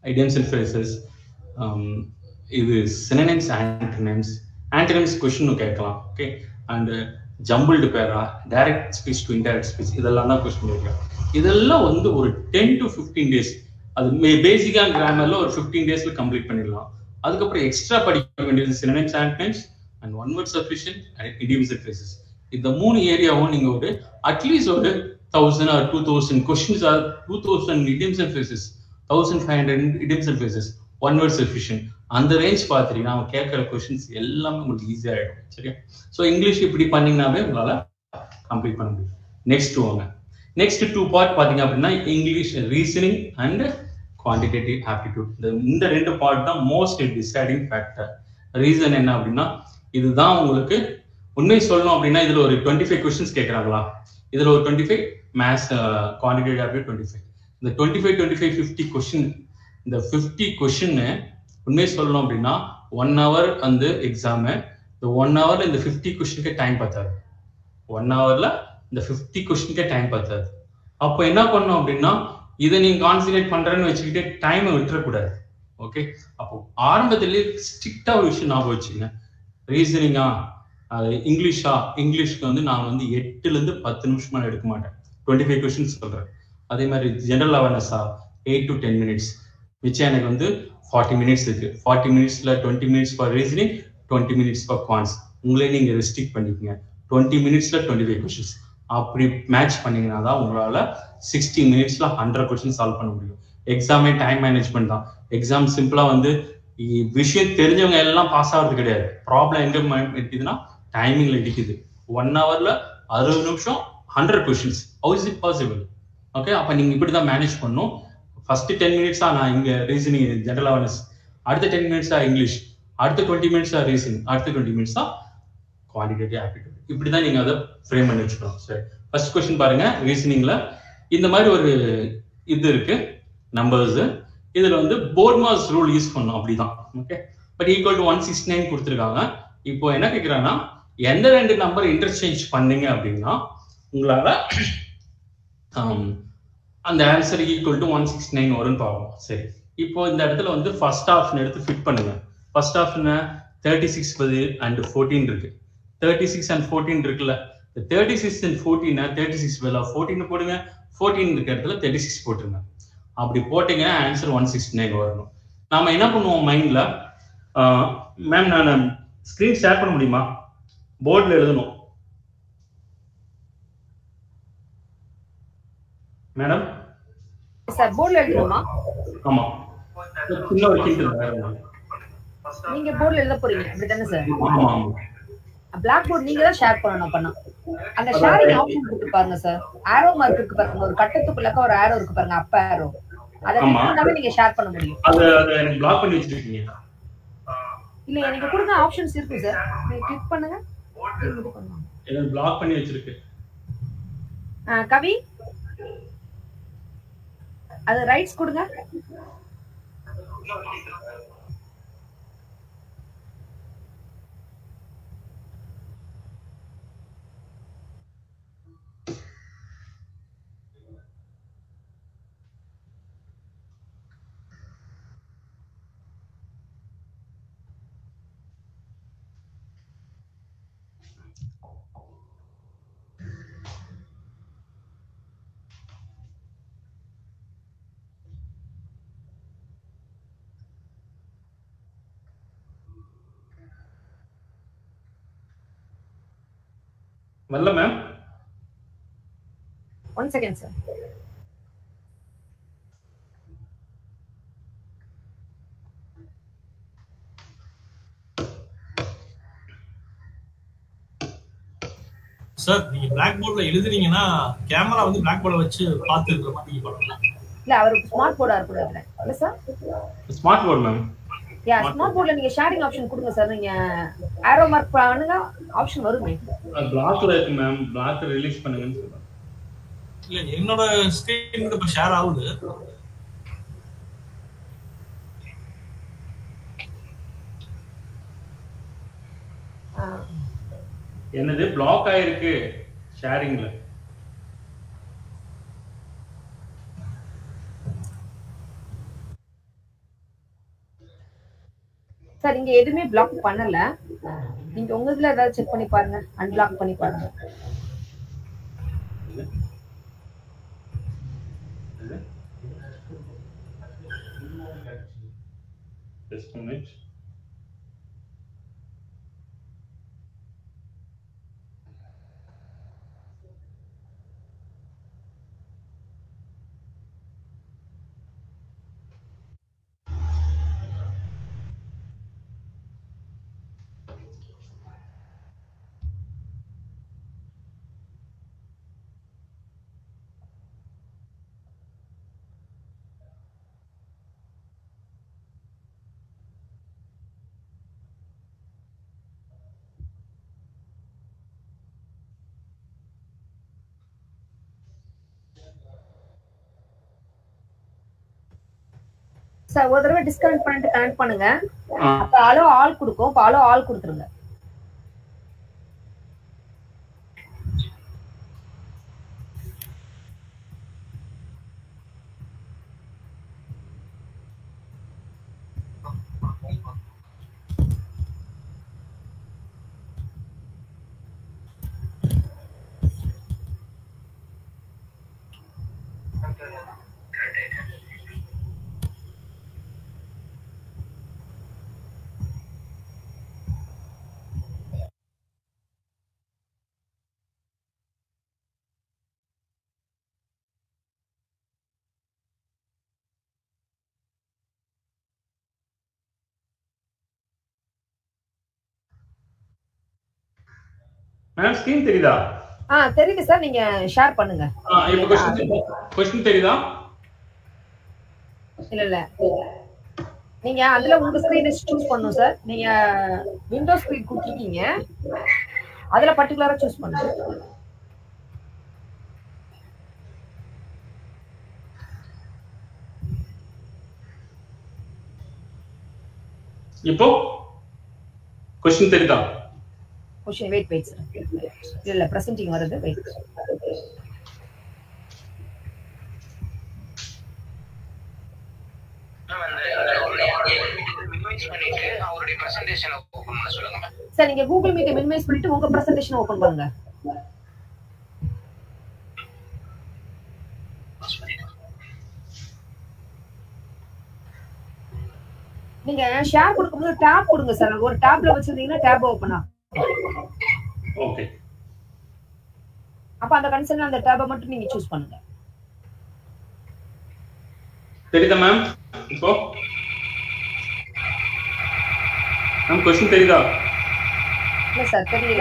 idioms and phrases um, இது synonyms antonyms antonyms கொஸ்டின் கேட்கலாம் okay and jumbled para direct speech to indirect speech இதெல்லாம் தான் கொஸ்டின் கேட்கலாம் இதெல்லாம் வந்து ஒரு டென் டு ஃபிஃப்டீன் டேஸ் அது பேசிக்கா கிராமர்ல ஒரு ஃபிஃப்டீன் டேஸ்ல கம்ப்ளீட் பண்ணிடலாம் அதுக்கப்புறம் எக்ஸ்ட்ரா படிக்க வேண்டியது synonyms antonyms and one word sufficient and idioms and phrases இந்த மூணு ஏரியாவும் நீங்க ஒரு அட்லீஸ்ட் ஒரு thousand or two thousand questions or two thousand idioms and phrases thousand five hundred idioms and phrases one word sufficient அந்த range பார்த்துட்டீங்கன்னா அவன் கேட்குற கொஸ்டின்ஸ் எல்லாமே உங்களுக்கு ஈஸியாக ஆகிடும் சரியா ஸோ இங்கிலீஷ் இப்படி பண்ணீங்கன்னாவே உங்களால் கம்ப்ளீட் பண்ண முடியும் நெக்ஸ்ட் வாங்க நெக்ஸ்ட் டூ பார்ட் பார்த்தீங்க அப்படின்னா English reasoning and quantitative aptitude இந்த இந்த ரெண்டு பார்ட் தான் மோஸ்ட் டிசைடிங் ஃபேக்டர் ரீசன் என்ன அப்படின்னா இதுதான் உங்களுக்கு உண்மை சொல்லணும் அப்படின்னா இதுல ஒரு டுவெண்ட்டி ஃபைவ் கொஸ்டின்ஸ் கேட்குறாங்களா இதுல ஒரு twenty five maths quantitative aptitude twenty five இந்த twenty five twenty five fifty question இந்த ஃபிஃப்டி கொஸ்டின் உண்மை சொல்லணும் அப்படின்னா ஒன் ஹவர் வந்து எக்ஸாமு இந்த ஒன் ஹவர்ல இந்த ஃபிஃப்டி கொஸ்டினுக்கே டைம் பார்த்தாது ஒன் ஹவர்ல இந்த ஃபிஃப்டி கொஸ்டினுக்கே டைம் பார்த்தாது அப்போ என்ன பண்ணணும் அப்படின்னா இதை நீங்க கான்சன்ட்ரேட் பண்றேன்னு வச்சுக்கிட்டே டைமை விட்டுறக்கூடாது ஓகே அப்போ ஆரம்பத்திலேயே ஸ்ட்ரிக்டா ஒரு விஷயம் ஞாபகம் வச்சுங்க ரீசனிங்கா அது இங்கிலீஷா இங்கிலீஷ்க்கு வந்து நான் வந்து எட்டுல இருந்து பத்து நிமிஷமா எடுக்க மாட்டேன் டுவெண்ட்டி ஃபைவ் கொஸ்டின்ஸ் சொல்றேன் அதே மாதிரி ஜெனரல் அவேர்னஸா எயிட் டு டென் மினிட்ஸ் மிச்சம் எனக்கு வந்து ஃபார்ட்டி மினிட்ஸ் இருக்கு ஃபார்ட்டி மினிட்ஸ்ல twenty minutes for reasoning twenty minutes for quants உங்களே நீங்க ரெஸ்ட்ரிக்ட் பண்ணிக்கங்க டுவெண்ட்டி மினிட்ஸ்ல டுவெண்ட்டி ஃபைவ் கொஸ்டின்ஸ் அப்படி மேட்ச் பண்ணீங்கன்னா தான் உங்களால சிக்ஸ்டி மினிட்ஸ்ல ஹண்ட்ரட் கொஸ்டின் சால்வ் பண்ண முடியும் எக்ஸாமே டைம் மேனேஜ்மெண்ட் தான் எக்ஸாம் சிம்பிளா வந்து இ- விஷயம் தெரிஞ்சவங்க எல்லாம் பாஸ் ஆகிறது கிடையாது ப்ராப்ளம் எங்க ம- இருக்குதுன்னா டைமிங்ல இருக்குது ஒன் ஹவர்ல அறுபது நிமிஷம் hundred questions how is it possible okay அப்ப நீங்க இப்படி தான் மேனேஜ் பண்ணும் ஃபர்ஸ்ட் டென் மினிட்ஸா நான் இங்க ரீசனிங் ஜெனரல் அவேர்னஸ் அடுத்த டென் மினிட்ஸா இங்கிலீஷ் அடுத்த டுவெண்ட்டி மினிட்ஸா ரீசனிங் அடுத்த டுவெண்ட்டி மினிட்ஸா குவான்டிடேட்டிவ் ஆப்டிடியூட் இப்படி தான் நீங்க அதை ஃப்ரேம் பண்ணி வச்சுக்கணும் சரி ஃபர்ஸ்ட் கொஸ்டின் பாருங்க ரீசனிங்ல இந்த மாதிரி ஒரு இது இருக்கு நம்பர்ஸ் இதுல வந்து போர்ட்மாஸ் ரூல் யூஸ் பண்ணணும் அப்படிதான் okay but equal to one six nine கொடுத்துருக்காங்க இப்போ என்ன கேட்குறாங்கன்னா எந்த ரெண்டு நம்பர் இன்டர்சேஞ்ச் பண்ணீங்க அப்படின்னா உங்களால ஆம், அந்த answer equal to one six nine வரும்னு பார்ப்போம் சரி இப்போ இந்த இடத்துல வந்து ஃபர்ஸ்ட் ஆப்ஷன் எடுத்து ஃபிட் பண்ணுங்க ஃபர்ஸ்ட் ஆப்ஷன் தேர்ட்டி சிக்ஸ் பதில் அண்ட் ஃபோர்டீன் இருக்கு தேர்ட்டி சிக்ஸ் அண்ட் ஃபோர்டீன் இருக்குல்ல இந்த thirty six and fourteen thirty six பதிலாக ஃபோர்டீன் போடுங்க ஃபோர்டீன் இருக்க இடத்துல தேர்ட்டி சிக்ஸ் போட்டுருங்க அப்படி போட்டீங்கன்னா ஆன்சர் ஒன் சிக்ஸ் நைன் வரணும் நாம என்ன பண்ணுவோம் மைண்ட்ல மேம் நான் ஸ்கிரீன் ஷேர் பண்ண முடியுமா போர்டில் எழுதணும் மேடம் சார் போர்ட்ல எழுதணுமா ஆமா சின்ன ஒரு ஹிண்ட் வேற ஒண்ணும் இல்ல. நீங்க போர்ட்ல எழுத போறீங்க அப்படிதானே சார் ஆமா ஆமா பிளாக் போர்ட் நீங்க தான் ஷேர் பண்ணணும் பண்ணா அங்க ஷேரிங் ஆப்ஷன் இருக்கு பாருங்க சார் ஆரோ மார்க் இருக்கு பாருங்க ஒரு கட்டத்துக்குள்ளக்க ஒரு ஆரோ இருக்கு பாருங்க அப்ப ஆரோ அதை ஆமா. click பண்ணாவே நீங்க ஷேர் பண்ண முடியும் அது அது எனக்கு பிளாக் பண்ணி வச்சிருக்கீங்க இல்ல எனக்கு கொடுங்க ஆப்ஷன்ஸ் இருக்கு சார் நீங்க கிளிக் பண்ணுங்க இது பண்ணுங்க. எனக்கு பிளாக் பண்ணி வச்சிருக்கு ஆ, கவி அது ரைட்ஸ் கொடுங்க வரல ma'am one second sir sir நீங்க பிளாக் போர்ட்ல எழுதுனீங்கன்னா கேமரா வந்து பிளாக் போர்டை வச்சு பார்த்து இருக்கிற மாதிரி நீங்க பண்ணலாம் இல்ல அவருக்கு ஸ்மார்ட் போர்டா இருக்கு அதுல இல்ல sir smart board ma'am ya smart போர்ட்ல நீங்க ஷேரிங் ஆப்ஷன் கொடுங்க சார் நீங்க ஆரோ மார்க் பண்ணுங்க ஆப்ஷன் வருமே பிளாக்ல இருக்கு மேம் பிளாக் ரிலீஸ் பண்ணுங்கன்னு சொல்றேன் இல்ல என்னோட ஸ்கிரீன் கூட இப்ப ஷேர் ஆகுது ஆ, என்னது பிளாக் ஆயிருக்கு ஷேரிங்ல சார் இங்க எதுவுமே பிளாக் பண்ணல நீங்க உங்க இதுல ஏதாவது செக் பண்ணி பாருங்க அன்பிளாக் பண்ணி பாருங்க Just a minute. சார் ஒரு தடவை டிஸ்கனெக்ட் பண்ணிட்டு கனெக்ட் பண்ணுங்க ஆ, அப்ப அலோ ஆல் கொடுக்கும் இப்ப அலோ ஆல் கொடுத்துருங்க மேம் ஸ்கிரீன் தெரியுதா ஆ தெரியுது சார் நீங்க ஷேர் பண்ணுங்க ஆ, இப்ப கொஸ்டின் கொஸ்டின் தெரியுதா இல்ல இல்ல நீங்க அதுல உங்க ஸ்கிரீன் சூஸ் பண்ணணும் சார் நீங்க விண்டோ ஸ்கிரீன் கொடுத்துருக்கீங்க அதுல பர்டிகுலரா சூஸ் பண்ணுங்க இப்போ கொஸ்டின் தெரியுதா கொஸ்டின் வெயிட் வெயிட் சார் இல்ல இல்ல பிரசன்டிங் வருது வெயிட் அவருடைய பிரசன்டேஷன் ஓபன் பண்ண சொல்லுங்க மேம் சார் நீங்க கூகுள் மீட் மினிமைஸ் பண்ணிட்டு உங்க பிரசன்டேஷன் ஓபன் பண்ணுங்க நீங்க ஷேர் கொடுக்கும்போது டேப் கொடுங்க சார் ஒரு டேப்ல வச்சிருந்தீங்கன்னா டேப் ஓபன் ஆகும் ஓகே அப்ப அந்த கன்சர்ன் அந்த டேபை மட்டும் நீங்க சூஸ் பண்ணுங்க தெரியுதா மேம் இப்போ மேம் கொஸ்டின் தெரியுதா இல்ல சார் தெரியல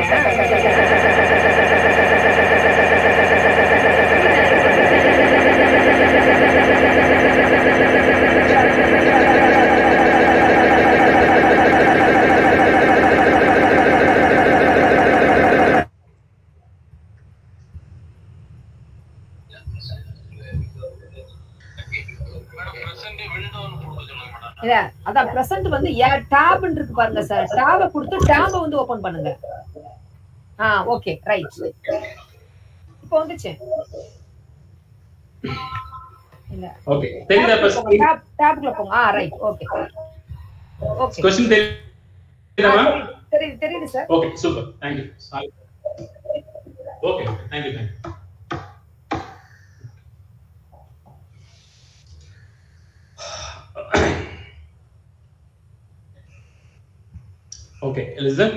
மேடம் பிரசன்ட் விண்டோன்னு கொடுக்க சொல்லுங்க மேடம் இல்ல அதான் பிரசன்ட் வந்து டேப் இருக்கு பாருங்க சார் டேபை கொடுத்து டேபை வந்து ஓபன் பண்ணுங்க ஆ ஓகே ரைட் இப்போ வந்துச்சு இல்ல ஓகே தெரியுதா இப்ப screen? டேப் டேப்க்குள்ள போங்க ah right okay okay question தெரியுதா மேம் தெரியுது தெரியுது sir okay super thank you sorry okay thank you thank you okay listen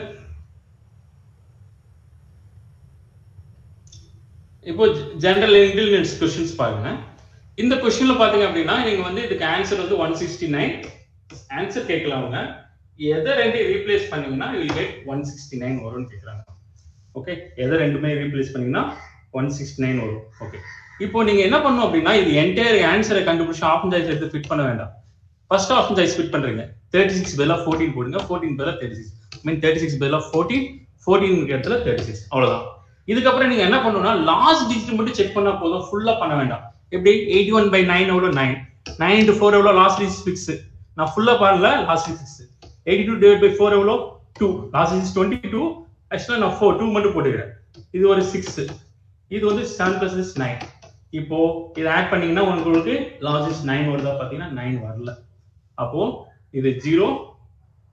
இப்போ ஜெனரல் இன்டெலிஜென்ஸ் கொஸ்டின்ஸ் பாருங்க இந்த கொஸ்டின்ல பாத்தீங்க அப்படின்னா நீங்க வந்து இதுக்கு ஆன்சர் வந்து ஒன் சிக்ஸ்டி நைன் ஆன்சர் கேட்கலாம் அவங்க எதை ரெண்டு ரீப்ளேஸ் பண்ணீங்கன்னா you get one sixty nine வரும்னு கேட்குறாங்க ஓகே எதை ரெண்டுமே ரீப்ளேஸ் பண்ணீங்கன்னா ஒன் சிக்ஸ்டி நைன் வரும் ஓகே இப்போ நீங்க என்ன பண்ணணும் அப்படின்னா இது என்டையர் ஆன்சரை கண்டுபிடிச்சு ஆப்ஷன் சாய்ஸ் எடுத்து ஃபிட் பண்ண வேண்டாம் ஃபர்ஸ்ட் ஆப்ஷன் சாய்ஸ் ஃபிட் பண்றீங்க தேர்ட்டி சிக்ஸ் பேலா ஃபோர்டீன் போடுங்க ஃபோர்டீன் பேலா thirty six mean thirty six பேலா ஃபோர்டீன் ஃபோர்டீன் இடத்துல தேர்ட்டி சிக்ஸ் அவ்வளவுதான் இதுக்கப்புறம் நீங்க என்ன பண்ணணும்னா லாஸ்ட் டிஜிட் மட்டும் செக் பண்ணா போதும் ஃபுல்லா பண்ண வேண்டாம் எப்படி எயிட்டி ஒன் பை நைன் எவ்வளோ நைன் நைன் இன்ட்டு ஃபோர் எவ்வளோ லாஸ்ட் டிஜிட் சிக்ஸ் நான் ஃபுல்லா பண்ணல last six eighty two divide by four எவ்வளோ two last digit twenty two ஆக்சுவலாக நான் ஃபோர் டூ மட்டும் போட்டுக்கிறேன் இது ஒரு சிக்ஸ் இது வந்து செவன் பிளஸ் இஸ் நைன் இப்போ இதை ஆட் பண்ணீங்கன்னா உங்களுக்கு லாஸ்ட் இஸ் நைன் வருதா பார்த்தீங்கன்னா நைன் வரல அப்போ இது ஜீரோ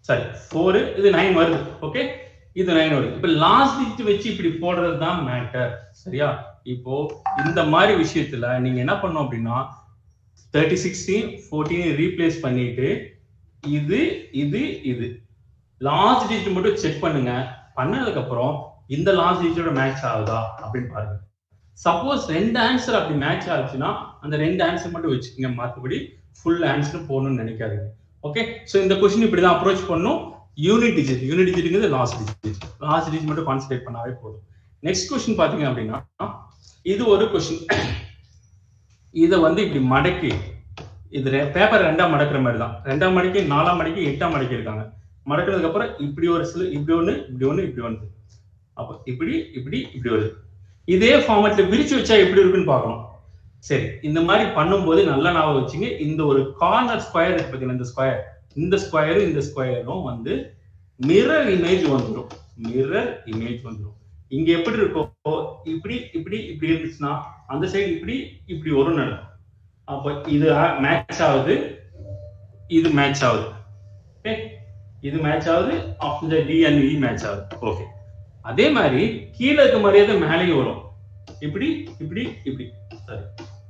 சாரி ஃபோர் இது நைன் வருது ஓகே இது நைன் வருது இப்ப லாஸ்ட் டிஜிட் வச்சு இப்படி போடுறது தான் மேட்டர் சரியா இப்போ இந்த மாதிரி விஷயத்துல நீங்க என்ன பண்ணணும் அப்படின்னா தேர்ட்டி சிக்ஸ்டீன் ஃபோர்டீன் ரீப்ளேஸ் பண்ணிட்டு இது இது இது லாஸ்ட் டிஜிட் மட்டும் செக் பண்ணுங்க பண்ணதுக்கு அப்புறம் இந்த லாஸ்ட் டிஜிட்டோட மேட்ச் ஆகுதா அப்படின்னு பாருங்க சப்போஸ் ரெண்டு ஆன்சர் அப்படி மேட்ச் ஆச்சுன்னா அந்த ரெண்டு ஆன்சர் மட்டும் வச்சுக்கோங்க மற்றபடி ஃபுல் ஆன்சர் போகணும்னு நினைக்காதீங்க ஓகே ஸோ இந்த கொஸ்டின் இப்படி தான் அப்ரோச் பண்ணும் யூனிட் டிஜிட் யூனிட் டிஜிட்ங்கிறது லாஸ்ட் டிஜிட் லாஸ்ட் டிஜிட் மட்டும் கான்சன்ட்ரேட் பண்ணாவே போதும் நெக்ஸ்ட் கொஸ்டின் பாத்தீங்க அப்படின்னா இது ஒரு கொஸ்டின் இதை வந்து இப்படி மடக்கி இது பேப்பர் ரெண்டாம் மடக்கிற மாதிரி தான் ரெண்டாம் மடக்கி நாலாம் மடக்கி எட்டாம் மடக்கி இருக்காங்க மடக்கினதுக்கு அப்புறம் இப்படி ஒரு சில இப்படி ஒண்ணு இப்படி ஒண்ணு இப்படி ஒன்று அப்போ இப்படி இப்படி இப்படி வருது இதே ஃபார்மேட்ல விரிச்சு வச்சா எப்படி இருக்குன்னு பார்க்கணும் சரி இந்த மாதிரி பண்ணும்போது நல்லா ஞாபகம் வச்சுங்க இந்த ஒரு கார்னர் ஸ்கொயர் இருக்கு பார்த்தீங்கன்னா இந்த ஸ்கொயர் இந்த ஸ்கொயரும் இந்த ஸ்கொயரும் வந்து மிரர் இமேஜ் வந்துடும் மிரர் இமேஜ் வந்துடும் இங்க எப்படி இருக்கோ இப்படி இப்படி இப்படி இருந்துச்சுன்னா அந்த சைடு இப்படி இப்படி ஒரு நடக்கும் அப்போ இது மேட்ச் ஆகுது இது மேட்ச் ஆகுது ஓகே இது மேட்ச் ஆகுது option D and E match ஆகுது ஓகே அதே மாதிரி கீழே இருக்க மாதிரியே மேலேயும் வரும் இப்படி இப்படி இப்படி சரி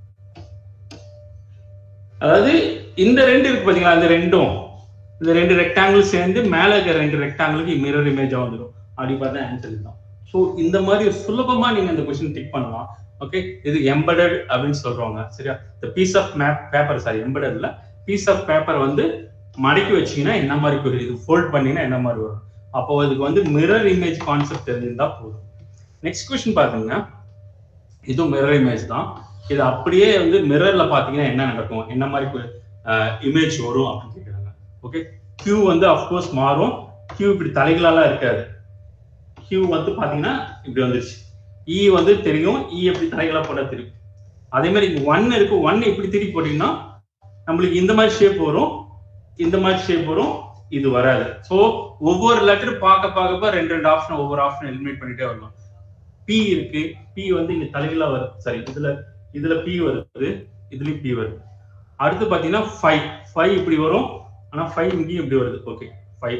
அதாவது இந்த ரெண்டு இருக்கு பாத்தீங்களா இந்த ரெண்டும் இந்த ரெண்டு ரெக்டாங்கிள் சேர்ந்து மேல இருக்க ரெண்டு ரெக்டாங்கிளுக்கு மிரர் இமேஜா வந்துடும் அப்படி பார்த்தா ஆன்சர் தான் ஸோ இந்த மாதிரி சுலபமா நீங்க இந்த கொஸ்டின் டிக் பண்ணலாம் ஓகே இது எம்படட் அப்படின்னு சொல்றாங்க சரியா இந்த piece of map paper sorry எம்படட்ல பீஸ் ஆஃப் பேப்பர் வந்து மடக்கி வச்சீங்கன்னா என்ன மாதிரி வரும் இது ஃபோல்ட் பண்ணீங்கன்னா என்ன மாதிரி வரும் அப்போ அதுக்கு வந்து மிரர் இமேஜ் கான்செப்ட் தெரிஞ்சிருந்தா போதும் நெக்ஸ்ட் கொஸ்டின் பாத்தீங்கன்னா இதுவும் மிரர் இமேஜ் தான் இது அப்படியே வந்து மிரர்ல பாத்தீங்கன்னா என்ன நடக்கும் என்ன மாதிரி இமேஜ் வரும் அப்படின்னு கேக்குறாங்க ஓகே கியூ வந்து அஃப்கோர்ஸ் மாறும் கியூ இப்படி தலைகளாலாம் இருக்காது கியூ வந்து பாத்தீங்கன்னா இப்படி வந்துருச்சு இ வந்து தெரியும் இ எப்படி தலைகளா போட்டா தெரியும் அதே மாதிரி இங்க ஒன் இருக்கு ஒன் இப்படி திருப்பி போட்டீங்கன்னா நம்மளுக்கு இந்த மாதிரி ஷேப் வரும் இந்த மாதிரி ஷேப் வரும் இது வராது ஸோ ஒவ்வொரு லெட்டர் பார்க்க பார்க்க ரெண்டு ரெண்டு ஆப்ஷன் ஒவ்வொரு ஆப்ஷன் எலிமினேட் பண்ணிட்டே வரலாம் பி இருக்கு பி வந்து இங்க தலைகளா வருது சாரி இதுல இதுல பி வருது இதுலயும் பி வருது அடுத்து பாத்தீங்கன்னா ஃபைவ் ஃபைவ் இப்படி வரும் ஆனா ஃபைவ் இங்கேயும் இப்படி வருது ஓகே ஃபைவ்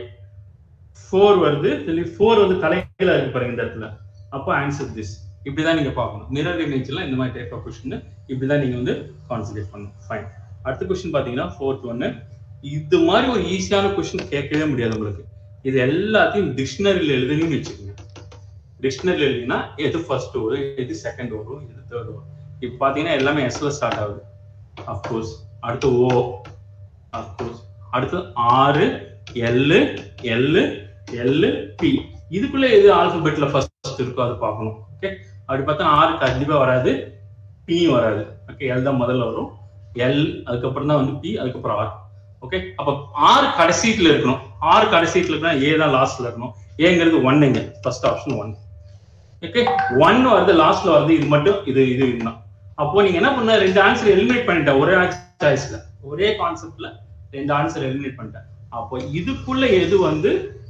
ஃபோர் வருது இதுலயும் ஃபோர் வந்து தலைகளா இருக்கு பாருங்க இந்த இடத்துல அப்போ ஆன்சர் திஸ் இப்படிதான் நீங்க பார்க்கணும் மிரர் இமேஜ் எல்லாம் இந்த மாதிரி டைப் ஆஃப் கொஸ்டின் இப்படிதான் நீங்க வந்து கான்சென்ட்ரேட் பண்ணணும் ஃபைன் அடுத்த கொஸ்டின் பாத்தீங்கன்னா ஃபோர்த் ஒன்னு இது மாதிரி ஒரு ஈஸியான கொஸ்டின் கேட்கவே முடியாது உங்களுக்கு இது எல்லாத்தையும் டிக்ஷனரியில் எழுதுன்னு வச்சுக்கோங்க டிக்ஷனரியில் எழுதினா எது ஃபர்ஸ்ட் வரும் எது செகண்ட் வரும் எது தேர்ட் வரும் இப்போ பார்த்தீங்கன்னா எல்லாமே எஸ்ல ஸ்டார்ட் ஆகுது அஃப்கோர்ஸ் அடுத்து ஓ அஃப்கோர்ஸ் அடுத்து ஆறு எல்லு எல்லு எல்லு பி இதுக்குள்ள எது ஆல்பபெட்ல ஃபர்ஸ்ட் இருக்கோ அது பார்க்கணும் ஓகே அப்படி பார்த்தா ஆறு கண்டிப்பா வராது பியும் வராது ஓகே எல் தான் முதல்ல வரும் எல் அதுக்கப்புறம் தான் வந்து பி அதுக்கப்புறம் ஆர் ஓகே அப்ப ஆறு கடைசீட்ல இருக்கணும் ஆறு கடைசீட்ல இருக்கணும் ஏ தான் லாஸ்ட்ல இருக்கணும் ஏங்கிறது ஒன்னுங்க first option one okay one வருது லாஸ்ட்ல வருது இது மட்டும் இது இது தான் அப்போ நீங்க என்ன பண்ண ரெண்டு ஆன்சர் எலிமினேட் பண்ணிட்ட ஒரே சாய்ஸ்ல ஒரே கான்செப்ட்ல ரெண்டு ஆன்சர் எலிமினேட் பண்ணிட்டேன் அப்போ இதுக்குள்ள எது வந்து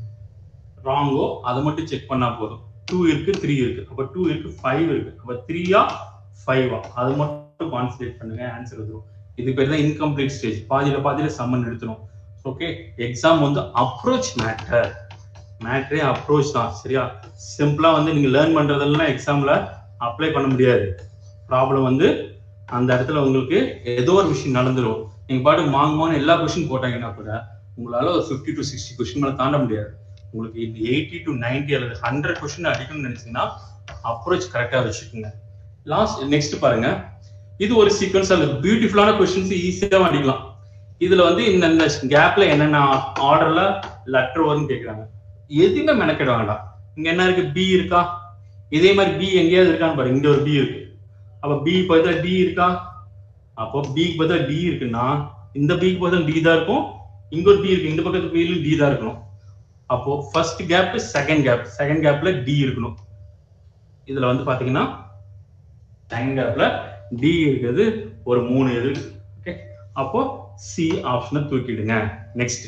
ராங்கோ அதை மட்டும் செக் பண்ணா போதும் டூ இருக்கு த்ரீ இருக்கு அப்ப டூ இருக்கு ஃபைவ் இருக்கு அப்ப த்ரீயா ஃபைவா அது மட்டும் கான்சன்ட்ரேட் பண்ணுங்க ஆன்சர் வந்துடும் இது பேர் தான் இன்கம்ப்ளீட் ஸ்டேஜ் பாதியில பாதியில சம்மன் எடுத்துரும் ஓகே எக்ஸாம் வந்து அப்ரோச் மேட்டர் மேட்டரே அப்ரோச் தான் சரியா சிம்பிளா வந்து நீங்க லேர்ன் பண்றதெல்லாம் எக்ஸாம்ல அப்ளை பண்ண முடியாது ப்ராப்ளம் வந்து அந்த இடத்துல உங்களுக்கு ஏதோ ஒரு விஷயம் நடந்துரும் நீங்க பாட்டு மாங்குமான்னு எல்லா கொஸ்டின் போட்டாங்கன்னா கூட உங்களால ஒரு ஃபிஃப்டி டு சிக்ஸ்டி கொஸ்டின் மேல தாண்ட முடியாது உங்களுக்கு இந்த எயிட்டி டு நைன்டி அல்லது ஹண்ட்ரட் கொஸ்டின் அடிக்கணும்னு நினைச்சீங்கன்னா அப்ரோச் கரெக்டா வச்சுக்கோங்க லாஸ்ட் நெக்ஸ்ட் பாருங்க இது ஒரு சீக்வன்ஸ் அந்த பியூட்டிஃபுல்லான கொஸ்டின்ஸ் ஈஸியா அடிக்கலாம் இதுல வந்து இந்த இந்த கேப்ல என்னென்ன ஆர்டர்ல லெட்டர் வரும்னு கேக்குறாங்க எதுவுமே மெனக்கிட வேண்டாம் இங்க என்ன இருக்கு பி இருக்கா இதே மாதிரி பி எங்கேயாவது இருக்கான்னு பாருங்க இங்க ஒரு பி இருக்கு அப்ப பி பதிலா டி இருக்கா அப்போ பிக்கு பதிலா டி இருக்குன்னா இந்த பிக்கு பதிலா டி தான் இருக்கும் இங்க ஒரு பி இருக்கு இந்த பக்கத்து பியிலும் டி தான் இருக்கணும் அப்போ first gap second gap second கேப்ல டி இருக்கணும் இதுல வந்து பாத்தீங்கன்னா செகண்ட் கேப்ல டி இருக்கிறது ஒரு மூணு இது ஓகே அப்போ சி ஆப்ஷனை தூக்கிடுங்க next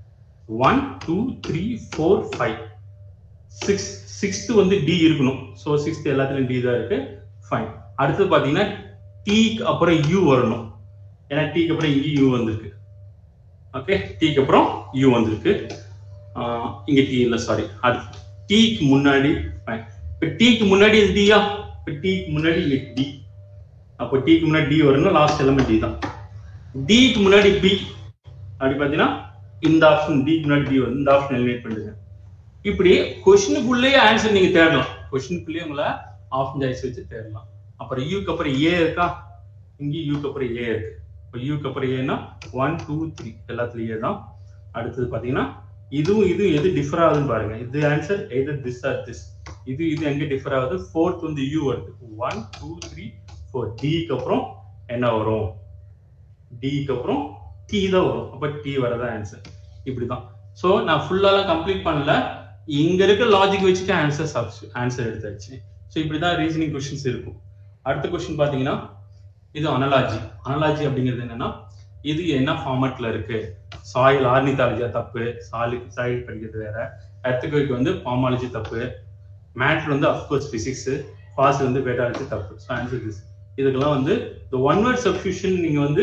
one two three four five six sixth வந்து டி இருக்கணும் ஸோ சிக்ஸ்த் எல்லாத்துலயும் டி தான் இருக்கு ஃபைன் அடுத்து பாத்தீங்கன்னா டீக்கு அப்புறம் யூ வரணும் ஏன்னா டீக்கு அப்புறம் இங்கே யூ வந்திருக்கு ஓகே டீக்கு அப்புறம் யூ வந்திருக்கு ஆஹ் இங்க டி இல்ல சாரி அது டீக்கு முன்னாடி fine. இப்ப டீக்கு முன்னாடி இது டியா இப்ப டீக்கு முன்னாடி இங்க டி அப்போ டீக்கு முன்னாடி டி வரணும் லாஸ்ட் எல்லாமே டி தான் டிக்கு முன்னாடி பி அப்படி பாத்தீங்கன்னா இந்த ஆப்ஷன் டிக்கு முன்னாடி டி வரும் இந்த ஆப்ஷன் எலிமினேட் பண்ணுங்க இப்படி கொஸ்டினுக்குள்ளேயே ஆன்சர் நீங்க தேடலாம் கொஸ்டினுக்குள்ளேயே உங்களை ஆப்ஷன் சாய்ஸ் வச்சு தேடலாம் அப்புறம் யூக்கு அப்புறம் ஏ இருக்கா இங்கே யூக்கு அப்புறம் ஏ இருக்கு இப்போ யூக்கு அப்புறம் ஏன்னா ஒன் டூ த்ரீ எல்லாத்துலயும் ஏ தான் அடுத்தது பாத்தீங்கன்னா இதுவும் இதுவும் எது டிஃபர் ஆகுதுன்னு பாருங்க இது answer either this or this இது இது எங்க டிஃபர் ஆகுது ஃபோர்த் வந்து யூ வருது ஒன் டூ த்ரீ ஃபோர் டிக்கு அப்புறம் என்ன வரும் டிக்கு அப்புறம் டி தான் வரும் அப்ப டி வரதான் ஆன்சர் இப்படிதான் ஸோ நான் ஃபுல்லாலாம் கம்ப்ளீட் பண்ணல இங்க இருக்க லாஜிக் வச்சுட்டு ஆன்சர் ஆன்சர் எடுத்தாச்சு ஸோ இப்படிதான் ரீசனிங் கொஸ்டின்ஸ் இருக்கும் அடுத்த கொஸ்டின் பாத்தீங்கன்னா இது அனலாஜி அனலாஜி அப்படிங்கிறது என்னன்னா இது என்ன ஃபார்மேட்ல இருக்கு சாயில் ஆர்னிதாலஜியா தப்பு சாலி சாயில் படிக்கிறது வேற எர்த்துக்கு வந்து ஃபார்மாலஜி தப்பு மேட்ரு வந்து அஃப்கோர்ஸ் பிசிக்ஸ் பாஸ் வந்து பேட்டாலஜி தப்பு ஸோ ஆன்சர் திஸ் இதுக்கெல்லாம் வந்து இந்த ஒன் வேர்ட் சப்ஸ்டியூஷன் நீங்க வந்து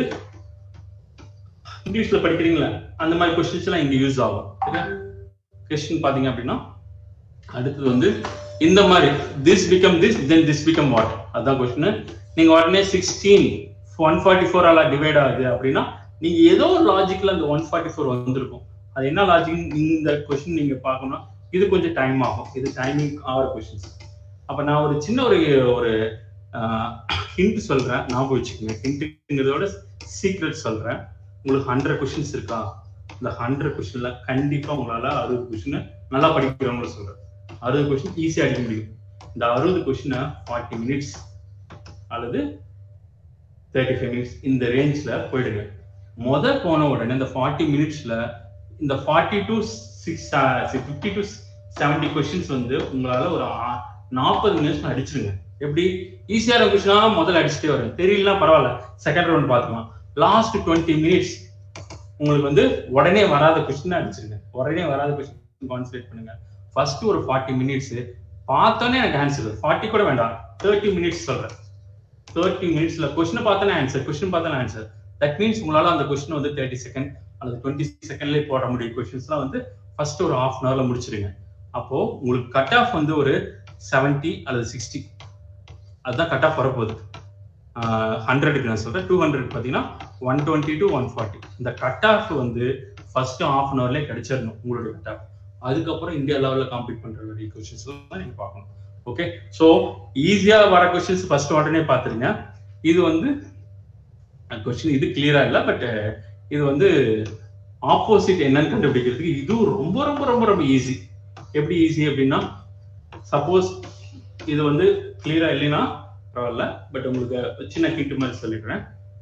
இங்கிலீஷ்ல படிக்கிறீங்களா அந்த மாதிரி கொஸ்டின்ஸ் எல்லாம் இங்க யூஸ் ஆகும் கொஸ்டின் பாத்தீங்க அப்படின்னா அடுத்தது வந்து இந்த மாதிரி this become this then this become what அதான் கொஸ்டின் நீங்க உடனே சிக்ஸ்டீன் ஒன் ஃபார்ட்டி ஃபோர் ஆல டிவைட் ஆகுது அப்படின்னா நீங்க ஏதோ ஒரு லாஜிக்ல அந்த ஒன் ஃபார்ட்டி ஃபோர் வந்திருக்கும் அது என்ன லாஜிக் இந்த கொஸ்டின் நீங்க பார்க்கணும்னா இது கொஞ்சம் டைம் ஆகும் இது டைமிங் ஆகிற கொஸ்டின்ஸ் அப்ப நான் ஒரு சின்ன ஒரு ஒரு ஹிண்ட் சொல்றேன் ஞாபகம் வச்சுக்கோங்க ஹிண்ட்டுங்கிறதோட சீக்ரெட் சொல்றேன் உங்களுக்கு ஹண்ட்ரட் கொஸ்டின்ஸ் இருக்கா இந்த ஹண்ட்ரட் கொஸ்டின்ல கண்டிப்பா உங்களால அறுபது கொஸ்டின் நல்லா படிக்கிறவங்கள சொல்றேன் அறுபது கொஸ்டின் ஈஸியா அடிக்க முடியும் இந்த அறுபது கொஸ்டினை ஃபார்ட்டி மினிட்ஸ் அல்லது தேர்ட்டி ஃபைவ் மினிட்ஸ் இந்த ரேஞ்ச்ல போயிடுங்க முத போன உடனே இந்த ஃபார்ட்டி மினிட்ஸ்ல இந்த forty to six fifty to seventy questions வந்து உங்களால ஒரு நாற்பது மினிட்ஸ் அடிச்சிருங்க எப்படி ஈஸியான கொஸ்டினா முதல்ல அடிச்சுட்டே வரும் தெரியலனா பரவாயில்ல செகண்ட் ரவுண்ட் பார்த்துக்கலாம் லாஸ்ட் டுவெண்ட்டி மினிட்ஸ் உங்களுக்கு வந்து உடனே வராத கொஸ்டின் அடிச்சிருங்க உடனே வராத கொஸ்டின் கான்சன்ட்ரேட் பண்ணுங்க ஃபர்ஸ்ட் ஒரு ஃபார்ட்டி மினிட்ஸ் பார்த்தோன்னே எனக்கு ஆன்சர் ஃபார்ட்டி கூட வேண்டாம் தேர்ட்டி மினிட்ஸ் சொல்றேன் தேர்ட்டி மினிட்ஸ்ல கொஸ்டின் பார்த்தோன்னே ஆன்சர் கொஸ்டின் பார்த்தோன்னே ஆன்சர் தட் மீன்ஸ் உங்களால அந்த கொஸ்டின் வந்து தேர்ட்டி செகண்ட் அல்லது டுவெண்ட்டி செகண்ட்லேயே போட முடியும் கொஸ்டின்ஸ்லாம் வந்து ஃபர்ஸ்ட் ஒரு ஹாஃப் அன் ஹவர்ல முடிச்சிருங்க அப்போ உங்களுக்கு கட் ஆஃப் வந்து ஒரு செவன்ட்டி அல்லது சிக்ஸ்டி அதுதான் கட் ஆஃப் வரப்போகுது ஹண்ட்ரடுக்கு நான் சொல்றேன் டூ ஹண்ட்ரட் பார்த்தீங்கன்னா one twenty to one forty இந்த கட் ஆஃப் வந்து ஃபர்ஸ்ட் ஹாஃப் அன் ஹவர்லேயே கிடைச்சிடணும் உங்களுடைய கட் ஆஃப் அதுக்கப்புறம் இந்தியா லெவலில் காம்பீட் பண்ற வேண்டிய கொஸ்டின்ஸ் தான் நீங்க பார்க்கணும் ஓகே ஸோ ஈஸியா வர கொஸ்டின்ஸ் ஃபர்ஸ்ட் உடனே பார்த்துருங்க இது வந்து கொஸ்டின் இது கிளியரா இல்லை பட் இது வந்து ஆப்போசிட் என்னன்னு கண்டுபிடிக்கிறதுக்கு இதுவும் ரொம்ப ரொம்ப ரொம்ப ரொம்ப ஈஸி எப்படி ஈஸி அப்படின்னா சப்போஸ் இது வந்து கிளியரா இல்லைன்னா பரவாயில்ல பட் உங்களுக்கு ஒரு சின்ன ஹிண்ட் மாதிரி சொல்லிடுறேன்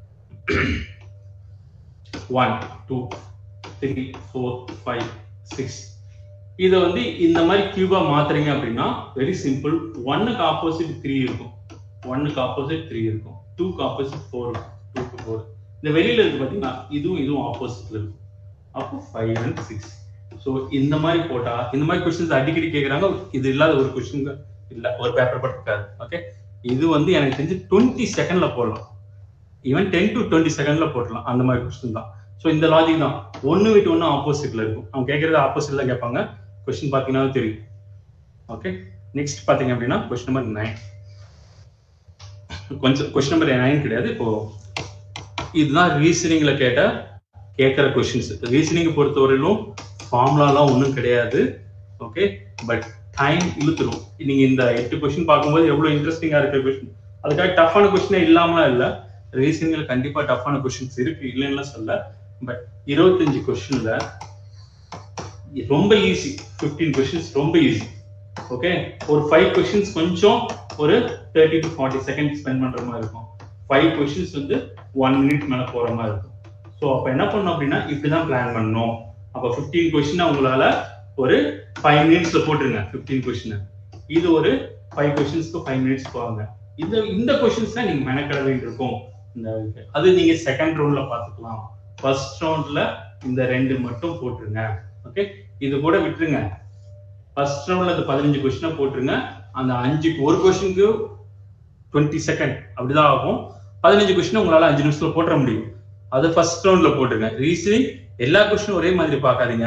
one two three four five six இதை வந்து இந்த மாதிரி கியூபா மாத்துறீங்க அப்படின்னா வெரி சிம்பிள் ஒன்னுக்கு ஆப்போசிட் த்ரீ இருக்கும் ஒன்னுக்கு ஆப்போசிட் த்ரீ இருக்கும் டூக்கு ஆப்போசிட் ஃபோர் இருக்கும் டூக்கு ஃபோர் இந்த வெளியில இருக்கு பாத்தீங்கன்னா இதுவும் இதுவும் ஆப்போசிட்ல இருக்கும் அப்போ ஃபைவ் அண்ட் சிக்ஸ் ஸோ இந்த மாதிரி போட்டா இந்த மாதிரி கொஸ்டின்ஸ் அடிக்கடி கேட்குறாங்க இது இல்லாத ஒரு கொஸ்டின் இல்ல ஒரு பேப்பர் பட் இருக்காது ஓகே இது வந்து எனக்கு தெரிஞ்சு டுவெண்ட்டி செகண்ட்ல போடலாம் ஈவன் டென் டு டுவெண்ட்டி செகண்ட்ல போடலாம் அந்த மாதிரி கொஸ்டின் தான் ஸோ இந்த லாஜிக் தான் ஒன்னு விட்டு ஒன்று ஆப்போசிட்ல இருக்கும் அவங்க கேட்கறது ஆப்போசிட்ல கேட்பாங்க கொஸ்டின் பார்த்தீங்கன்னா தெரியும் ஓகே நெக்ஸ்ட் பார்த்தீங்க அப்படின்னா கொஸ்டின் நம்பர் நைன் கொஞ்சம் கொஸ்டின் நம்பர் நைன் கிடையாது இப்போ இதுதான் ரீசனிங்ல கேட்ட கேட்கிற கொஸ்டின்ஸ் ரீசனிங் பொறுத்தவரையிலும் ஃபார்முலாலாம் ஒன்றும் கிடையாது ஓகே பட் டைம் இழுத்துரும் நீங்க இந்த எட்டு கொஸ்டின் பார்க்கும்போது எவ்வளவு இன்ட்ரெஸ்டிங்கா இருக்கிற கொஸ்டின் அதுக்காக டஃப்பான கொஸ்டினே இல்லாமலாம் இல்ல ரீசனிங்ல கண்டிப்பா டஃப்பான கொஸ்டின்ஸ் இருக்கு இல்லைன்னு சொல்ல பட் இருபத்தஞ்சு கொஸ்டின்ல ரொம்ப ஈஸி ஃபிஃப்டீன் கொஸ்டின்ஸ் ரொம்ப ஈஸி ஓகே ஒரு ஃபைவ் கொஸ்டின்ஸ் கொஞ்சம் ஒரு thirty to forty second spend பண்ற மாதிரி இருக்கும் ஃபைவ் கொஸ்டின்ஸ் வந்து ஒன் மினிட் மேல போற மாதிரி இருக்கும் ஸோ அப்ப என்ன பண்ணணும் அப்படின்னா இப்படிதான் பிளான் பண்ணணும் அப்ப ஃபிஃப்டீன் கொஸ்டின் உங்களால ஒரு ஃபைவ் மினிட்ஸ்ல போட்டுருங்க ஃபிஃப்டீன் கொஸ்டின் இது ஒரு ஃபைவ் கொஸ்டின்ஸ்க்கு ஃபைவ் மினிட்ஸ் போவாங்க இந்த இந்த கொஸ்டின்ஸ் தான் நீங்க மெனக்கட வேண்டியிருக்கும் இந்த அது நீங்க செகண்ட் ரவுண்ட்ல பாத்துக்கலாம் ஃபர்ஸ்ட் ரவுண்ட்ல இந்த ரெண்டு மட்டும் போட்டுருங்க ஓகே இது கூட விட்டுருங்க ஃபர்ஸ்ட் ரவுண்ட்ல அந்த பதினஞ்சு கொஸ்டினை போட்டுருங்க அந்த அஞ்சுக்கு ஒரு கொஸ்டினுக்கு டுவெண்ட்டி செகண்ட் அப்படிதான் ஆகும் பதினஞ்சு கொஸ்டின் உங்களால அஞ்சு நிமிஷத்துல போட்டுற முடியும் அது ஃபர்ஸ்ட் ரவுண்ட்ல போட்டுருங்க ரீசனிங் எல்லா கொஸ்டினும் ஒரே மாதிரி பார்க்காதீங்க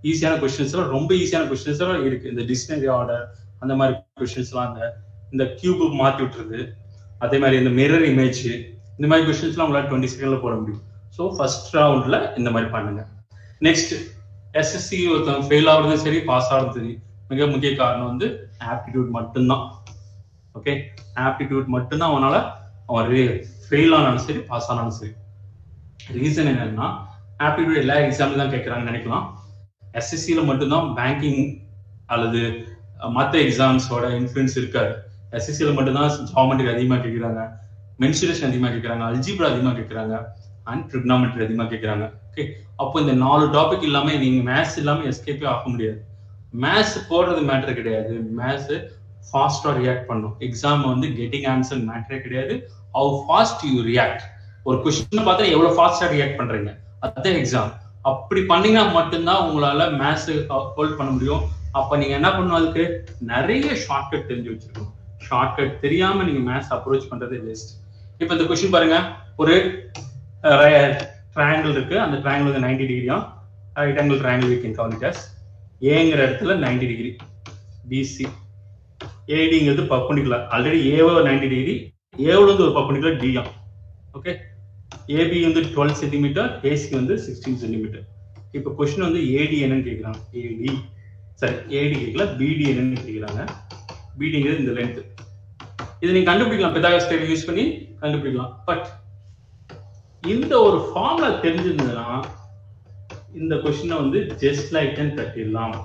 ஈஸியான கொஸ்டின்ஸ் எல்லாம் ரொம்ப ஈஸியான கொஸ்டின்ஸ் எல்லாம் இருக்கு இந்த டிக்ஷனரி ஆர்டர் அந்த மாதிரி கொஸ்டின்ஸ் எல்லாம் அந்த இந்த கியூப் மாத்தி விட்டுறது அதே மாதிரி இந்த மிரர் இமேஜ் இந்த மாதிரி கொஸ்டின்ஸ்லாம் உங்களால டுவெண்ட்டி செகண்ட்ல போட முடியும் ஸோ ஃபர்ஸ்ட் ரவுண்ட்ல இந்த மாதிரி பண்ணுங்க நெக்ஸ்ட் எஸ்எஸ்சி ஒருத்தன் ஃபெயில் ஆகுறதும் சரி பாஸ் ஆகுறதும் சரி மிக முக்கிய காரணம் வந்து ஆப்டிடியூட் மட்டும்தான் ஓகே ஆப்டிடியூட் மட்டும்தான் அவனால அவன் ஃபெயில் ஆனாலும் சரி பாஸ் ஆனாலும் சரி ரீசன் என்னன்னா ஆப்டிடியூட் எல்லா எக்ஸாம்ல தான் கேட்கறாங்கன்னு நினைக்கலாம் எஸ்எஸ்சியில மட்டும்தான் பேங்கிங் அல்லது மற்ற எக்ஸாம்ஸோட இன்ஃபுளுன்ஸ் இருக்காது எஸ்எஸ்சியில மட்டும்தான் ஜாமெட்ரி அதிகமாக கேட்குறாங்க மென்சுரேஷன் அதிகமாக கேட்குறாங்க அல்ஜிப்ரா அதிகமாக கேட்குறாங்க அண்ட் ட்ரிக்னாமெட்ரி அதிகமாக கேட்குறாங்க ஓகே அப்போ இந்த நாலு டாபிக் இல்லாம நீங்க மேத்ஸ் இல்லாம எஸ்கேப்பே ஆக முடியாது மேத்ஸ் போடுறது மேட்டர் கிடையாது மேத்ஸ் ஃபாஸ்டா ரியாக்ட் பண்ணும் எக்ஸாம் வந்து கெட்டிங் ஆன்சர் மேட்டரே கிடையாது ஹவு ஃபாஸ்ட் யூ ரியாக்ட் ஒரு கொஸ்டின் பார்த்தா எவ்வளவு ஃபாஸ்டா ரியாக்ட் பண்றீங்க அதுதான் எக்ஸாம் அப்படி பண்ணீங்கன்னா மட்டும்தான் உங்களால மேத்ஸ் ஹோல்ட் பண்ண முடியும் அப்ப நீங்க என்ன பண்ணணும் அதுக்கு நிறைய ஷார்ட்கட் தெரிஞ்சு வச்சிருக்கணும் ஷார்ட்கட் தெரியாம நீங்க மேத்ஸ் அப்ரோச் பண்றதே வேஸ்ட் இப்போ இந்த கொஸ்டின் பாருங்க ஒரு ட்ரையாங்கிள் இருக்கு அந்த ட்ரையாங்கிள் வந்து நைன்டி டிகிரியா right angle triangle we can call it as ஏங்கிற இடத்துல நைன்டி டிகிரி பிசி ஏடிங்கிறது பர்பண்டிகுலர் ஆல்ரெடி ஏவோ நைன்டி டிகிரி ஏவில் வந்து ஒரு பர்பண்டிகுலர் டியா ஓகே ஏபி வந்து டுவெல் சென்டிமீட்டர் ஏசி வந்து சிக்ஸ்டீன் சென்டிமீட்டர் இப்போ கொஸ்டின் வந்து ஏடி என்னன்னு கேட்குறாங்க ஏடி சரி ஏடி கேட்கல பிடி என்னன்னு கேட்குறாங்க பிடிங்கிறது இந்த லென்த் இது நீங்க கண்டுபிடிக்கலாம் பிதாகஸ் தேவை யூஸ் பண்ணி கண்டுபிடிக்கலாம் பட் இந்த ஒரு ஃபார்முலா தெரிஞ்சிருந்ததுன்னா இந்த கொஸ்டினை வந்து ஜஸ்ட் லைக் அண்ட் தட்டிடலாம்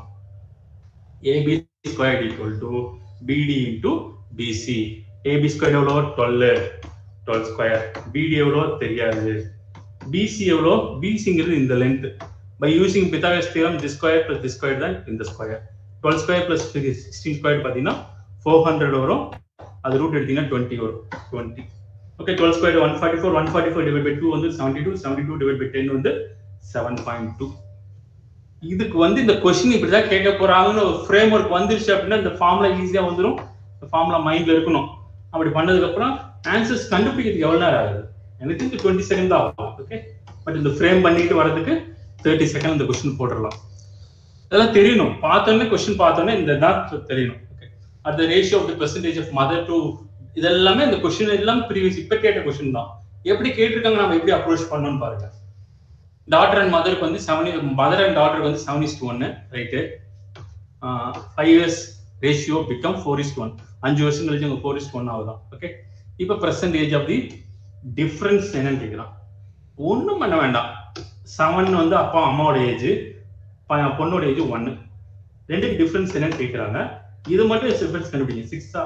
AB square equal to BD into BC AB square எவ்வளோ டுவெல் டுவெல் ஸ்கொயர் பிடி எவ்வளோ தெரியாது பிசி எவ்வளோ பிசிங்கிறது இந்த length by using Pythagoras theorem the square plus the square தான் இந்த square twelve square plus sixteen square பார்த்தீங்கன்னா ஃபோர் ஹண்ட்ரட் வரும் அது ரூட் எடுத்தீங்கன்னா டுவெண்ட்டி வரும் twenty okay twelve square one forty four one forty four divide by two வந்து seventy two seventy two divide by ten வந்து seven point two இதுக்கு வந்து இந்த கொஸ்டின் இப்படிதான் கேட்க போறாங்கன்னு ஒரு ஃப்ரேம் ஒர்க் வந்துருச்சு அப்படின்னா இந்த ஃபார்முலா ஈஸியா வந்துடும் இந்த ஃபார்முலா மைண்ட்ல இருக்கணும் அப்படி பண்ணதுக்கு அப்புறம் ஆன்சர்ஸ் கண்டுபிடிக்கிறதுக்கு எவ்வளவு நேரம் ஆகுது எனக்கு இந்த டுவெண்ட்டி செகண்ட் தான் ஆகும் ஓகே பட் இந்த ஃப்ரேம் பண்ணிட்டு வரதுக்கு தேர்ட்டி செகண்ட் இந்த கொஸ்டின் போட்டுடலாம் இதெல்லாம் தெரியணும் பார்த்தோன்னே கொஸ்டின் பார்த்தோன்னே இந்த தான் தெரியணும் okay at the ratio of the percentage of mother to இதெல்லாமே இந்த கொஸ்டின் எல்லாம் ப்ரீவியஸ் இப்ப கேட்ட கொஸ்டின் தான் எப்படி கேட்டிருக்காங்க நம்ம எப்படி அப்ரோச் பண்ணணும்னு பாருங்க டாட்டர் அண்ட் மதருக்கு வந்து செவன் மதர் அண்ட் டாட்டருக்கு வந்து செவன் இஸ்ட் ஒன்னு right five years ratio become four is to one அஞ்சு வருஷம் கழிச்சு உங்க ஃபோர் இஸ்ட் ஒன் ஆகுதான் ஓகே இப்போ present age of the difference என்னன்னு கேட்கிறான் ஒன்றும் பண்ண வேண்டாம் செவன் வந்து அப்பா அம்மாவோட ஏஜ் பொண்ணோட ஏஜ் ஒன்னு ரெண்டுக்கு டிஃபரன்ஸ் என்னன்னு கேட்குறாங்க இது மட்டும் டிஃபரன்ஸ் கண்டுபிடிங்க சிக்ஸா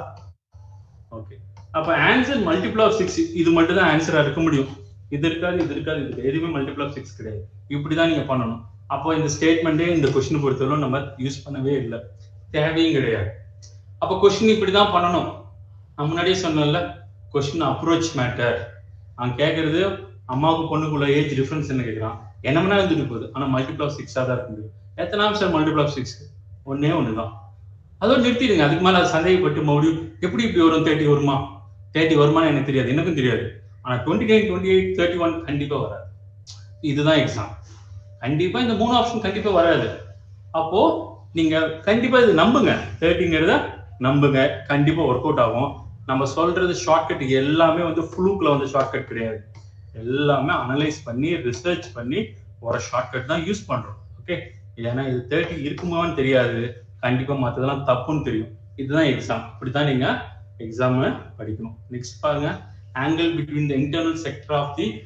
ஓகே அப்ப ஆன்சர் மல்டிபிள் ஆஃப் சிக்ஸ் இது மட்டும் தான் ஆன்சரா இருக்க முடியும் இது இருக்காது இது இருக்காது இது எதுவுமே மல்டிபிள் ஆஃப் சிக்ஸ் கிடையாது இப்படிதான் நீங்க பண்ணணும் அப்போ இந்த ஸ்டேட்மெண்ட்டே இந்த கொஸ்டின் பொறுத்தவரை நம்ம யூஸ் பண்ணவே இல்லை தேவையும் கிடையாது அப்போ கொஸ்டின் இப்படிதான் பண்ணணும் நான் முன்னாடியே சொன்னேன்ல கொஸ்டின் அப்ரோச் மேட்டர் அவன் கேட்கறது அம்மாவுக்கு பொண்ணுக்குள்ள ஏஜ் டிஃபரன்ஸ் என்ன கேட்கறான் என்ன மணி இருந்துட்டு போகுது ஆனா மல்டிபிள் ஆஃப் சிக்ஸா தான் இருக்க முடியும் எத்தனை ஆன்சர் மல்டிபிள் ஆஃப் சிக்ஸ் ஒன்னே ஒண்ணுதான் அதோட நிறுத்திடுங்க அதுக்கு மேல சந்தேகப்பட்டு மறுபடியும் எப்படி இப்படி வரும் தேர்ட்டி வருமா தேர்ட்டி வருமானு எனக்கு தெரியாது எனக்கும் தெரியாது ஆனா twenty nine twenty eight thirty one கண்டிப்பா வராது இதுதான் எக்ஸாம் கண்டிப்பா இந்த மூணு ஆப்ஷன் கண்டிப்பா வராது அப்போ நீங்க கண்டிப்பா இது நம்புங்க தேர்ட்டிங்கிறத நம்புங்க கண்டிப்பா ஒர்க் அவுட் ஆகும் நம்ம சொல்றது ஷார்ட்கட் எல்லாமே வந்து ஃப்ளூக்ல வந்து ஷார்ட்கட் கிடையாது எல்லாமே அனலைஸ் பண்ணி ரிசர்ச் பண்ணி ஒரு ஷார்ட்கட் தான் யூஸ் பண்றோம் ஓகே ஏன்னா இது தேர்ட்டி இருக்குமான்னு தெரியாது கண்டிப்பா மற்றதெல்லாம் தப்புன்னு தெரியும் இதுதான் எக்ஸாம் இப்படிதான் நீங்க எக்ஸாம் படிக்கணும் நெக்ஸ்ட் பாருங்க angle between the internal sector of the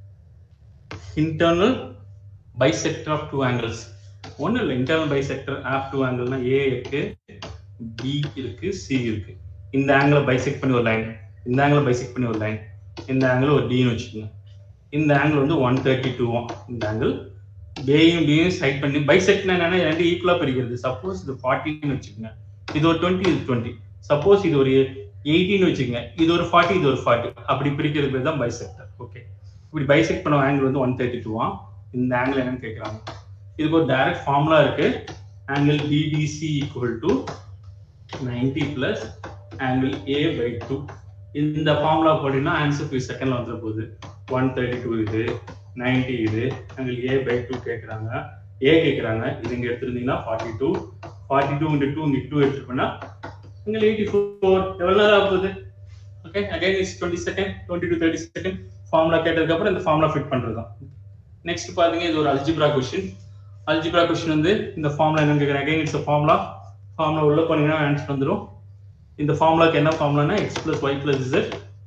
internal bisector of two angles ஒன்றும் இல்லை இன்டர்னல் பைசெக்டர் ஆஃப் டூ ஆங்கிள்னா ஏ இருக்கு பி இருக்கு சி இருக்கு இந்த ஆங்கிளை பைசெக்ட் பண்ணி ஒரு லைன் இந்த ஆங்கிளை பைசெக்ட் பண்ணி ஒரு லைன் இந்த ஆங்கிள் ஒரு டின்னு வச்சுக்கோங்க இந்த ஆங்கிள் வந்து ஒன் தேர்ட்டி டூ இந்த ஆங்கிள் ஏயும் பியும் சைட் பண்ணி பைசெக்ட்னா என்னன்னா ரெண்டு ஈக்குவலா பிரிக்கிறது சப்போஸ் இது ஃபார்ட்டின்னு வச்சுக்கோங்க இது ஒரு டுவெண்ட்டி இது டுவெண்ட்டி சப்போஸ் இது ஒரு எயிட்டின்னு வச்சுக்கோங்க இது ஒரு ஃபார்ட்டி இது ஒரு ஃபார்ட்டி அப்படி பிரிக்கிறது பேர் தான் பைசெக்டர் ஓகே இப்படி பைசெக்ட் பண்ண ஆங்கிள் வந்து ஒன் தேர்ட்டி டூவா இந்த ஆங்கிள் என்னன்னு கேட்குறாங்க இதுக்கு ஒரு டைரக்ட் ஃபார்முலா இருக்கு angle BDC equal to ninety plus angle A by two இந்த ஃபார்முலா போட்டீங்கன்னா ஆன்சர் ஃபைவ் செகண்ட்ல வந்துட போகுது ஒன் தேர்ட்டி டூ இது நைன்டி இது ஆங்கிள் ஏ பை டூ கேட்குறாங்க ஏ கேட்குறாங்க இது இங்க எடுத்திருந்தீங்கன்னா forty two forty two into two இங்கே டூ எடுத்துருப்பேன்னா இங்கே எயிட்டி ஃபோர் எவ்வளோ நேரம் ஆகுது okay again is twenty second twenty to thirty second formula கேட்டதுக்கு அப்புறம் இந்த ஃபார்முலா ஃபிட் பண்றது தான் நெக்ஸ்ட் பாருங்க இது ஒரு அல்ஜிப்ரா கொஸ்டின் அல்ஜிப்ரா கொஸ்டின் வந்து இந்த ஃபார்முலா என்னன்னு கேட்குறேன் அகைன் இட்ஸ் ஃபார்முலா ஃபார்முலா உள்ள போனீங்கன்னா ஆன்சர் வந்துடும் இந்த ஃபார்முலாக்கு என்ன ஃபார்முலானா X plus Y plus Z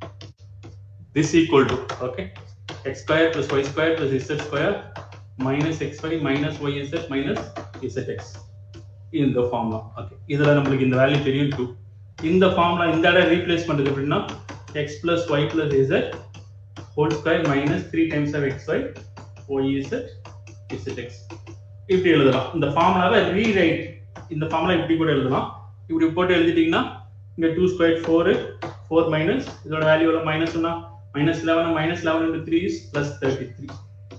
this equal to okay x square plus y square plus z square minus xy minus yz minus zx இந்த ஃபார்முலா ஓகே இதுல நம்மளுக்கு இந்த வேல்யூ தெரியும் 2 இந்த ஃபார்முலா இந்த இடம் ரீப்ளேஸ் பண்றது எப்படின்னா x plus y plus z whole square minus 3 times of xy yz zx இப்படி எழுதலாம் இந்த ஃபார்முலாவை ரீரைட் இந்த ஃபார்முலா இப்படி கூட எழுதலாம் இப்படி போட்டு எழுதிட்டீங்கன்னா இங்க 2 ஸ்கொயர் 4 4 மைனஸ் இதோட வேல்யூ எவ்வளவு மைனஸ்னா minus 11 minus 11 into 3 is plus 33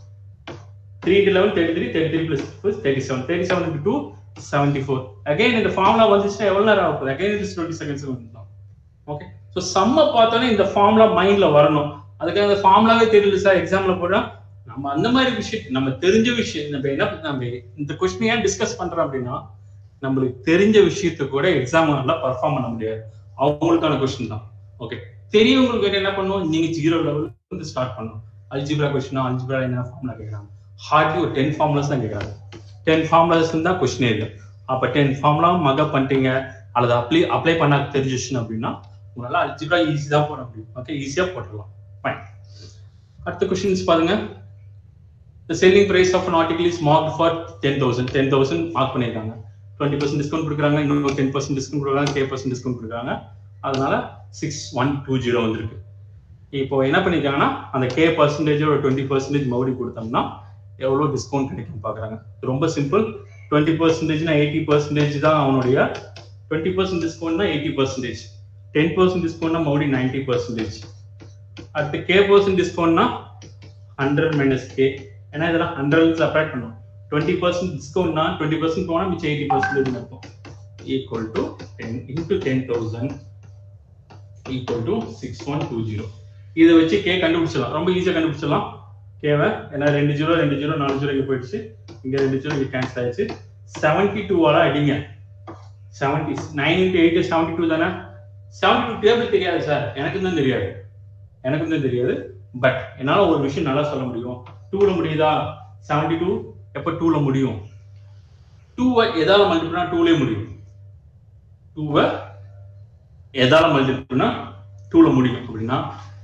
3 into 11 33 33 plus 4 is 37 37 into 2 74 again இந்த ஃபார்முலா வந்துச்சுன்னா எவ்வளவு நேரம் ஆகும் again it is 20 seconds வந்துடும் ஓகே சோ சம்ம பார்த்தோன்னே இந்த ஃபார்முலா மைண்ட்ல வரணும் அதுக்காக அந்த ஃபார்முலாவே தெரியல சார் எக்ஸாம்ல போட்டா நம்ம அந்த மாதிரி விஷயம் நம்ம தெரிஞ்ச விஷயம் நம்ம என்ன நம்ம இந்த கொஸ்டின் ஏன் டிஸ்கஸ் பண்றோம் அப்படின்னா நம்மளுக்கு தெரிஞ்ச விஷயத்த கூட எக்ஸாம் நல்லா பர்ஃபார்ம் பண்ண முடியாது அவங்களுக்கான கொஸ்டின் தான் ஓகே தெரியவங்களுக்கு என்ன பண்ணுவோம் நீங்க ஜீரோ லெவல் வந்து ஸ்டார்ட் பண்ணணும் அல்ஜிப்ரா கொஸ்டினா அல்ஜிப்ரா என்ன ஃபார்முலா கேட்கறாங்க ஹார்ட்லி ஒரு டென் ஃபார்முலாஸ் தான் கேட்கறாங்க டென் ஃபார்முலாஸ் தான் கொஸ்டினே இல்லை அப்ப டென் ஃபார்முலா மக பண்ணிட்டீங்க அல்லது அப்ளை அப்ளை பண்ண தெரிஞ்சிச்சுன்னு அப்படின்னா உங்களால அல்ஜிப்ரா ஈஸி தான் போட முடியும் ஓகே ஈஸியா போட்டுடலாம் ஃபைன் அடுத்த கொஸ்டின்ஸ் பாருங்க The selling price of an article is marked for 10,000. 10,000 mark பண்ணியிருக்காங்க டுவெண்ட்டி பர்சன்ட் டிஸ்கவுண்ட் கொடுக்குறாங்க இன்னொரு டென் பர்சன்ட் டிஸ்கவுண்ட் கொடுக்குறாங்க கே பர்சன்ட் டிஸ்கவுண்ட் கொடுக்குறாங்க அதனால சிக்ஸ் ஒன் டூ ஜீரோ வந்திருக்கு இப்போ என்ன பண்ணிருக்காங்கன்னா அந்த கே பர்சன்டேஜ் ஒரு டுவெண்ட்டி பர்சன்டேஜ் மறுபடியும் கொடுத்தோம்னா எவ்வளோ டிஸ்கவுண்ட் கிடைக்கும் பார்க்குறாங்க ரொம்ப சிம்பிள் டுவெண்ட்டி பர்சன்டேஜ்னா எயிட்டி பர்சன்டேஜ் தான் அவனுடைய டுவெண்ட்டி பர்சன்ட் டிஸ்கவுண்ட்னா எயிட்டி பர்சன்டேஜ் டென் பர்சன்ட் டிஸ்கவுண்ட்னா மறுபடியும் நைன்டி பர்சன்டேஜ் அடுத்து கே பர்சன்ட் டிஸ்கவுண்ட்னா ஹண்ட்ரட் மைனஸ் கே ஏன்னா இதெல்லாம் ஹண்ட்ரட் செப்பரேட் பண்ணும் டுவெண்ட்டி பர்சன்ட் டிஸ்கவுண்ட்னா டுவெண்ட்டி பர்சன்ட் போனால் மிச்சம் எயிட்டி பர்சன்டேஜ் இருக்கும் equal to ten into ten thousand equal to six one two zero இதை வச்சு கே கண்டுபிடிச்சிடலாம் ரொம்ப ஈஸியாக கண்டுபிடிச்சிடலாம் கேவை ஏன்னா ரெண்டு ஜீரோ ரெண்டு ஜீரோ நாலு ஜீரோ இங்கே போயிடுச்சு இங்கே ரெண்டு ஜீரோ இங்கே கேன்சல் ஆயிடுச்சு செவன்டி டூவால அடிங்க seventy nine into eight seventy two தானே செவன்டி டூ டேபிள் தெரியாது சார் எனக்கு தான் தெரியாது எனக்கு தான் தெரியாது பட் என்னால் ஒரு விஷயம் நல்லா சொல்ல முடியும் டூல முடியுதா செவன்டி டூ எப்போ டூல முடியும் டூவை எதால மல்டிபிள்னா டூலே முடியும் டூவை எதால மல்டிபிள்னா டூல முடியும் அப்படின்னா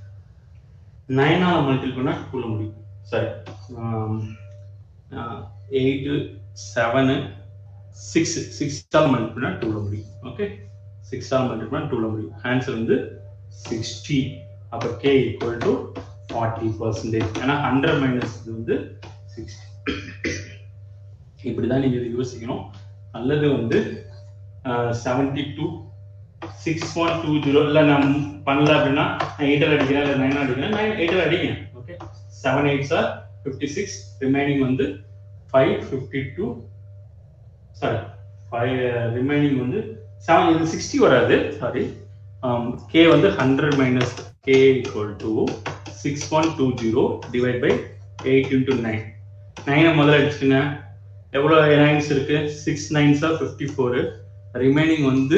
நைனால மல்டிபிள்னா டூல முடியும் சரி எயிட்டு செவனு சிக்ஸ் சிக்ஸால் மல்டிபிள்னா டூல முடியும் ஓகே சிக்ஸால் மல்டிபிள்னா டூல முடியும் ஆன்சர் வந்து சிக்ஸ்டி அப்போ K equal to forty percentage ஏன்னா ஹண்ட்ரட் மைனஸ் இது வந்து சிக்ஸ்டி இப்படிதான் நீங்க இதை யோசிக்கணும் அல்லது வந்து seventy two six one two zero இல்லை நான் பண்ணல அப்படின்னா நான் எயிட்டில் அடிக்கிறேன் இல்லை நைன் அடிக்கிறேன் நைன் எயிட்டில் அடிங்க okay seven eight sir fifty six remaining வந்து five fifty two sorry five remaining வந்து செவன் இது சிக்ஸ்டி வராது சாரி கே வந்து hundred minus K equal to six one two zero divide by eight into nine நைனை முதல்ல அடிச்சுங்க எவ்வளோ nines இருக்கு சிக்ஸ் நைன்ஸா ஃபிஃப்டி ஃபோரு ரிமைனிங் வந்து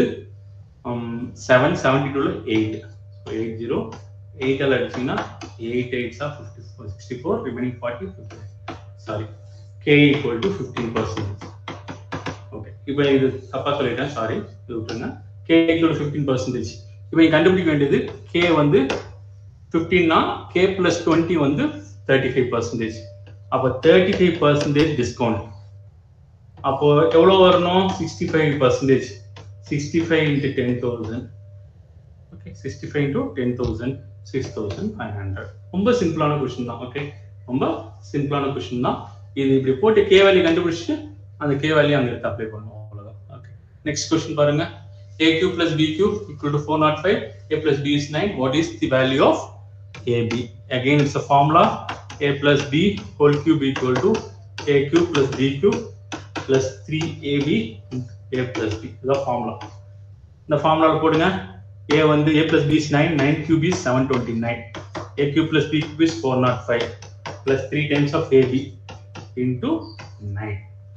செவன் செவன்டி டூல எயிட் எயிட் ஜீரோ எயிட்டில் அடிச்சிங்கன்னா எயிட் எயிட்ஸா fifty four sixty four remaining forty fifty sorry K equal to fifteen percentage okay இப்போ இது தப்பா சொல்லிட்டேன் சாரி இது விட்டுருங்க கே ஈக்குவல் ஃபிஃப்டீன் பர்சன்டேஜ் இப்போ நீங்க கண்டுபிடிக்க வேண்டியது கே வந்து ஃபிஃப்டீன்னா கே பிளஸ் டுவெண்ட்டி வந்து தேர்ட்டி ஃபைவ் பர்சன்டேஜ் அப்போ தேர்ட்டி ஃபைவ் பர்சன்டேஜ் டிஸ்கவுண்ட் அப்போ எவ்வளோ வரணும் sixty five percentage sixty five into ten thousand okay sixty five into ten thousand six thousand five hundred ரொம்ப சிம்பிளான கொஸ்டின் தான் ஓகே ரொம்ப சிம்பிளான கொஸ்டின் தான் இது இப்படி போட்டு கே வேல்யூ கண்டுபிடிச்சிட்டு அந்த கே வேல்யூ அங்கே எடுத்து அப்ளை பண்ணுவோம் அவ்வளோதான் ஓகே நெக்ஸ்ட் கொஸ்டின் பாருங்க a cube plus b cube equal to 405 a plus b is 9 what is the value of ab again it's a formula a plus b whole cube equal to a cube plus b cube plus 3ab a plus b the formula இந்த ஃபார்முலால போடுங்க a வந்து a plus b is 9 9 cube is 729 a cube plus b cube is 405 plus 3 times of ab into 9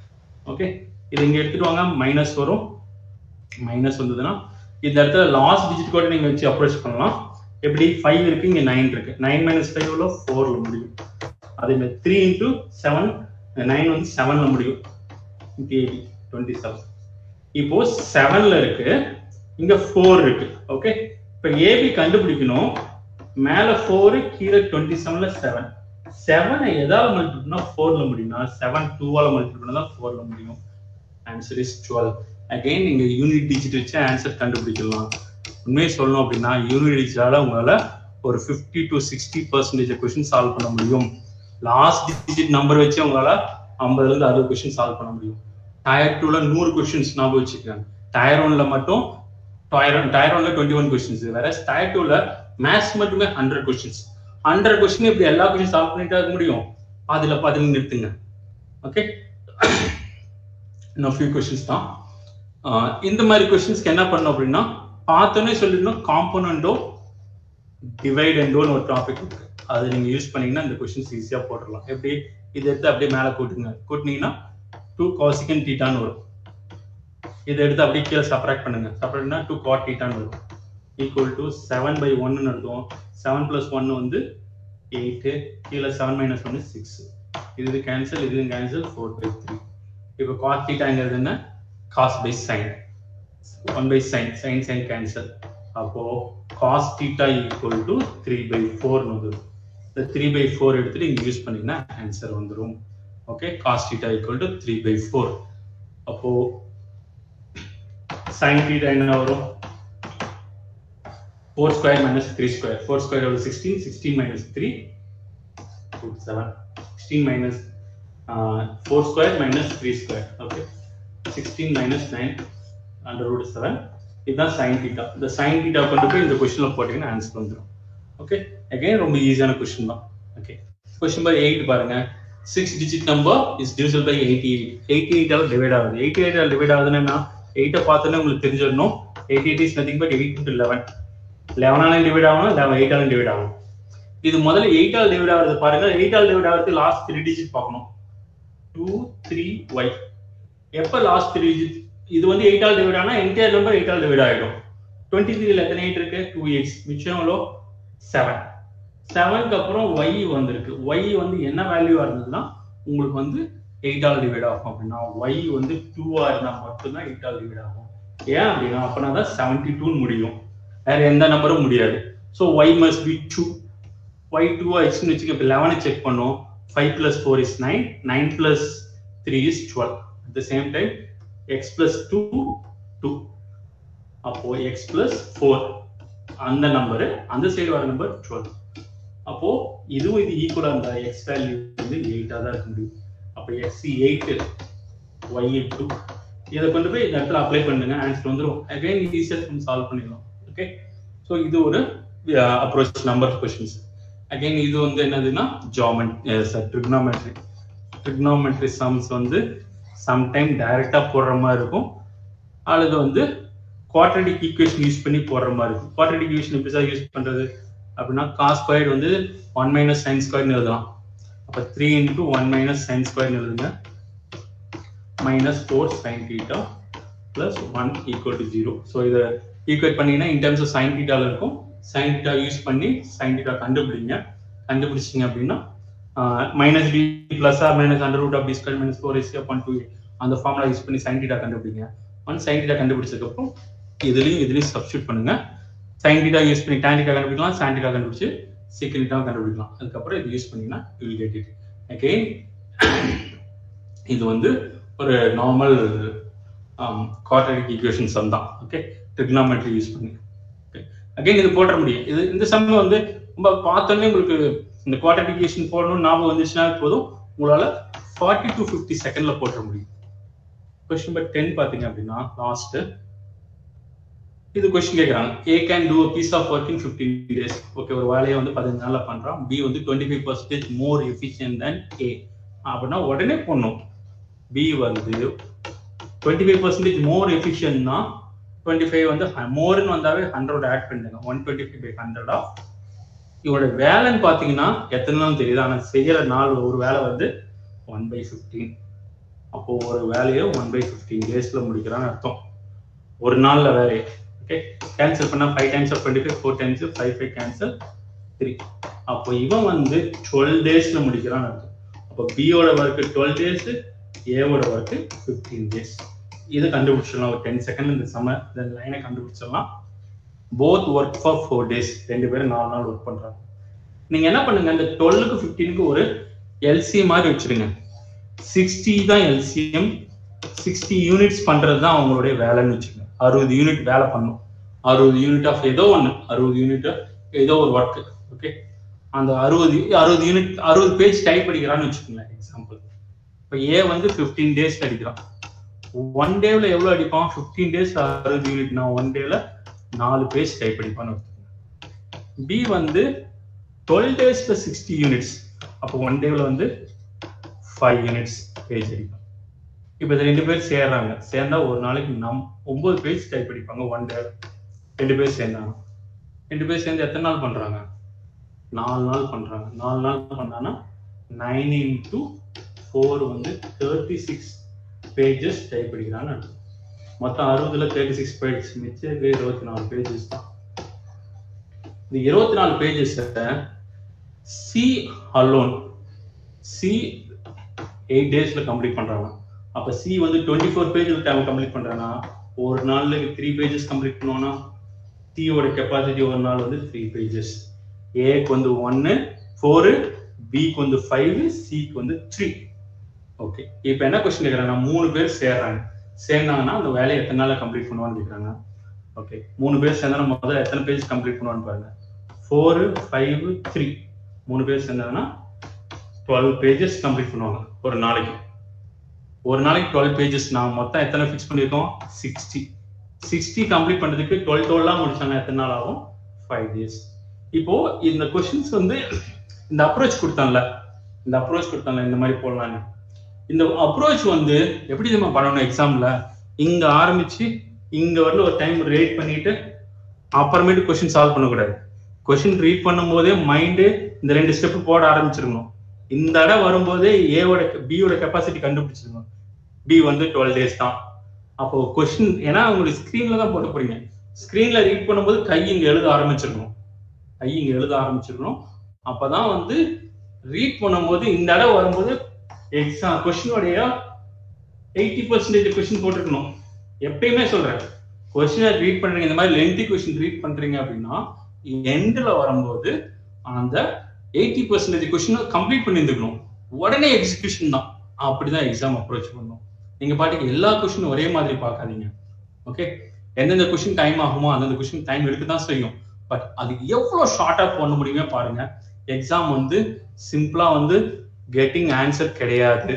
okay இது இங்க எடுத்துட்டு வாங்க minus வரும் minus வந்ததுன்னா இந்த இடத்துல லாஸ்ட் டிஜிட் கூட நீங்க வச்சு அப்ரோச் பண்ணலாம் எப்படி ஃபைவ் இருக்கு இங்க நைன் இருக்கு நைன் மைனஸ் ஃபைவ் எவ்வளோ ஃபோர்ல முடியும் அதே மாதிரி த்ரீ இன்டூ செவன் நைன் வந்து செவன்ல முடியும் எயிட்டி டுவெண்ட்டி செவன் இப்போ செவன்ல இருக்கு இங்க ஃபோர் இருக்கு ஓகே இப்போ ஏபி கண்டுபிடிக்கணும் மேல ஃபோர் கீழே டுவெண்ட்டி செவன்ல செவன் செவனை எதாவது மல்டிபிள் பண்ணா ஃபோர்ல முடியும்னா செவன் டூவால மல்டிபிள் பண்ணா தான் ஃபோர்ல முடியும் ஆன்சர் இஸ் டுவெல் அகைன் நீங்க யூனிட் டிஜிட் வச்சு ஆன்சர் கண்டுபிடிக்கலாம் உண்மையை சொல்லணும் அப்படின்னா யூனிட் டிஜிட்டால உங்களால ஒரு fifty to sixty percentage question solve பண்ண முடியும் லாஸ்ட் டிஜிட் நம்பர் வச்சு உங்களால ஐம்பதுல இருந்து அறுபது கொஸ்டின் சால்வ் பண்ண முடியும் டயர் டூல நூறு கொஸ்டின்ஸ் ஞாபகம் வச்சுக்கோங்க டயர் ஒன்ல மட்டும் டயர் டயர் ஒன்ல டுவெண்ட்டி ஒன் கொஸ்டின்ஸ் வேற டயர் டூல மேத்ஸ் மட்டுமே ஹண்ட்ரட் கொஸ்டின்ஸ் ஹண்ட்ரட் கொஸ்டின் இப்படி எல்லா கொஸ்டின் சால்வ் பண்ணிட்டா இருக்க முடியும் அதுல பதில் நிறுத்துங்க ஓகே இன்னும் ஃபியூ கொஸ்டின்ஸ் தான் ஆஹ் இந்த மாதிரி கொஸ்டின்ஸ்க்கு என்ன பண்ணணும் அப்படின்னா பார்த்தோன்னே சொல்லிடணும் காம்போனண்டோ டிவைடண்டோன்னு ஒரு டாபிக் இருக்கு அதை நீங்க யூஸ் பண்ணீங்கன்னா இந்த கொஸ்டின்ஸ் ஈஸியா போட்டுடலாம் எப்படி இதை எடுத்து அப்படியே மேலே கூட்டுங்க கூட்டினீங்கன்னா டூ காசிகன் டீட்டான்னு வரும் இதை எடுத்து அப்படியே கீழே செப்பரேட் பண்ணுங்க செப்பரேட்னா டூ காட் டீட்டான்னு வரும் ஈக்குவல் டு செவன் பை ஒன்னு எழுதுவோம் செவன் பிளஸ் ஒன் வந்து எயிட்டு கீழே செவன் மைனஸ் ஒன்று சிக்ஸ் இது கேன்சல் இது கேன்சல் ஃபோர் பை த்ரீ இப்போ காஸ் தீட்டாங்கிறது என்ன cos by sine one by sine sine sine cancel அப்போ cos theta equal to three by ஃபோர்னு வந்துடும் இந்த த்ரீ பை ஃபோர் எடுத்துட்டு இங்க யூஸ் பண்ணீங்கன்னா ஆன்சர் வந்துடும் okay cos theta equal to three by four அப்போ சைன் தீட்டா என்ன வரும் four square minus three square four square எவ்வளோ sixteen sixteen minus three seven sixteen minus four square minus three square okay sixteen minus nine under root seven இதுதான் sine theta இந்த sine theta கொண்டு போய் இந்த கொஸ்டின்ல போட்டீங்கன்னா ஆன்சர் வந்துடும் okay again ரொம்ப ஈஸியான கொஸ்டின் தான் ஓகே கொஸ்டின் நம்பர் எயிட் பாருங்க six digit number is divisible by eighty eight eighty எயிட்டால் டிவைட் ஆகுது எயிட்டி எயிட்டால் டிவைட் ஆகுதுன்னா என்ன எயிட்டை பார்த்தோன்னே உங்களுக்கு தெரிஞ்சிடணும் eighty eight is nothing but eight into eleven லெவனாலும் டிவைட் ஆகணும் லெவன் எயிட்டாலும் டிவைட் ஆகணும் இது முதல்ல எயிட்டால் டிவைட் ஆகுறது பாருங்க எயிட்டால் டிவைட் ஆகிறது லாஸ்ட் த்ரீ டிஜிட் பார்க்கணும் டூ த்ரீ ஒய் எப்போ லாஸ்ட் த்ரீ டிஜிட் இது வந்து எயிட்டால் டிவைட் ஆனால் என்டையர் நம்பர் எயிட்டால் டிவைட் ஆகிடும் டுவெண்ட்டி த்ரீல எத்தனை எயிட் இருக்கு டூ எயிட்ஸ் மிச்சம் எவ்வளோ செவன் செவனுக்கு அப்புறம் ஒய் வந்திருக்கு ஒய் வந்து என்ன வேல்யூவா இருந்ததுன்னா உங்களுக்கு வந்து எயிட்டால் டிவைட் ஆகும் அப்படின்னா ஒய் வந்து டூவா இருந்தா மட்டும்தான் எயிட்டால் டிவைட் ஆகும் ஏன் அப்படின்னா அப்பனா தான் செவன்டி டூன்னு முடியும் வேற எந்த நம்பரும் முடியாது so Y must be two Y two ஆயிடுச்சுன்னு வச்சுக்க இப்போ லெவனை செக் பண்ணோம் five plus four is nine nine plus three is twelve at the same time X plus two two அப்போ எக்ஸ் பிளஸ் ஃபோர் அந்த நம்பரு அந்த சைடு வர number twelve அப்போ இதுவும் இது ஈக்குவலா இருந்தா எக்ஸ் வேல்யூ வந்து எயிட்டா தான் இருக்க முடியும் அப்போ எக்ஸ் எயிட் ஒய் டூ இதை கொண்டு போய் இந்த இடத்துல அப்ளை பண்ணுங்க ஆன்சர் வந்துடும் அகைன் ஈஸியாக சால்வ் பண்ணிடலாம் ஓகே ஸோ இது ஒரு அப்ரோச் நம்பர் கொஸ்டின்ஸ் அகைன் இது வந்து என்னதுன்னா ஜாமெண்ட் ட்ரிக்னாமெட்ரி ட்ரிக்னாமெட்ரி சம்ஸ் வந்து சம்டைம் டைரக்டா போடுற மாதிரி இருக்கும் அல்லது வந்து குவாட்ரடிக் ஈக்குவேஷன் யூஸ் பண்ணி போடுற மாதிரி இருக்கும் குவாட்ரடிக் ஈக்குவேஷன் எப்படி சார் யூஸ் பண்றது அப்படின்னா காஸ் ஸ்கொயர் வந்து ஒன் மைனஸ் சைன் ஸ்கொயர்னு எழுதலாம் அப்போ three into one minus sine ஸ்கொயர்னு எழுதுங்க minus four sine theta plus one equal to zero so இதை ஈக்குவேட் பண்ணீங்கன்னா இன் டர்ம்ஸ் ஆஃப் சைன் தீட்டால இருக்கும் சைன் தீட்டா யூஸ் பண்ணி சைன் தீட்டா கண்டுபிடிங்க கண்டுபிடிச்சிங்க அப்படின்னா minus D plus R minus under root of D square minus four S one two அந்த formula use பண்ணி சைன் தீட்டா கண்டுபிடிங்க ஒன் சைன் தீட்டா கண்டுபிடிச்சதுக்கப்புறம் இதுலயும் இதுலயும் சப்ஸ்டியூட் பண்ணுங்க சைன் தீட்டா யூஸ் பண்ணி tan தீட்டா கண்டுபிடிக்கலாம் sin தீட்டா கண்டுபிடிச்சு சீக்கிரம் தீட்டா கண்டுபிடிக்கலாம் அதுக்கப்புறம் இது யூஸ் பண்ணீங்கன்னா you will get it again இது வந்து ஒரு நார்மல் குவாட்ரடிக் ஈக்குவேஷன் சம் தான் ஓகே ட்ரிக்னாமெட்ரி யூஸ் பண்ணி ஓகே அகைன் இது போட முடியும் இது இந்த சம் வந்து ரொம்ப பார்த்தோன்னே உங்களுக்கு இந்த குவாட்ரடிக் ஈக்குவேஷன் போடணும்னு ஞாபகம் வந்துச்சுன்னா போதும் உங்களால ஃபார்ட்டி டு ஃபிஃப்டி செகண்ட்ல போட்ட முடியும் கொஸ்டின் நம்பர் டென் பாத்தீங்க அப்படின்னா லாஸ்ட் இது கொஸ்டின் கேட்கறாங்க A can do piece of work in fifteen days okay ஒரு வேலையை வந்து பதினஞ்சு நாள்ல பண்றான் பி வந்து twenty five percentage more efficient then A அப்படின்னா உடனே பண்ணும் பி வந்து டுவெண்ட்டி ஃபைவ் பர்சன்டேஜ் மோர் எஃபிஷியன்ட்னா டுவெண்ட்டி ஃபைவ் வந்து மோர்னு வந்தாவே ஹண்ட்ரட் ஆட் பண்ணுங்க one twenty five by hundred of இவரோட வேலைன்னு பார்த்தீங்கன்னா எத்தனை நாள் தெரியுது ஆனால் செய்யற நாள் ஒரு வேலை வந்து ஒன் பை ஃபிஃப்டீன் அப்போ ஒரு வேலையை ஒன் பை ஃபிஃப்டீன் டேஸ்ல முடிக்கிறான்னு அர்த்தம் ஒரு நாள்ல வேலையை ஓகே கேன்சல் பண்ணா five times of twenty five four times five five cancel three அப்போ இவன் வந்து டுவெல் டேஸ்ல முடிக்கிறான்னு அர்த்தம் அப்போ பியோட ஒர்க்கு டுவெல் டேஸ் ஏவோட ஒர்க்கு ஃபிஃப்டீன் டேஸ் இதை கண்டுபிடிச்சிடலாம் ஒரு டென் செகண்ட் இந்த சம இந்த லைனை கண்டுபிடிச்சிடலாம் both work for four days ரெண்டு பேரும் நாலு நாள் ஒர்க் பண்றாங்க நீங்க என்ன பண்ணுங்க இந்த டுவெல்லுக்கு ஃபிஃப்டீனுக்கு ஒரு எல்சி மாதிரி வச்சிருங்க சிக்ஸ்டி தான் எல்சிஎம் சிக்ஸ்டி யூனிட்ஸ் பண்றது தான் அவங்களுடைய வேலைன்னு வச்சுக்கோங்க அறுபது யூனிட் வேலை பண்ணும் அறுபது யூனிட் ஆஃப் ஏதோ ஒன்று அறுபது யூனிட் ஏதோ ஒரு ஒர்க் ஓகே அந்த அறுபது அறுபது யூனிட் அறுபது பேஜ் டைப் அடிக்கிறான்னு வச்சுக்கோங்களேன் எக்ஸாம்பிள் இப்போ ஏ வந்து ஃபிஃப்டீன் டேஸ் அடிக்கிறான் ஒன் டேவில் எவ்வளோ அடிப்பான் ஃபிஃப்டீன் டேஸ் அறுபது யூனிட்னா ஒன் டேல நாலு பேஜ் டைப் அடிப்பான்னு வச்சுக்கோங்க பி வந்து டுவெல் டேஸ்ல சிக்ஸ்டி யூனிட்ஸ் அப்போ ஒன் டேவில் வந்து ஃபைவ் யூனிட்ஸ் பேஜ் அடிக்கும் இப்போ இது ரெண்டு பேர் சேர்றாங்க சேர்ந்தா ஒரு நாளைக்கு நம் ஒன்பது பேஜ் டைப் அடிப்பாங்க ஒன் டே ரெண்டு பேர் சேர்ந்தாங்க ரெண்டு பேர் சேர்ந்து எத்தனை நாள் பண்றாங்க நாலு நாள் பண்றாங்க நாலு நாள் பண்ணாங்கன்னா நைன் இன்டூ ஃபோர் வந்து தேர்ட்டி சிக்ஸ் பேஜஸ் டைப் அடிக்கிறான்னு அர்த்தம் மொத்தம் அறுபதுல தேர்ட்டி சிக்ஸ் பேஜஸ் மிச்சம் இருக்க இருபத்தி நாலு பேஜஸ் தான் இந்த இருபத்தி நாலு pages C alone C eight டேஸ்ல கம்ப்ளீட் பண்றாங்க அப்ப சி வந்து டுவெண்ட்டி ஃபோர் பேஜில் கம்ப்ளீட் பண்றானா ஒரு நாள்ல த்ரீ பேஜஸ் கம்ப்ளீட் பண்ணுவானா சியோட கெப்பாசிட்டி ஒரு நாள் வந்து த்ரீ பேஜஸ் ஏக்கு வந்து ஒன்னு ஃபோரு பிக்கு வந்து ஃபைவ் சிக்கு வந்து த்ரீ ஓகே இப்போ என்ன கொஸ்டின் கேட்குறாங்க மூணு பேர் சேர்றாங்க சேர்ந்தாங்கன்னா அந்த வேலையை எத்தனை நாள்ல கம்ப்ளீட் பண்ணுவான்னு கேட்குறாங்க ஓகே மூணு பேர் சேர்ந்தா முதல்ல எத்தனை பேஜ் கம்ப்ளீட் பண்ணுவான்னு பாருங்க ஃபோரு ஃபைவ் த்ரீ மூணு பேர் சேர்ந்தாங்கன்னா டுவெல் பேஜஸ் கம்ப்ளீட் பண்ணுவாங்க ஒரு நாளைக்கு ஒரு நாளைக்கு டுவெல் பேஜஸ் நான் மொத்தம் எத்தனை ஃபிக்ஸ் பண்ணியிருக்கோம் சிக்ஸ்டி சிக்ஸ்டி கம்ப்ளீட் பண்றதுக்கு டுவெல் டுவெல்லாம் முடிச்சாங்கன்னா எத்தனை நாள் ஆகும் ஃபைவ் டேஸ் இப்போ இந்த கொஸ்டின்ஸ் வந்து இந்த அப்ரோச் கொடுத்தான்ல இந்த அப்ரோச் கொடுத்தான்ல இந்த மாதிரி போடலான்னு இந்த அப்ரோச் வந்து எப்படி நம்ம பண்ணணும் எக்ஸாம்ல இங்க ஆரம்பிச்சு இங்க வரல ஒரு டைம் ரேட் பண்ணிட்டு அப்புறமேட்டு கொஸ்டின் சால்வ் பண்ணக்கூடாது கொஸ்டின் ரீட் பண்ணும் போதே மைண்டு இந்த ரெண்டு ஸ்டெப் போட ஆரம்பிச்சிருக்கணும் இந்த இடம் வரும்போதே ஏவோட பியோட கெப்பாசிட்டி கண்டுபிடிச்சிருக்கணும் பி வந்து டுவெல் டேஸ் தான் அப்போ கொஸ்டின் ஏன்னா உங்களுக்கு ஸ்க்ரீன்ல தான் போட்டு போறீங்க ஸ்க்ரீன்ல ரீட் பண்ணும்போது கை இங்க எழுத ஆரம்பிச்சிருக்கணும் கை இங்க எழுத ஆரம்பிச்சிருக்கணும் அப்பதான் வந்து ரீட் பண்ணும்போது இந்த இடம் வரும்போது எக்ஸாம் கொஸ்டினுடைய எயிட்டி பர்சன்டேஜ் கொஸ்டின் போட்டிருக்கணும் எப்பயுமே சொல்றேன் கொஸ்டினை ரீட் பண்றீங்க இந்த மாதிரி லென்த்தி கொஸ்டின் ரீட் பண்றீங்க அப்படின்னா எண்ட்ல வரும்போது அந்த எயிட்டி பர்சன்டேஜ் கொஸ்டினை கம்ப்ளீட் பண்ணியிருந்துக்கணும் உடனே எக்ஸிகியூஷன் தான் அப்படிதான் எக்ஸாம் அப்ரோச் பண்ணணும் நீங்க பாட்டுக்கு எல்லா கொஸ்டினும் ஒரே மாதிரி பார்க்காதீங்க ஓகே எந்தெந்த கொஸ்டின் டைம் ஆகுமோ அந்தந்த கொஸ்டின் டைம் எடுக்க தான் செய்யும் பட் அது எவ்வளவு ஷார்ட்டா பண்ண முடியுமே பாருங்க எக்ஸாம் வந்து சிம்பிளா வந்து கெட்டிங் ஆன்சர் கிடையாது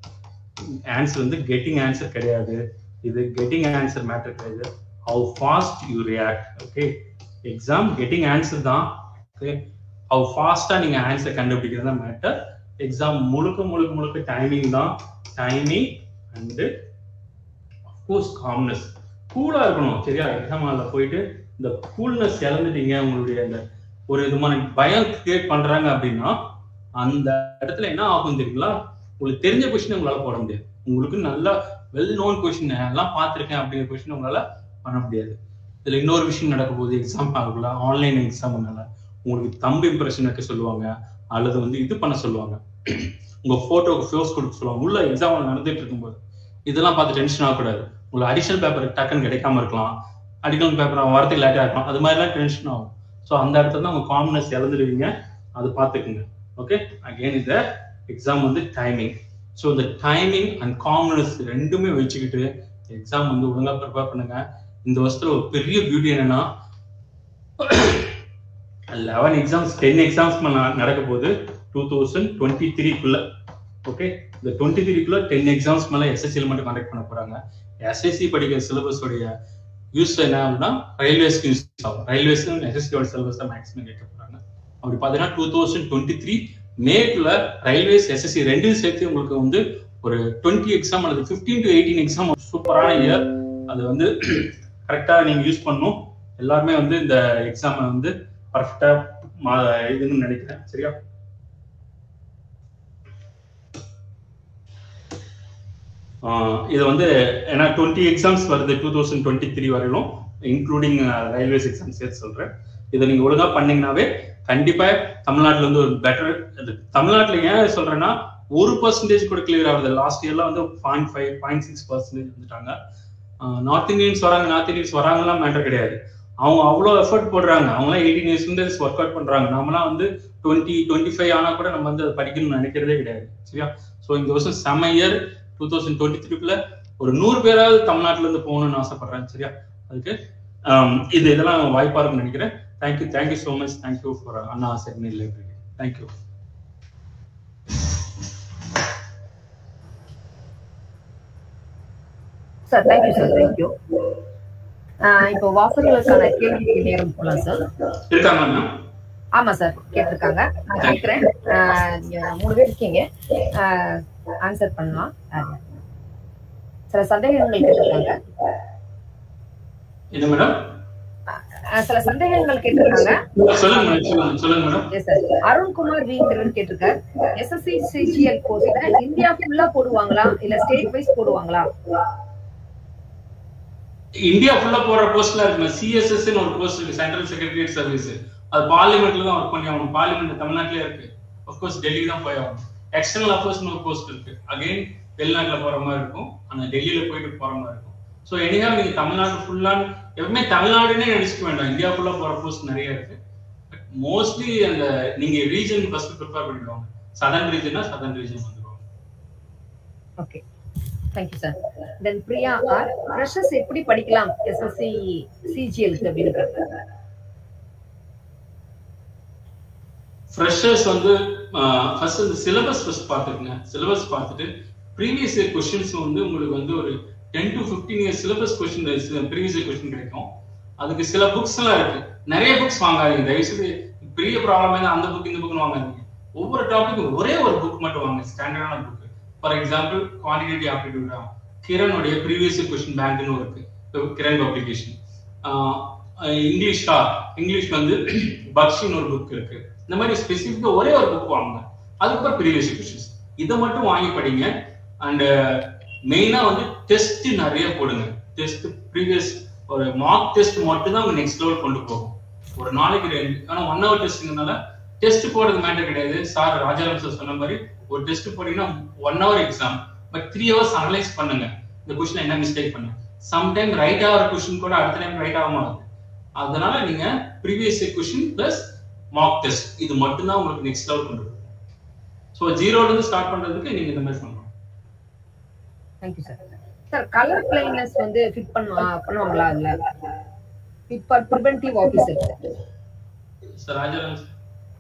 ஆன்சர் வந்து கெட்டிங் ஆன்சர் கிடையாது இது கெட்டிங் ஆன்சர் மேட்டர் கிடையாது how fast you react okay exam getting answer தான் ஓகே ஹவு ஃபாஸ்டா நீங்க ஆன்சர் கண்டுபிடிக்கிறது தான் மேட்டர் எக்ஸாம் முழுக்க முழுக்க முழுக்க டைமிங் தான் டைமிங் அண்டு அஃப்கோர்ஸ் காம்னஸ் கூலா இருக்கணும் சரியா எக்ஸாம் ஹாலில் போயிட்டு இந்த கூல்னஸ் இழந்துட்டீங்க உங்களுடைய அந்த ஒரு விதமான பயம் கிரியேட் பண்றாங்க அப்படின்னா அந்த இடத்துல என்ன ஆகும் தெரியுங்களா உங்களுக்கு தெரிஞ்ச கொஸ்டின் உங்களால போட முடியாது உங்களுக்கு நல்ல வெல் நோன் கொஸ்டின் எல்லாம் பார்த்துருக்கேன் அப்படிங்கிற கொஸ்டின் உங்களால பண்ண முடியாது இதுல இன்னொரு விஷயம் நடக்க போகுது எக்ஸாம் ஆகல ஆன்லைன் எக்ஸாம்னால உங்களுக்கு தம்பு இம்ப்ரெஷன் வைக்க சொல்லுவாங்க அல்லது வந்து இது பண்ண சொல்லுவாங்க உங்க போட்டோக்கு ஃபோர்ஸ் கொடுக்க சொல்லுவாங்க உள்ள எக்ஸாம் நடந்துட்டு இருக்கும்போது இதெல்லாம் பார்த்து டென்ஷன் ஆகக்கூடாது உங்களுக்கு அடிஷனல் பேப்பர் டக்குன்னு கிடைக்காம இருக்கலாம் அடிஷனல் பேப்பர் வரத்துக்கு லேட்டாக இருக்கலாம் அது மாதிரிலாம் டென்ஷன் ஆகும் ஸோ அந்த இடத்துல தான் உங்க காமனஸ் இழந்துடுவீங்க அது பார்த்துக்குங்க ஓகே அகெயின் இந்த எக்ஸாம் வந்து டைமிங் ஸோ இந்த டைமிங் அண்ட் காமனஸ் ரெண்டுமே வச்சுக்கிட்டு எக்ஸாம் வந்து ஒழுங்கா ப்ரிப்பேர் பண்ணுங்க இந்த வருஷத்துல ஒரு பெரிய பியூட்டி என்னன்னா லெவன் எக்ஸாம்ஸ் டென் எக்ஸாம்ஸ் நடக்க போகுது டூ தௌசண்ட் டுவெண்ட்டி த்ரீக்குள்ள ஓகே இந்த டுவெண்ட்டி த்ரீக்குள்ள டென் எக்ஸாம்ஸ் மேல எஸ்எஸ்சியில் மட்டும் கண்டக்ட் பண்ண போறாங்க எஸ்எஸ்சி படிக்கிற சிலபஸ் உடைய யூஸ் என்ன அப்படின்னா ரயில்வேஸ்க்கு யூஸ் ஆகும் ரயில்வேஸ்க்கு எஸ்எஸ்சியோட சிலபஸ் தான் மேக்ஸிமம் கேட்க போறாங்க அப்படி பார்த்தீங்கன்னா டூ தௌசண்ட் டுவெண்ட்டி த்ரீ மேக்குள்ள ரயில்வேஸ் எஸ்எஸ்சி ரெண்டும் சேர்த்து உங்களுக்கு வந்து ஒரு டுவெண்ட்டி எக்ஸாம் அல்லது ஃபிஃப்டீன் டு எயிட்டீன் எக்ஸாம் சூப்பரான இயர் அது வந்து கரெக்டாக நீங்க யூஸ் பண்ணும் எல்லாருமே வந்து இந்த எக்ஸாமை வந்து பர்ஃபெக்டா இதுன்னு நினைக்கிறேன் சரியா இது வந்து ஏன்னா டுவெண்ட்டி எக்ஸாம்ஸ் வருது டூ தௌசண்ட் டுவெண்ட்டி த்ரீ வரையிலும் இன்க்ளூடிங் ரயில்வேஸ் எக்ஸாம் சேர்த்து சொல்றேன் இதை நீங்க ஒழுங்கா பண்ணீங்கன்னாவே கண்டிப்பா தமிழ்நாட்டுல வந்து ஒரு பெட்டர் தமிழ்நாட்டுல ஏன் சொல்றேன்னா ஒரு பர்சன்டேஜ் கூட கிளியர் ஆகுது லாஸ்ட் இயர்ல வந்து point five point six percentage வந்துட்டாங்க நார்த் இந்தியன்ஸ் வராங்க நார்த் இந்தியன்ஸ் வராங்கலாம் மேட்டர் கிடையாது அவங்க அவ்வளோ எஃபர்ட் போடுறாங்க அவங்களாம் எயிட்டீன் இயர்ஸ் வந்து ஒர்க் அவுட் பண்றாங்க நம்மளாம் வந்து டுவெண்ட்டி டுவெண்ட்டி ஃபைவ் ஆனா கூட நம்ம வந்து அதை படிக்கணும்னு நினைக்கிறதே கிடையாது சரியா ஸோ இந்த வருஷம் செம்ம இயர் டூ தௌசண்ட் டுவெண்ட்டி த்ரீக்குள்ள ஒரு நூறு பேராவது தமிழ்நாட்டுல இருந்து போகணும்னு ஆசைப்படுறேன் சரியா அதுக்கு இது இதெல்லாம் வாய்ப்பா இருக்கும்னு நினைக்கிறேன் thank you thank you so much thank you for Anna centenary library thank you sir thank you sir thank you இப்போ வாசகர்களுக்கான கேள்விக்கு நேரம் போலாம் சார் இருக்காங்க அண்ணா ஆமா சார் கேட்டிருக்காங்க நான் கேட்கிறேன் ஆஹ் நீங்க மூணு பேர் இருக்கீங்க ஆன்சர் பண்ணலாம் ஆஹ் சில சந்தேகங்கள் கேட்டிருக்காங்க என்ன மேடம் ஆஹ் சில சந்தேகங்கள் கேட்டிருக்காங்க சொல்லுங்க மேடம் சொல்லுங்க சொல்லுங்க மேடம் எஸ் சார் அருண்குமார் வீங்கிறவர் கேட்டிருக்காரு எஸ்எஸ்சி சிஜிஎல் கோர்ஸ் இந்தியா ஃபுல்லா போடுவாங்களா இல்ல ஸ்டேட் வைஸ் போடுவாங்களா இந்தியா ஃபுல்லா போற போஸ்ட்ல இருக்கு சிஎஸ்எஸ் ஒரு போஸ்ட் இருக்கு சென்ட்ரல் செக்ரட்டரியேட் சர்வீஸ் அது பார்லிமெண்ட்ல தான் ஒர்க் பண்ணி ஆகணும் பார்லிமெண்ட் தமிழ்நாட்டிலே இருக்கு அப்கோர்ஸ் டெல்லி தான் போய் ஆகணும் எக்ஸ்டர்னல் அஃபேர்ஸ்னு ஒரு போஸ்ட் இருக்கு அகைன் வெளிநாட்டுல போற மாதிரி இருக்கும் ஆனா டெல்லியில போயிட்டு போற மாதிரி இருக்கும் ஸோ எனிஹா நீங்க தமிழ்நாடு ஃபுல்லா எப்பவுமே தமிழ்நாடுன்னே நினைச்சுக்க வேண்டாம் இந்தியா ஃபுல்லா போற போஸ்ட் நிறைய இருக்கு பட் மோஸ்ட்லி அந்த நீங்க ரீஜன் ஃபர்ஸ்ட் ப்ரிப்பேர் பண்ணிடுவாங்க சதன் ரீஜன்னா சதன் ரீஜன் வந்துருவாங்க okay thank you sir then Priya R freshers எப்படி படிக்கலாம் எஸ்எஸ்சி சிஜிஎலுக்கு அப்படின்னு ஃப்ரெஷர்ஸ் வந்து ஃபர்ஸ்ட் இந்த சிலபஸ் ஃபர்ஸ்ட் பார்த்துக்குங்க சிலபஸ் பார்த்துட்டு ப்ரீவியஸ் இயர் கொஸ்டின்ஸ் வந்து உங்களுக்கு வந்து ஒரு ten to fifteen year syllabus question previous year question கிடைக்கும் அதுக்கு சில புக்ஸ் எல்லாம் இருக்கு நிறைய புக்ஸ் வாங்காதீங்க தயவுசெய்து பெரிய ப்ராப்ளம் அந்த புக் இந்த புக்னு வாங்காதீங்க ஒவ்வொரு டாபிக்கும் ஒரே ஒரு புக் மட்டும் வாங்க ஸ்டாண்டர்டான புக் ஃபார் எக்ஸாம்பிள் குவான்டிடேட்டிவ் ஆப்டிடியூடா கிரணுடைய ப்ரீவியஸ் இயர் கொஸ்டின் பேங்க்னு இருக்கு கிரண் பப்ளிகேஷன் இங்கிலீஷா இங்கிலீஷ் வந்து பக்ஷின்னு ஒரு புக் இருக்கு இந்த மாதிரி ஸ்பெசிஃபிக்கா ஒரே ஒரு புக் வாங்குங்க அதுக்கப்புறம் ப்ரீவியஸ் கொஸ்டின்ஸ் இதை மட்டும் வாங்கி படிங்க அண்ட் மெயினா வந்து டெஸ்ட் நிறைய போடுங்க டெஸ்ட் ப்ரீவியஸ் ஒரு மார்க் டெஸ்ட் மட்டும் தான் உங்க நெக்ஸ்ட் லெவல் கொண்டு போகும் ஒரு நாளைக்கு ரெண்டு ஆனா ஒன் ஹவர் டெஸ்ட்னால டெஸ்ட் போடுறது மேட்டர் கிடையாது சார் ராஜாராம் சார் சொன்ன மாதிரி ஒரு டெஸ்ட் போட்டீங்கன்னா one hour exam but three hours analyse பண்ணுங்க இந்த கொஸ்டின் என்ன மிஸ்டேக் பண்ணுங்க சம்டைம் ரைட் ஆகிற கொஸ்டின் கூட அடுத்த டைம் ரைட் ஆக மாட்டாது அதனால நீங்க previous question plus mark test இது மட்டும்தான் உங்களுக்கு நெக்ஸ்ட் லெவல் கொண்டு போகும் ஸோ ஜீரோல இருந்து ஸ்டார்ட் பண்றதுக்கு நீங்க இந்த மாதிரி பண்ணலாம் thank you sir sir colour blindness வந்து ஃபிட் பண்ணுவா பண்ணுவாங்களா அதுல fit for preventive officer sir Rajaram sir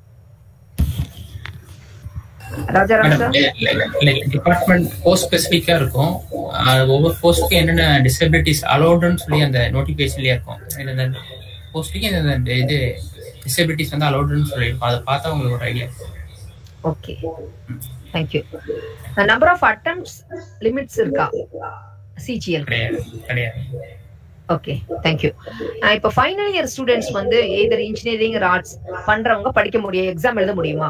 Rajaram sir department post ஸ்பெசிஃபிக்கா இருக்கும் அஹ் ஒவ்வொரு போஸ்ட்டுக்கு என்னென்ன டிசபிலிட்டிஸ் அலௌடுன்னு சொல்லி அந்த நோட்டிபிகேஷன்லயே இருக்கும் இந்த போஸ்ட்டுக்கு இந்த இது டிசபிலிட்டிஸ் வந்து அலௌடுன்னு சொல்லியிருக்கும் அதை பார்த்தா உங்களுக்கு ஒரு idea okay thank you number of attempts limits இருக்கா சிஜிஎல் கிடையாது கிடையாது ஓகே தேங்க்யூ இப்போ ஃபைனல் இயர் ஸ்டூடெண்ட்ஸ் வந்து எய்தர் இன்ஜினியரிங் ஆர்ட்ஸ் பண்றவங்க படிக்க முடியும் எக்ஸாம் எழுத முடியுமா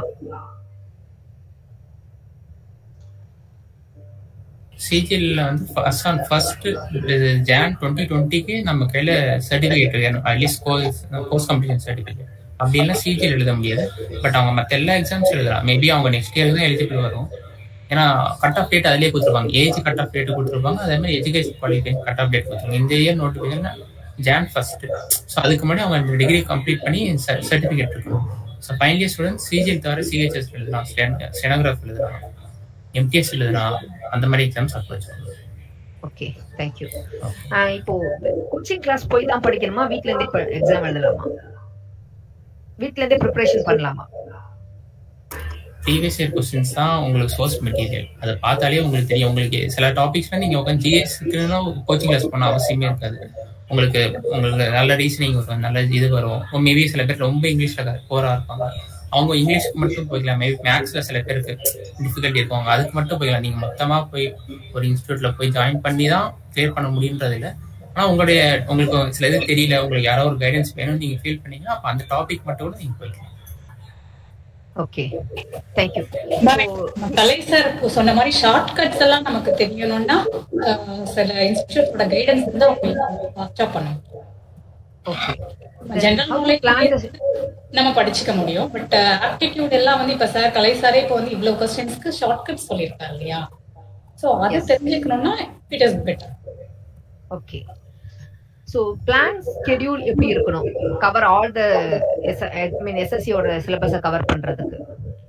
சிஜிஎல்ல வந்து first on first Jan twenty டுவெண்ட்டிக்கு நம்ம கையில சர்டிஃபிகேட் வேணும் at least course course completion certificate அப்படி இல்லைன்னா சிஜிஎல் எழுத முடியாது பட் அவங்க மற்ற எல்லா எக்ஸாம்ஸ் எழுதலாம் மேபி அவங்க நெக்ஸ்ட் இயர் தான் எலிஜிபிள் வரும் ஏன்னா கட் ஆஃப் டேட் அதிலே கொடுத்துருப்பாங்க ஏஜ் கட் ஆஃப் டேட் கொடுத்துருப்பாங்க அதே மாதிரி education qualification cut off date கொடுத்துருவாங்க இந்த year notification Jan first so அதுக்கு முன்னாடி அவங்க டிகிரி கம்ப்ளீட் பண்ணி சர்டிஃபிகேட் இருக்கணும் so final year student CGL தவிர சிஹெச்எஸ் எழுதலாம் ஸ்டெனோகிராஃப் எழுதலாம் எம்டிஎஸ் எழுதலாம் அந்த மாதிரி எக்ஸாம்ஸ் அப்ரோச் பண்ணலாம் ஓகே தேங்க்யூ இப்போ கோச்சிங் கிளாஸ் போய் தான் படிக்கணுமா வீட்ல இருந்தே எக்ஸாம் எழுதலாமா வீட்ல இருந்தே ப்ரிப்பரேஷன் பண்ணலாமா ப்ரீவியஸ் இயர் கொஸ்டின்ஸ் தான் உங்களுக்கு சோர்ஸ் மெட்டீரியல் அதை பார்த்தாலே உங்களுக்கு தெரியும் உங்களுக்கு சில டாபிக்ஸ்லாம் நீங்க உட்காந்து ஜிஎஸ்க்குன்னு கோச்சிங் கிளாஸ் பண்ண அவசியமே இருக்காது உங்களுக்கு உங்களுக்கு நல்ல ரீசனிங் வரும் நல்ல இது வரும் மேபி சில பேர் ரொம்ப இங்கிலீஷ்ல போரா இருப்பாங்க அவங்க இங்கிலீஷ்க்கு மட்டும் போய்க்கலாம் மேபி மேக்ஸ்ல சில பேருக்கு டிஃபிகல்ட்டி இருக்கும் அதுக்கு மட்டும் போய்க்கலாம் நீங்க மொத்தமா போய் ஒரு இன்ஸ்டியூட்ல போய் ஜாயின் பண்ணி தான் கிளியர் பண்ண முடியுன்றது இல்லை ஆனா உங்களுடைய உங்களுக்கு சில இது தெரியல உங்களுக்கு யாரோ ஒரு கைடன்ஸ் வேணும் நீங்க ஃபீல் பண்ணீங்கன்னா அப்ப அந்த டாபிக் மட்டும் கூட நீங்க போய்க்கலாம் ஓகே தேங்க்யூ கலை சார் சொன்ன மாதிரி ஷார்ட் கட்ஸ் எல்லாம் நமக்கு தெரியணும்னா அஹ், சில இன்ஸ்டியூட்டோட கைடன்ஸ் வந்து அவங்க ஃபாஸ்டா பண்ணணும் ஓகே ஜெனரல் நாலேஜ் நம்ம படிச்சுக்க முடியும் பட் ஆப்டிடியூட் எல்லாம் வந்து இப்ப சார் கலை சாரே இப்போ வந்து இவ்வளவு கொஸ்டின்ஸ்க்கு ஷார்ட் கட் சொல்லியிருக்காரு இல்லையா சோ அது தெரிஞ்சுக்கணும்னா it is better okay so plan schedule எப்படி இருக்கணும் கவர் ஆல் த ஐ மீன் எஸ்எஸ்சியோட சிலபஸை கவர் பண்றதுக்கு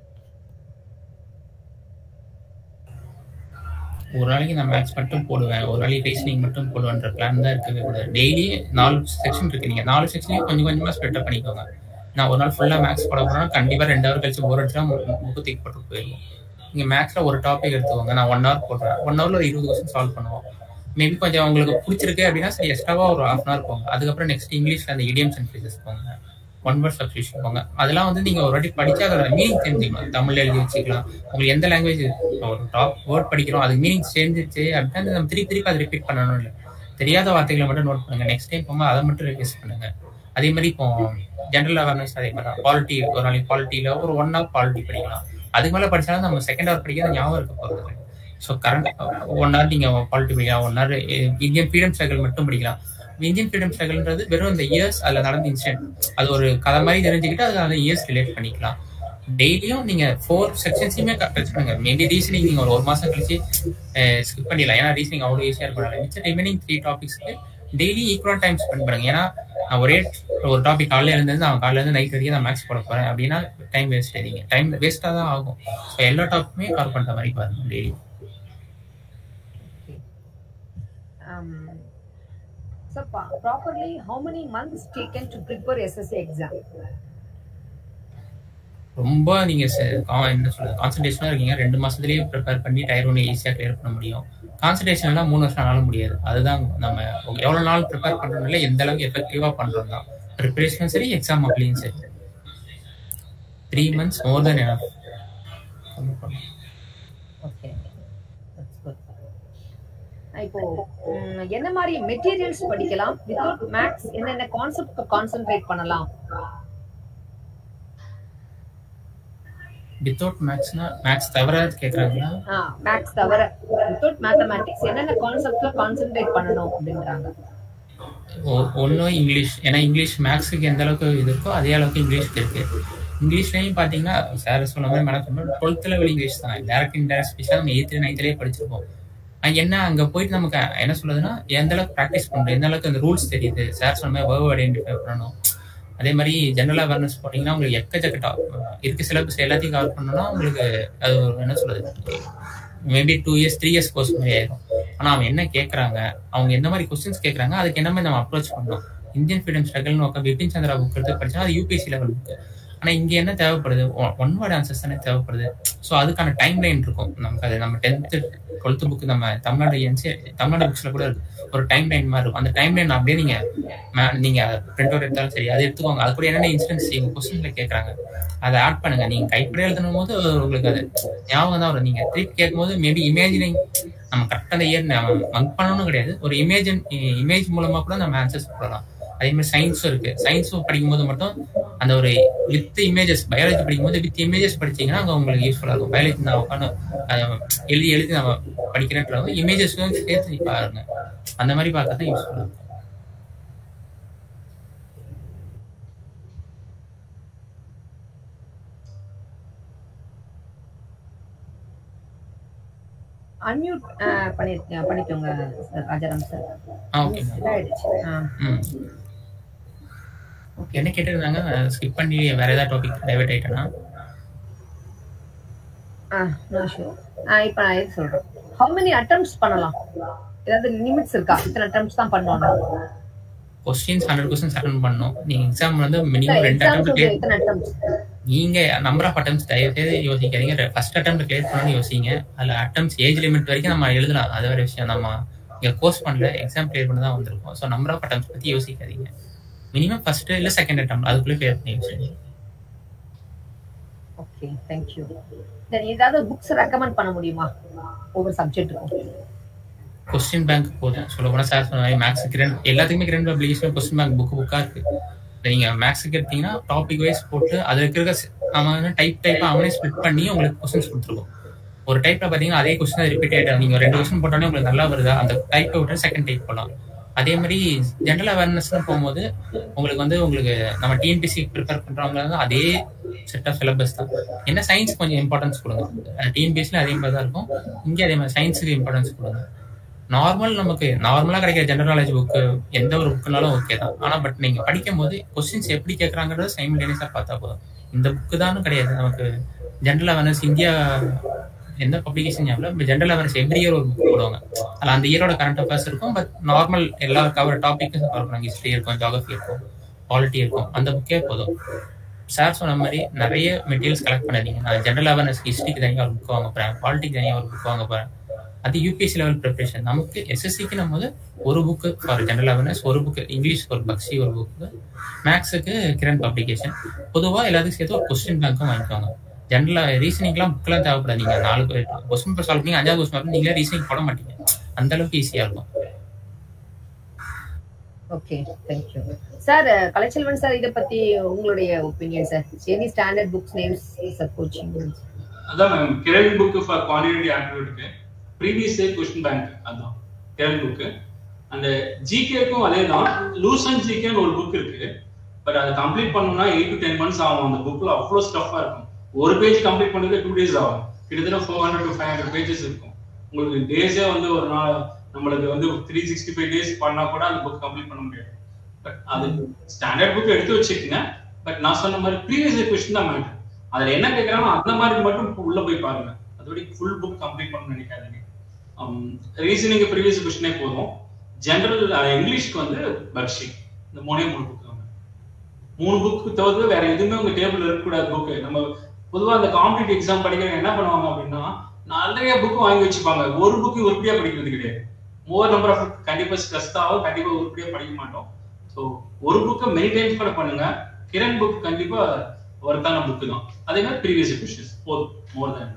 ஒரு நாளைக்கு நான் மேக்ஸ் மட்டும் போடுவேன் ஒரு நாளைக்கு ரீசனிங் மட்டும் போடுவேன்ற பிளான் தான் இருக்கவே கூடாது டெய்லி நாலு செக்ஷன் இருக்கு நீங்க நாலு செக்ஷனையும் கொஞ்சம் கொஞ்சமா ஸ்ப்ரெட் பண்ணிக்கோங்க நான் ஒரு நாள் ஃபுல்லா மேக்ஸ் போட போறேன்னா கண்டிப்பா ரெண்டு ஹவர் கழிச்சு போர் அடிச்சா முக்கு தூக்கி போட்டு போயிடுவோம் நீங்க மேக்ஸ்ல ஒரு டாபிக் எடுத்துக்கோங்க நான் ஒன் ஹவர் போடுறேன் ஒன் ஹவர்ல ஒரு இருபது கொஸ்டின் சால்வ் பண்ணுவோம் மேபி கொஞ்சம் உங்களுக்கு பிடிச்சிருக்கு அப்படின்னா சரி எக்ஸ்ட்ராவா ஒரு ஹாஃப் அன் ஹவர் போங்க அதுக்கப்புறம் நெக்ஸ்ட் இங்கிலீஷ்ல அந்த இடியம்ஸ் அண்ட் ஃபிசஸ் போங்க ஒன் வேர்ட் சப்ஸ்டியூஷன் போங்க அதெல்லாம் வந்து நீங்க ஒரு வாட்டி படிச்சா அதோட மீனிங் தெரிஞ்சுக்கலாம் தமிழ்ல எழுதி வச்சுக்கலாம் உங்களுக்கு எந்த லாங்குவேஜ் ஒரு டாப் வேர்ட் படிக்கிறோம் அது மீனிங் சேர்ந்துச்சு அப்படின்னா நம்ம திருப்பி திருப்பி அதை ரிப்பீட் பண்ணணும் இல்லை தெரியாத வார்த்தைகளை மட்டும் நோட் பண்ணுங்க நெக்ஸ்ட் டைம் போகும்போது அதை மட்டும் ரிவைஸ் பண்ணுங்க அதே மாதிரி இப்போ ஜென்ரல் அவேர்னஸ் அதே மாதிரி பாலிட்டி ஒரு நாளைக்கு பாலிட்டியில ஒரு ஒன் ஹவர் பாலிட்டி படிக்கலாம் அதுக்கு மேல படிச்சாலும் நம்ம செகண்ட் ஹவர் படிக்கிறது ஞாபகம் இருக்க போகிறது ஸோ கரண்ட் ஒன் ஹவர் நீங்க பாலிட்டி படிக்கலாம் one hour Indian freedom struggle மட்டும் படிக்கலாம் இந்தியன் ஃப்ரீடம் ஸ்ட்ரகல்ன்றது வெறும் இந்த இயர்ஸ் அதில் நடந்த இன்சிடென்ட் அது ஒரு கதை மாதிரி தெரிஞ்சுக்கிட்டு அது அந்த இயர்ஸ் ரிலேட் பண்ணிக்கலாம் டெய்லியும் நீங்க ஃபோர் செக்ஷன்ஸையுமே டச் பண்ணுங்க மேபி ரீசனிங் நீங்க ஒரு ஒரு மாசம் கழிச்சு ஸ்கிப் பண்ணிடலாம் ஏன்னா ரீசனிங் அவ்வளோ ஈஸியா இருக்கும் மிச்ச ரிமைனிங் த்ரீ டாபிக்ஸ்க்கு டெய்லி ஈக்குவல் டைம் ஸ்பெண்ட் பண்ணுங்க ஏன்னா நான் ஒரே ஒரு டாபிக் காலையில இருந்து நான் காலையில இருந்து நைட் வரைக்கும் நான் மேக்ஸ் போட போறேன் அப்படின்னா டைம் வேஸ்ட் ஆயிடுங்க டைம் வேஸ்டா தான் ஆகும் ஸோ எல்லா டாப்பிக்குமே கவர் பண்ற மாதிரி பாருங்க daily Um, so pa- properly, how many months taken to prepare SSC exam? ரொம்ப நீங்க ச- கா- என்ன சொல்றது கான்சன்ட்ரேஷனா இருக்கீங்க ரெண்டு மாசத்துலயே ப்ரிப்பேர் பண்ணி டயர் ஒன்று ஈஸியா கிளியர் பண்ண முடியும் கான்சன்ட்ரேஷன் எல்லாம் மூணு வருஷம் ஆனாலும் முடியாது அதுதான் நம்ம எவ்வளவு நாள் ப்ரிப்பேர் பண்றதுனால எந்த அளவுக்கு எஃபெக்டிவா பண்றோம் தான் ப்ரிப்பரேஷனும் சரி எக்ஸாம் அப்பலையும் சரி three months more then enough Okay, that's good. இப்போ ம், என்ன மாதிரி மெட்டீரியல்ஸ் படிக்கலாம் வித்தவுட் மேக்ஸ் என்னென்ன கான்செப்ட் கான்சென்ட்ரேட் பண்ணலாம் வித்தவுட் மேக்ஸ்னா மேக்ஸ் தவிர கேக்குறாங்களா மேக்ஸ் தவிர வித்தவுட் மேத்தமேட்டிக்ஸ் என்னென்ன கான்செப்ட்ல கான்சென்ட்ரேட் பண்ணணும் அப்படின்றாங்க ஒன்றும் இங்கிலீஷ் ஏன்னா இங்கிலீஷ் மேக்ஸுக்கு எந்த அளவுக்கு இது இருக்கோ அதே அளவுக்கு இங்கிலீஷ்க்கு இருக்கு இங்கிலீஷ்லையும் பார்த்தீங்கன்னா சார் சொன்ன மாதிரி மேடம் சொன்ன டுவெல்த் லெவல் இங்கிலீஷ் தான் டேரக்ட் இன்டேரக்ட் ஸ்பீச்சாக நம்ம எயித்து நைன்த்லேயே படிச்சிருப்போம் அங்க என்ன அங்க போயிட்டு நமக்கு என்ன சொல்றதுன்னா எந்த அளவுக்கு ப்ராக்டிஸ் பண்றோம் எந்த அளவுக்கு அந்த ரூல்ஸ் தெரியுது சார் சொன்ன மாதிரி வேர்வ் ஐடென்டிஃபை பண்ணணும் அதே மாதிரி ஜெனரல் அவேர்னஸ் போட்டீங்கன்னா உங்களுக்கு எக்கச்சக்க top இருக்க சிலபஸ் எல்லாத்தையும் கவர் பண்ணணும்னா உங்களுக்கு அது ஒரு என்ன சொல்றது maybe two years three years course மாதிரி ஆயிரும் ஆனா அவங்க என்ன கேட்கறாங்க அவங்க எந்த மாதிரி கொஸ்டின்ஸ் கேட்கறாங்க அதுக்கு என்ன மாதிரி நம்ம அப்ரோச் பண்ணணும் இந்தியன் ஃப்ரீடம் ஸ்ட்ரகல் நோக்கம் பிபின் சந்திரா புக் எடுத்து படிச்சா அது யூபிஎஸ்சி லெவல் புக் ஆனா இங்க என்ன தேவைப்படுது ஒன் வேர்ட் ஆன்சர்ஸ் தானே தேவைப்படுது ஸோ அதுக்கான டைம் லைன் இருக்கும் நமக்கு அது நம்ம டென்த்து டுவெல்த் புக் நம்ம தமிழ்நாடு என்சி தமிழ்நாடு புக்ஸ்ல கூட இருக்கு ஒரு டைம் லைன் மாதிரி இருக்கும் அந்த டைம் லைன் அப்படியே நீங்க மா- நீங்க பிரிண்ட் அவுட் எடுத்தாலும் சரி அதை எடுத்துக்கோங்க அது கூட என்னென்ன இன்ஸ்டன்ஸ் எங்க கொஸ்டின்ல கேட்கறாங்க அதை ஆட் பண்ணுங்க நீங்க கைப்பட எழுதணும் போது உங்களுக்கு அது ஞாபகம் தான் வரும் நீங்க திருப்பி கேட்கும் போது மேபி இமேஜினிங் நம்ம கரெக்டாக அந்த இயர் மங்க் பண்ணணும்னு கிடையாது ஒரு இமேஜின் இமேஜ் மூலமா கூட நம்ம ஆன்சர்ஸ் போடலாம் அதே மாதிரி சயின்ஸும் இருக்கு சயின்ஸும் படிக்கும்போது மட்டும் அந்த ஒரு வித் இமேஜஸ் பயாலஜி படிக்கும்போது வித் இமேஜஸ் படிச்சீங்கன்னா அங்க உங்களுக்கு யூஸ்ஃபுல்லா இருக்கும் பயாலஜி நான் உட்காந்து அதை எழுதி எழுதி நம்ம படிக்கிறேன்றவங்க இமேஜஸ்க்கும் சேர்த்து நீ பாருங்க அந்த மாதிரி பார்த்தா தான் யூஸ்ஃபுல்லா இருக்கும் அன்மியூட் பண்ணிருக்கேன் பண்ணிக்கோங்க சார் ராஜாராம் சார் ஆ ஓகே இதாயிடுச்சு ஆ, ம் என்ன கேட்டிருந்தாங்க ஸ்கிப் பண்ணி வேற ஏதாவது டாபிக் டைவர்ட் ஆயிட்டேன்னா ஆ நோ ஷூ இப்போ நான் எது சொல்றேன் ஹவு மெனி அட்டம்ப்ட்ஸ் பண்ணலாம் ஏதாவது லிமிட்ஸ் இருக்கா இத்தனை அட்டம்ப்ட்ஸ் தான் பண்ணுவாங்க கொஸ்டின்ஸ் ஹண்ட்ரட் கொஸ்டின்ஸ் அட்டன் பண்ணணும் நீங்க எக்ஸாம் வந்து மினிமம் ரெண்டு எக்ஸாம்ஸ் அட்டம் எத்தனை அட்டம்ப்ட்ஸ் நீங்க நம்பர் ஆஃப் அட்டம்ஸ் தயவு செய்து யோசிக்காதீங்க ஃபர்ஸ்ட் அட்டம் கிளியர் பண்ணணும்னு யோசிங்க அதுல அட்டம்ஸ் ஏஜ் லிமிட் வரைக்கும் நம்ம எழுதலாம் அது வேற விஷயம் நம்ம இங்க கோர்ஸ் பண்ணல எக்ஸாம் கிளியர் பண்ண தான் வந்திருக்கோம் ஸோ நம்பர் ஆஃப் அட்டம்ஸ் பத்தி யோசிக்காதீங்க மினிமம் ஃபர்ஸ்ட் இல்ல செகண்ட் அட்டம் அதுக்குள்ளே கிளியர் பண்ணி யோசிங்க ஓகே தேங்க்யூ தென் ஏதாவது புக்ஸ் ரெக்கமெண்ட் பண்ண முடியுமா ஒவ்வொரு சப்ஜெக்ட்டுக்கும் கொஸ்டின் பேங்க் போதும் சொல்ல போனா சார் சொன்ன மாதிரி மேக்ஸ் கிரண் எல்லாத்துக்குமே Kiran publication question bank book புக்கா இருக்கு இப்ப நீங்க மேக்ஸுக்கு எடுத்தீங்கன்னா டாபிக் வைஸ் போட்டு அதுல இருக்கிற அவன் டைப் டைப்பா அவனே ஸ்பிளிட் பண்ணி உங்களுக்கு கொஸ்டின்ஸ் கொடுத்துருக்கோம் ஒரு டைப்ல பாத்தீங்கன்னா அதே கொஸ்டின் ரிப்பீட் ஆயிட்டு நீங்க ரெண்டு கொஸ்டின் போட்டோன்னே உங்களுக்கு நல்லா வருதா அந்த டைப்பை விட்டு செகண்ட் டைப் போடலாம் அதே மாதிரி ஜென்ரல் அவேர்னஸ்னு போகும்போது உங்களுக்கு வந்து உங்களுக்கு நம்ம டிஎன்பிசி ப்ரிப்பேர் பண்றவங்க வந்து அதே செட் ஆஃப் சிலபஸ் தான் என்ன சயின்ஸ் கொஞ்சம் இம்பார்ட்டன்ஸ் கொடுங்க டிஎன்பிஎஸ்ல அதே மாதிரி தான் இருக்கும் இங்கே அதே மாதிரி சயின்ஸுக்கு இம்பார்ட்டன்ஸ் கொடுங்க நார்மல் நமக்கு நார்மலா கிடைக்கிற ஜெனரல் நாலேஜ் புக்கு எந்த ஒரு புக்குனாலும் ஓகே தான் ஆனா பட் நீங்க படிக்கும் போது கொஸ்டின்ஸ் எப்படி கேட்கறாங்கிறத சைமில்டேனியஸா பார்த்தா போதும் இந்த புக்கு தான் கிடையாது நமக்கு ஜென்ரல் அவேர்னஸ் இந்தியா எந்த பப்ளிகேஷன் ஞாபகம் ஜென்ரல் அவேர்னஸ் எவ்ரி இயர் ஒரு புக் போடுவாங்க அதில் அந்த இயரோட கரண்ட் அஃபேர்ஸ் இருக்கும் பட் நார்மல் எல்லா கவர் டாபிக்கும் கவர் பண்ணுவாங்க ஹிஸ்ட்ரி இருக்கும் ஜாகிரபி இருக்கும் பாலிட்டி இருக்கும் அந்த புக்கே போதும் சார் சொன்ன மாதிரி நிறைய மெட்டீரியல்ஸ் கலெக்ட் பண்ணாதீங்க நான் ஜென்ரல் அவேர்னஸ் ஹிஸ்ட்ரிக்கு தனியாக ஒரு புக் வாங்க போறேன் பாலிட்டிக்கு தனியாக ஒரு புக் வாங்க போறேன் அது யூபிஎஸ்சி லெவல் ப்ரிப்பரேஷன் நமக்கு எஸ்எஸ்சிக்கு நம்ம வந்து ஒரு புக்கு ஃபார் ஜென்ரல் அவேர்னஸ் ஒரு புக்கு இங்கிலீஷ் ஒரு பக்ஸி ஒரு புக்கு மேக்ஸுக்கு கிரண் பப்ளிகேஷன் பொதுவாக எல்லாத்துக்கும் சேர்த்து ஒரு கொஸ்டின் பேங்க்கும் வாங்கிக்குவாங்க ஜென்ரலா ரீசனிங்லாம் புக்கெல்லாம் தேவைப்படாது நீங்க நாலு கொஸ்டின் பேப்பர் சால்வ் பண்ணி அஞ்சாவது கொஸ்டின் நீங்களே ரீசனிங் போட மாட்டீங்க அந்த அளவுக்கு ஈஸியா இருக்கும் okay thank you sir Kalaiselvan sir இதை பத்தி உங்களுடைய opinion sir any standard books names sir coaching அதான் ma'am Kiran book for quantity ஆப்டிடியூட்க்கு ப்ரீவியஸ் இயர் கொஸ்டின் பேங்க் அதான் கிரண் புக்கு அந்த ஜிகேக்கும் அதே தான் லூஸ் அண்ட் ஜிகேன்னு ஒரு புக் இருக்கு பட் அதை கம்ப்ளீட் பண்ணணும்னா எயிட் டு டென் மந்த்ஸ் ஆகும் அந்த புக்ல அவ்வளோ ஸ்டஃபா இருக்கும் ஒரு பேஜ் கம்ப்ளீட் பண்ணதுக்கு டூ டேஸ் ஆகும் கிட்டத்தட்ட four hundred to five hundred pages இருக்கும் உங்களுக்கு டேஸே வந்து ஒரு நாள் நம்மளுக்கு வந்து த்ரீ சிக்ஸ்டி ஃபைவ் டேஸ் பண்ணா கூட அந்த புக் கம்ப்ளீட் பண்ண முடியாது பட் அது ஸ்டாண்டர்ட் புக் எடுத்து வச்சுக்கோங்க பட் நான் சொன்ன மாதிரி ப்ரீவியஸ் இயர் கொஸ்டின் தான் மேட்டர் அதுல என்ன கேட்கறாங்களோ அந்த மாதிரி மட்டும் உள்ள போய் பாருங்க அதோட ஃபுல் புக் கம்ப்ளீட் பண்ண நினைக்காதீங்க ரீசனிங் ப்ரீவியஸ் கொஸ்டினே போதும் ஜென்ரல் இங்கிலீஷ்க்கு வந்து பக்ஷி இந்த மூணே மூணு புக் மூணு புக் தவிர்த்து வேற எதுவுமே உங்க டேபிள் இருக்கக்கூடாது புக்கு நம்ம பொதுவா அந்த காம்படிட்டிவ் எக்ஸாம் படிக்கிறவங்க என்ன பண்ணுவாங்க அப்படின்னா நிறைய புக் வாங்கி வச்சுப்பாங்க ஒரு புக்கு உருப்படியா படிக்கிறது கிடையாது மோர் நம்பர் ஆஃப் புக் கண்டிப்பா ஸ்ட்ரெஸ் ஆகும் கண்டிப்பா உருப்படியா படிக்க மாட்டோம் ஸோ ஒரு புக்கை மெனி டைம்ஸ் கூட பண்ணுங்க கிரண் புக் கண்டிப்பா ஒர்த்தான புக் தான் அதே மாதிரி ப்ரீவியஸ் கொஸ்டின்ஸ் போதும் மோர் தேன்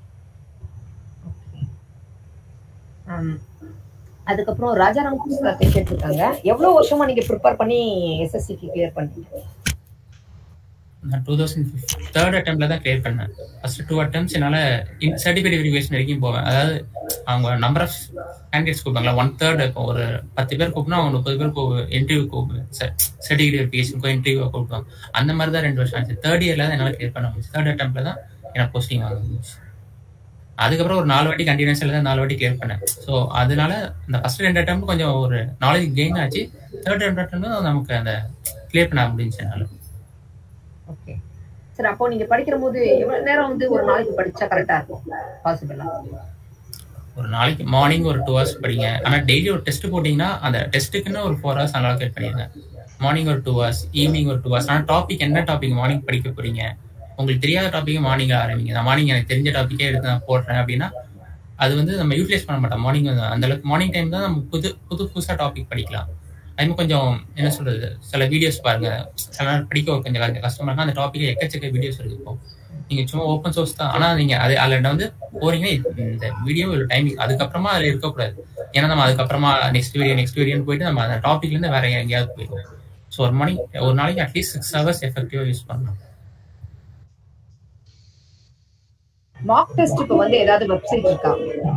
அதுக்கப்புறம் ராஜாராம் சார் கேட்டிருக்காங்க எவ்வளவு வருஷமா நீங்க ப்ரிப்பேர் பண்ணி எஸ்எஸ்சிக்கு கிளியர் பண்ணீங்க நான் டூ தௌசண்ட் தேர்ட் அட்டம்ப்ட்ல தான் கிளியர் பண்ணேன் ஃபர்ஸ்ட் டூ அட்டம்ஸ் என்னால சர்டிஃபிகேட் வெரிஃபிகேஷன் வரைக்கும் போவேன் அதாவது அவங்க நம்பர் ஆஃப் கேண்டிடேட்ஸ் கூப்பிடுவாங்களா ஒன் தேர்ட் இப்போ ஒரு பத்து பேர் கூப்பிட்டா அவங்க முப்பது பேர் இன்டர்வியூ கூப்பிடுவேன் சர்டிஃபிகேட் வெரிஃபிகேஷனுக்கும் இன்டர்வியூ கூப்பிடுவாங்க அந்த மாதிரி தான் ரெண்டு வருஷம் ஆச்சு தேர்ட் இயர்ல தான் என்னால் கிளியர் பண்ண முடியும் தேர்ட் அட்டம்ப்ட்ல தான் எனக்கு போஸ்டிங் வாங்க முடிஞ்சு அதுக்கப்புறம் ஒரு நாலு வாட்டி கண்டினியூஸில் தான் நாலு வாட்டி கிளியர் பண்ணேன் ஸோ அதனால இந்த ஃபர்ஸ்ட் ரெண்டு அட்டம் கொஞ்சம் ஒரு நாலேஜ் கெயின் ஆச்சு தேர்ட் ரெண்டு அட்டம் நமக்கு அந்த கிளியர் பண்ண முடிஞ்சு என்னால் ஓகே சார் அப்போ நீங்க படிக்கிற போது எவ்வளவு நேரம் வந்து ஒரு நாளைக்கு படிச்சா கரெக்டா இருக்கும் பாசிபிளா ஒரு நாளைக்கு மார்னிங் ஒரு டூ ஹவர்ஸ் படிங்க ஆனால் டெய்லி ஒரு டெஸ்ட் போட்டிங்கன்னா அந்த டெஸ்ட்டுக்குன்னு ஒரு ஃபோர் ஹவர்ஸ் அலோகேட் பண்ணிடுங்க மார்னிங் ஒரு டூ ஹவர்ஸ் ஈவினிங் ஒரு டூ ஹவர்ஸ் ஆனால் டாபிக் என்ன டாபிக் மார்னிங் படிக்க போறீங்க உங்களுக்கு தெரியாத டாபிக் மார்னிங் ஆரம்பிங்க நான் மார்னிங் எனக்கு தெரிஞ்ச டாப்பிக்கே எடுத்து நான் போடுறேன் அப்படின்னா அது வந்து நம்ம யூட்டிலைஸ் பண்ண மாட்டோம் மார்னிங் அந்த அளவுக்கு மார்னிங் டைம் தான் நம்ம புது புது புதுசாக டாபிக் படிக்கலாம் அதுமாதிரி கொஞ்சம் என்ன சொல்றது சில வீடியோஸ் பாருங்க சில நேரம் படிக்க கொஞ்சம் கொஞ்சம் கஷ்டமா இருக்கும் அந்த டாபிக்ல எக்கச்சக்க வீடியோஸ் இருக்கு இப்போ நீங்க சும்மா ஓப்பன் சோர்ஸ் தான் ஆனா நீங்க அது அதுல வந்து போறீங்கன்னா இந்த வீடியோ ஒரு டைமிங் அதுக்கப்புறமா அதுல இருக்கக்கூடாது ஏன்னா நம்ம அதுக்கப்புறமா நெக்ஸ்ட் வீடியோ நெக்ஸ்ட் வீடியோன்னு போயிட்டு நம்ம அந்த டாபிக்ல இருந்து வேற எங்கேயாவது போயிடுவோம் ஸோ ஒரு மணி ஒரு நாளைக்கு அட்லீஸ்ட் சிக்ஸ் ஹவர்ஸ் எஃபெக்டிவா யூஸ் பண்ணலாம் மார்க் டெஸ்ட்டுக்கு வந்து ஏதாவது வெப்சைட் இருக்கா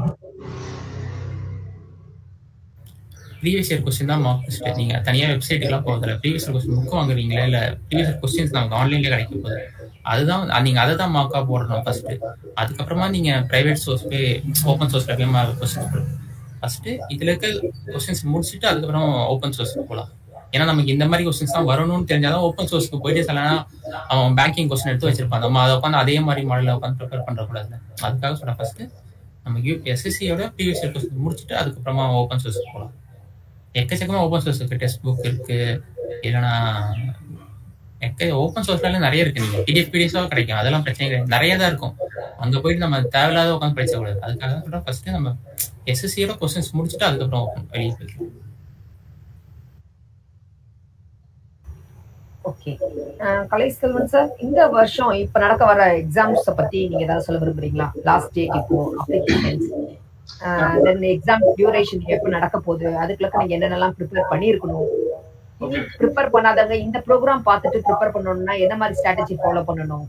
ப்ரீவியஸ் இயர் கொஸ்டின் தான் மார்க் டெஸ்ட் நீங்க தனியா வெப்சைட்டுக்குலாம் போகிறதில்ல ப்ரீவியஸ் இயர் கொஸ்டின் புக் வாங்குறீங்களா இல்ல ப்ரீவியஸ் இயர் கொஸ்டின்ஸ் நமக்கு ஆன்லைன்ல கிடைக்க போகுது அதுதான் நீங்க அதை தான் மார்க்கா போடணும் ஃபர்ஸ்ட் அதுக்கப்புறமா நீங்க பிரைவேட் சோர்ஸ் போய் ஓப்பன் சோர்ஸ்ல போய் கொஸ்டின் போடணும் ஃபர்ஸ்ட் இதுல இருக்க கொஸ்டின்ஸ் முடிச்சுட்டு அதுக்கப்புறம் ஓப்பன் சோர்ஸ்க்கு போகலாம் ஏன்னா நமக்கு இந்த மாதிரி கொஸ்டின்ஸ் தான் வரணும்னு தெரிஞ்சாதான் ஓப்பன் சோர்ஸ்க்கு போயிட்டு சில அவன் பேங்கிங் கொஸ்டின் எடுத்து வச்சிருப்பான் நம்ம அதை உட்காந்து அதே மாதிரி மாடலில் உட்காந்து ப்ரிப்பேர் பண்ணக்கூடாது அதுக்காக சொல்ல ஃபர்ஸ்ட் நம்ம யூ எஸ்எஸ்சியோட ப்ரீவியஸ் இயர் கொஸ்டின் முடிச்சுட்டு அதுக்கப்புறமா ஓப்பன் சோர்ஸ்க்கு போகலாம் எக்கச்சக்கமா ஓப்பன் சோர்ஸ் இருக்கு டெக்ஸ்ட் புக் இருக்கு இல்லைன்னா எக்க ஓப்பன் சோர்ஸ்ல நிறைய இருக்கு நீங்க பிடிஎஃப் பிடிஎஃபாக கிடைக்கும் அதெல்லாம் பிரச்சனை கிடையாது நிறைய தான் இருக்கும் அங்க போயிட்டு நம்ம தேவையில்லாத உட்காந்து படிச்ச கூடாது அதுக்காக தான் சொல்றேன் ஃபர்ஸ்ட் நம்ம எஸ்எஸ்சியோட கொஸ்டின்ஸ் முடிச்சுட்டு அதுக்கப்புறம் ஓப்பன் வெளியே போய்க்கலாம் ஓகே கலை செல்வன் சார் இந்த வருஷம் இப்ப நடக்க வர எக்ஸாம்ஸ் பத்தி நீங்க ஏதாவது சொல்ல விரும்புறீங்களா லாஸ்ட் டேட் இப்போ அப்ளிகேஷன்ஸ் தென் எக்ஸாம் டியூரேஷன் எப்ப நடக்க போகுது அதுக்குள்ள நீங்க என்னென்னலாம் ப்ரிப்பேர் பண்ணிருக்கணும் ப்ரிப்பேர் பண்ணாதவங்க இந்த ப்ரோக்ராம் பார்த்துட்டு ப்ரிப்பேர் பண்ணணும்னா என்ன மாதிரி ஸ்ட்ராட்டஜி ஃபாலோ பண்ணணும்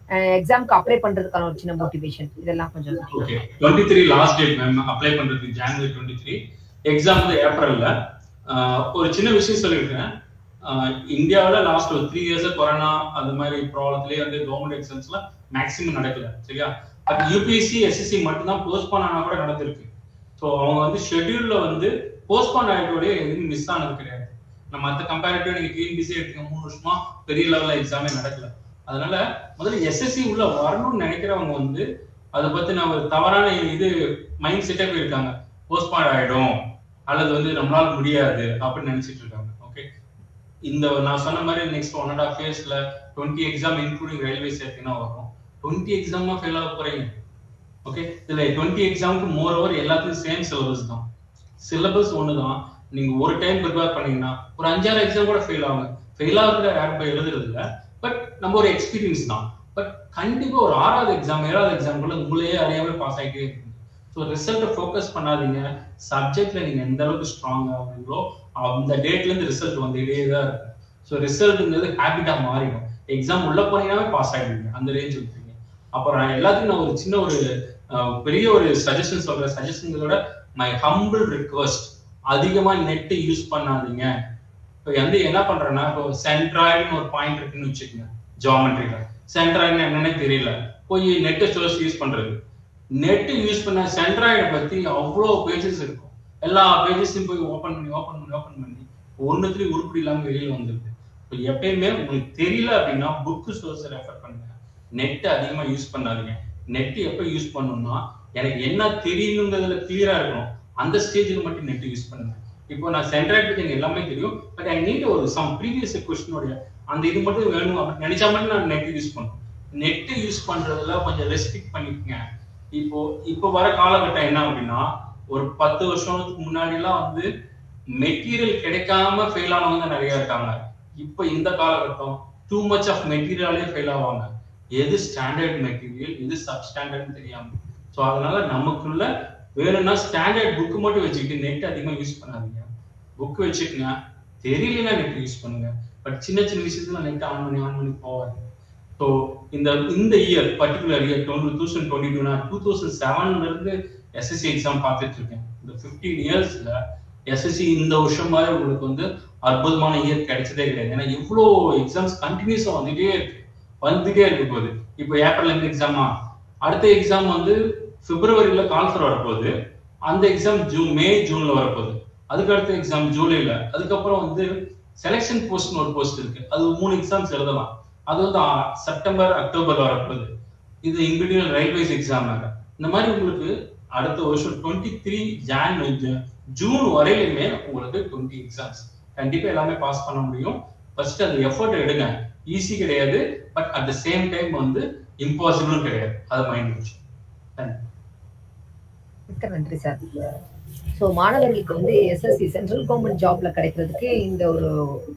எக்ஸாம்க்கு அப்ளை பண்றதுக்கான ஒரு சின்ன மோட்டிவேஷன் இதெல்லாம் கொஞ்சம் சொல்லுங்க. Okay twenty three last date ma'am apply பண்றதுக்கு ஜான்வரி டுவெண்ட்டி த்ரீ எக்ஸாம் வந்து ஏப்ரல்ல ஆஹ் ஒரு சின்ன விஷயம் சொல்லியிருக்கேன் இந்தியாவில் லாஸ்ட் ஒரு த்ரீ இயர்ஸ் கொரோனா அந்த மாதிரி ப்ராப்ளத்திலேயே வந்து கவர்மெண்ட் எக்ஸாம்ஸ்லாம் மேக்ஸிமம் நடக்கல சரியா பட் யூபிஎஸ்சி எஸ்எஸ்சி மட்டும்தான் போஸ்ட்பான் ஆனா கூட நடந்திருக்கு ஸோ அவங்க வந்து ஷெட்யூல்ல வந்து போஸ்ட்பான் ஆகிட்டோடய எதுவும் மிஸ் ஆனது கிடையாது நம்ம மற்ற கம்பேரிட்டிவ் நீங்க டிஎன்பிசி எடுத்துக்க மூணு வருஷமா பெரிய லெவல்ல எக்ஸாமே நடக்கல அதனால முதல்ல எஸ்எஸ்சி உள்ள வரணும்னு நினைக்கிறவங்க வந்து அதை பத்தி நான் ஒரு தவறான இது மைண்ட் செட்டே போயிருக்காங்க போஸ்ட்பாண்ட் ஆயிடும் அல்லது வந்து நம்மளால முடியாது அப்படின்னு நினைச்சிட்டு இருக்காங்க ஓகே இந்த நான் சொன்ன மாதிரி நெக்ஸ்ட் ஒன் அண்ட் ஆஃப் இயர்ஸ்ல டுவெண்ட்டி எக்ஸாம் இன்க்ளூடிங் ரயில்வே சேர்த்துனா வரும் டுவெண்ட்டி எக்ஸாமா ஃபெயில் ஆக போறீங்க ஓகே இதுல டுவெண்ட்டி எக்ஸாமுக்கு மோர் ஓவர் எல்லாத்துக்கும் சேம் சிலபஸ் தான் சிலபஸ் ஒன்று தான் நீங்க ஒரு டைம் ப்ரிப்பேர் பண்ணீங்கன்னா ஒரு அஞ்சாறு எக்ஸாம் கூட ஃபெயில் ஆகுங்க ஃபெயில் ஆகுற யாரும் போய் எழுதுறது இல்ல பட் நம்ம ஒரு எக்ஸ்பீரியன்ஸ் தான் பட் கண்டிப்பா ஒரு ஆறாவது எக்ஸாம் ஏழாவது எக்ஸாம்குள்ள உங்களையே அறியாம பாஸ் ஆகிட்டே இருக்கு ஸோ ரிசல்ட்டை ஃபோக்கஸ் பண்ணாதீங்க சப்ஜெக்ட்ல நீங்க எந்த அளவுக்கு ஸ்ட்ராங் ஆகுறீங்களோ அந்த டேட்ல இருந்து ரிசல்ட் வந்துட்டே தான் இருக்கும் ஸோ ரிசல்ட்ங்கிறது ஹேபிட்டா மாறிடும் எக்ஸாம் உள்ள போனீங்கன்னாவே பாஸ் ஆகிடுவீங்க அந்த ரேஞ்ச் இருப்பீங்க அப்புறம் நான் எல்லாத்துக்கும் நான் ஒரு சின்ன ஒரு அஹ், பெரிய ஒரு சஜஷன் சொல்றேன் சஜஷன்களோட மை ஹம்பிள் ரிக்வஸ்ட் அதிகமா நெட் யூஸ் பண்ணாதீங்க இப்போ வந்து என்ன பண்றேன்னா இப்போ சென்ட்ராய்டுன்னு ஒரு பாயிண்ட் இருக்குன்னு வச்சுக்கோங்க ஜியாமெட்ரியில சென்ட்ராய்டுன்னு என்னன்னே தெரியல போய் நெட்டை சோர்ஸ் யூஸ் பண்றது நெட் யூஸ் பண்ண சென்ட்ராய்டை பத்தி அவ்வளோ பேஜஸ் இருக்கும் எல்லா பேஜஸையும் போய் ஓப்பன் பண்ணி ஓப்பன் பண்ணி ஓப்பன் பண்ணி ஒன்றுத்துலயும் உருப்படி இல்லாம வெளியில வந்துருது இப்போ எப்பயுமே உங்களுக்கு தெரியல அப்படின்னா புக்கு சோர்ஸ் ரெஃபர் பண்ணுங்க நெட் அதிகமா யூஸ் பண்ணாதீங்க நெட் எப்போ யூஸ் பண்ணணும்னா எனக்கு என்ன தெரியணுங்கிறதுல கிளியரா இருக்கணும் அந்த ஸ்டேஜில் மட்டும் நெட் யூஸ் பண்ணுங்க இப்போ நான் சென்ட்ராய்ட் பத்தி எனக்கு எல்லாமே தெரியும் பட் ஐ நீட் ஒரு சம் ப்ரீவியஸ் கொஸ்டினோட அந்த இது மட்டும் வேணும் அப்படின்னு நினைச்சா மட்டும் நான் நெட் யூஸ் பண்ணுவேன் நெட் யூஸ் பண்றதுல கொஞ்சம் ரெஸ்ட்ரிக்ட் பண்ணிக்கங்க இப்போ இப்போ வர காலகட்டம் என்ன அப்படின்னா ஒரு பத்து வருஷத்துக்கு முன்னாடி எல்லாம் வந்து மெட்டீரியல் கிடைக்காம ஃபெயில் ஆனவங்க நிறைய இருக்காங்க இப்போ இந்த காலகட்டம் டூ மச் ஆஃப் மெட்டீரியலே ஃபெயில் ஆவாங்க எது ஸ்டாண்டர்ட் மெட்டீரியல் எது சப்ஸ்டாண்டர்ட்னு தெரியாம ஸோ அதனால நமக்குள்ள வேணும்னா ஸ்டாண்டர்ட் புக் மட்டும் வச்சுக்கிட்டு நெட் அதிகமாக யூஸ் பண்ணாதீங்க புக் வச்சுக்கங்க தெரியலனா நெட் யூஸ் பண்ணுங்க பட் சின்ன சின்ன விஷயத்துல நெட் ஆன் பண்ணி ஆன் பண்ணி போவாது ஸோ இந்த இந்த year particular year twenty thousand twenty two நான் டூ தௌசண்ட் செவன்ல இருந்து எஸ்எஸ்சி எக்ஸாம் பார்த்துட்டு இருக்கேன் இந்த ஃபிஃப்டீன் இயர்ஸ்ல எஸ்எஸ்சி இந்த வருஷம் மாதிரி உங்களுக்கு வந்து அற்புதமான இயர் கிடைச்சதே கிடையாது ஏன்னா இவ்வளோ எக்ஸாம்ஸ் கண்டினியூஸா வந்துட்டே இருக்கு வந்துட்டே இருக்கு போகுது இப்போ ஏப்ரல் இருந்து எக்ஸாமா அடுத்த எக்ஸாம் வந்து பிப்ரவரியில கால்ஃபர் வரப்போகுது அந்த எக்ஸாம் ஜூன் மே ஜூன்ல வரப்போகுது அதுக்கு அடுத்த எக்ஸாம் ஜூலைல அதுக்கப்புறம் வந்து செலெக்ஷன் போஸ்ட்னு ஒரு போஸ்ட் இருக்கு அது மூணு எக்ஸாம்ஸ் எழுதலாம் அது வந்து ஆ- செப்டம்பர் அக்டோபர் வரப்போகுது இது இன்பிட்வீன் ரயில்வேஸ் எக்ஸாம் வேற இந்த மாதிரி உங்களுக்கு அடுத்த வருஷம் டுவெண்ட்டி த்ரீ ஜான் ஜூன் வரையிலுமே உங்களுக்கு டுவெண்ட்டி எக்ஸாம்ஸ் கண்டிப்பா எல்லாமே பாஸ் பண்ண முடியும் ஃபர்ஸ்ட் அது எஃபர்ட் எடுங்க ஈஸி கிடையாது but at the same time வந்து இம்பாசிபிளும் கிடையாது அதை மைண்ட் வச்சு தேங்க்யூ மிக்க நன்றி சார் ஸோ மாணவர்களுக்கு வந்து எஸ்எஸ்சி சென்ட்ரல் கவர்மெண்ட் ஜாப்ல கிடைக்கிறதுக்கு இந்த ஒரு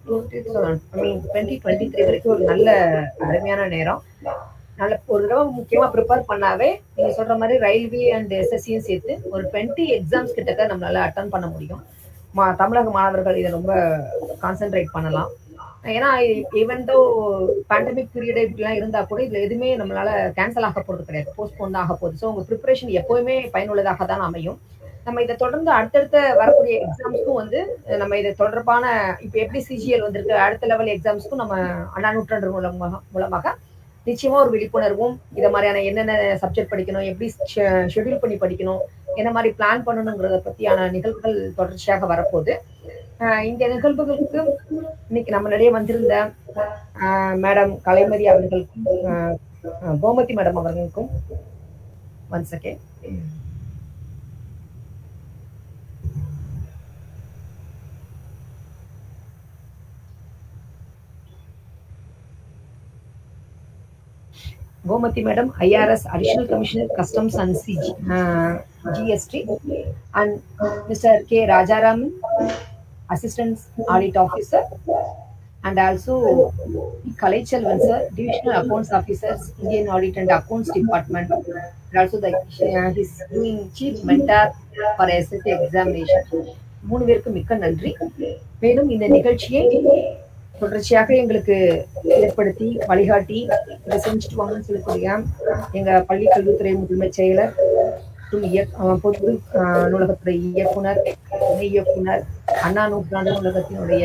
I mean twenty twenty three வரைக்கும் ஒரு நல்ல அருமையான நேரம் நல்ல ஒரு தடவை முக்கியமா ப்ரிப்பேர் பண்ணாவே நீங்க சொல்ற மாதிரி ரயில்வே அண்ட் எஸ்எஸ்சியும் சேர்த்து ஒரு டுவெண்ட்டி எக்ஸாம்ஸ் கிட்டக்க நம்மளால அட்டன் பண்ண முடியும் மா தமிழக மாணவர்கள் இதை ரொம்ப கான்சென்ட்ரேட் பண்ணலாம் ஏன்னா ஈவன் தோ பேண்டமிக் பீரியட் இப்படிலாம் இருந்தா கூட இதுல எதுவுமே நம்மளால கேன்சல் ஆக போறது கிடையாது போஸ்ட்போன் தான் ஆக போகுது ஸோ உங்க ப்ரிப்பரேஷன் எப்பவுமே பயனுள்ளதாக தான் அமையும் நம்ம இதை தொடர்ந்து அடுத்தடுத்த வரக்கூடிய எக்ஸாம்ஸ்க்கும் வந்து நம்ம இதை தொடர்பான இப்போ எப்படி சிஜிஎல் வந்திருக்கு அடுத்த லெவல் எக்ஸாம்ஸ்க்கும் நம்ம அண்ணா நூற்றாண்டு மூலமாக மூலமாக நிச்சயமா ஒரு விழிப்புணர்வும் இதை மாதிரியான என்னென்ன சப்ஜெக்ட் படிக்கணும் எப்படி ஷெட்யூல் பண்ணி படிக்கணும் என்ன மாதிரி பிளான் பண்ணணுங்கிறத பத்தியான நிகழ்வுகள் தொடர்ச்சியாக வரப்போகுது ஆஹ் இந்த நிகழ்வுகளுக்கு இன்னைக்கு நம்ம நிறைய வந்திருந்த மேடம் கலைமதி அவர்களுக்கும் ஆஹ் ஆஹ் கோமதி மேடம் அவர்களுக்கும் one second Gomati madam, IRS Additional Commissioner Customs and CG, uh, GST, and Mr. K. Rajaraman, Assistant Audit Officer, and also Kalai Chelvan sir, Divisional Accounts Officers, Indian Audit and Accounts Department, and also the uh, he's doing Chief Mentor for SSC examination. மூணு பேருக்கு மிக்க நன்றி மேலும் இந்த நிகழ்ச்சியை தொடர்ச்சியாக எங்களுக்கு ஏற்படுத்தி வழிகாட்டி இதை செஞ்சுட்டு வாங்கன்னு சொல்லக்கூடிய எங்க பள்ளி கல்வித்துறை முதன்மை செயலர் மற்றும் இயக்- அஹ் பொது அஹ், நூலகத்துறை இயக்குனர் துணை இயக்குனர் அண்ணா நூற்றாண்டு நூலகத்தினுடைய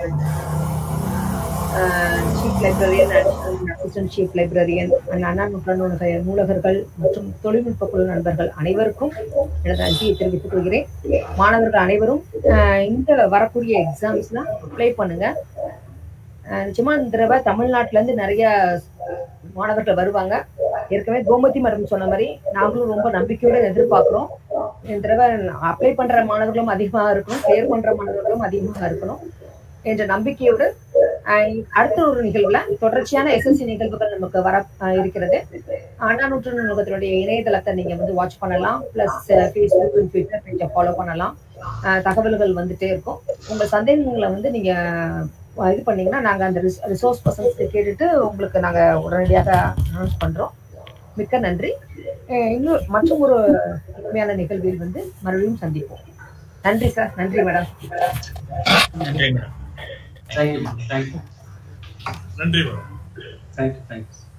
chief librarian assistant chief librarian and Anna நூற்றாண்டு நூலக நூலகர்கள் மற்றும் தொழில்நுட்ப குழு நண்பர்கள் அனைவருக்கும் எனது நன்றியை தெரிவித்துக் கொள்கிறேன் மாணவர்கள் அனைவரும் அஹ், இந்த வரக்கூடிய எக்ஸாம்ஸ்ல அப்ளை பண்ணுங்க அஹ், நிச்சயமா இந்த தடவை தமிழ்நாட்டுல இருந்து நிறைய மாணவர்கள் வருவாங்க ஏற்கனவே கோமதி மேடம் சொன்ன மாதிரி நாங்களும் ரொம்ப நம்பிக்கையோட எதிர்பார்க்கிறோம் இந்த தடவை அப்ளை பண்ற மாணவர்களும் அதிகமாக இருக்கணும் கிளியர் பண்ற மாணவர்களும் அதிகமாக இருக்கணும் என்ற நம்பிக்கையோடு அஹ், அடுத்த ஒரு நிகழ்வுல தொடர்ச்சியான எஸ்எஸ்சி நிகழ்வுகள் நமக்கு வர அஹ், இருக்கிறது அண்ணா நூற்றாண்டு நூலகத்தினுடைய இணையதளத்தை நீங்க வந்து வாட்ச் பண்ணலாம் பிளஸ் ஃபேஸ்புக் ட்விட்டர் பேஜை ஃபாலோ பண்ணலாம் அஹ், தகவல்கள் வந்துட்டே இருக்கும் உங்க சந்தேகங்களை வந்து நீங்க அஹ், இது பண்ணீங்கன்னா நாங்க அந்த ரிசோர்ஸ் பர்சன்ஸ் கேட்டுட்டு உங்களுக்கு நாங்க உடனடியாக அனௌன்ஸ் பண்றோம் மிக்க நன்றி அஹ், இன்னும் மற்றும் ஒரு உண்மையான நிகழ்வில் வந்து மறுபடியும் சந்திப்போம் நன்றி சார் நன்றி மேடம் நன்றி மேடம் தேங்க்யூ மேம் தேங்க்யூ நன்றி மேடம் தேங்க்யூ தேங்க்யூ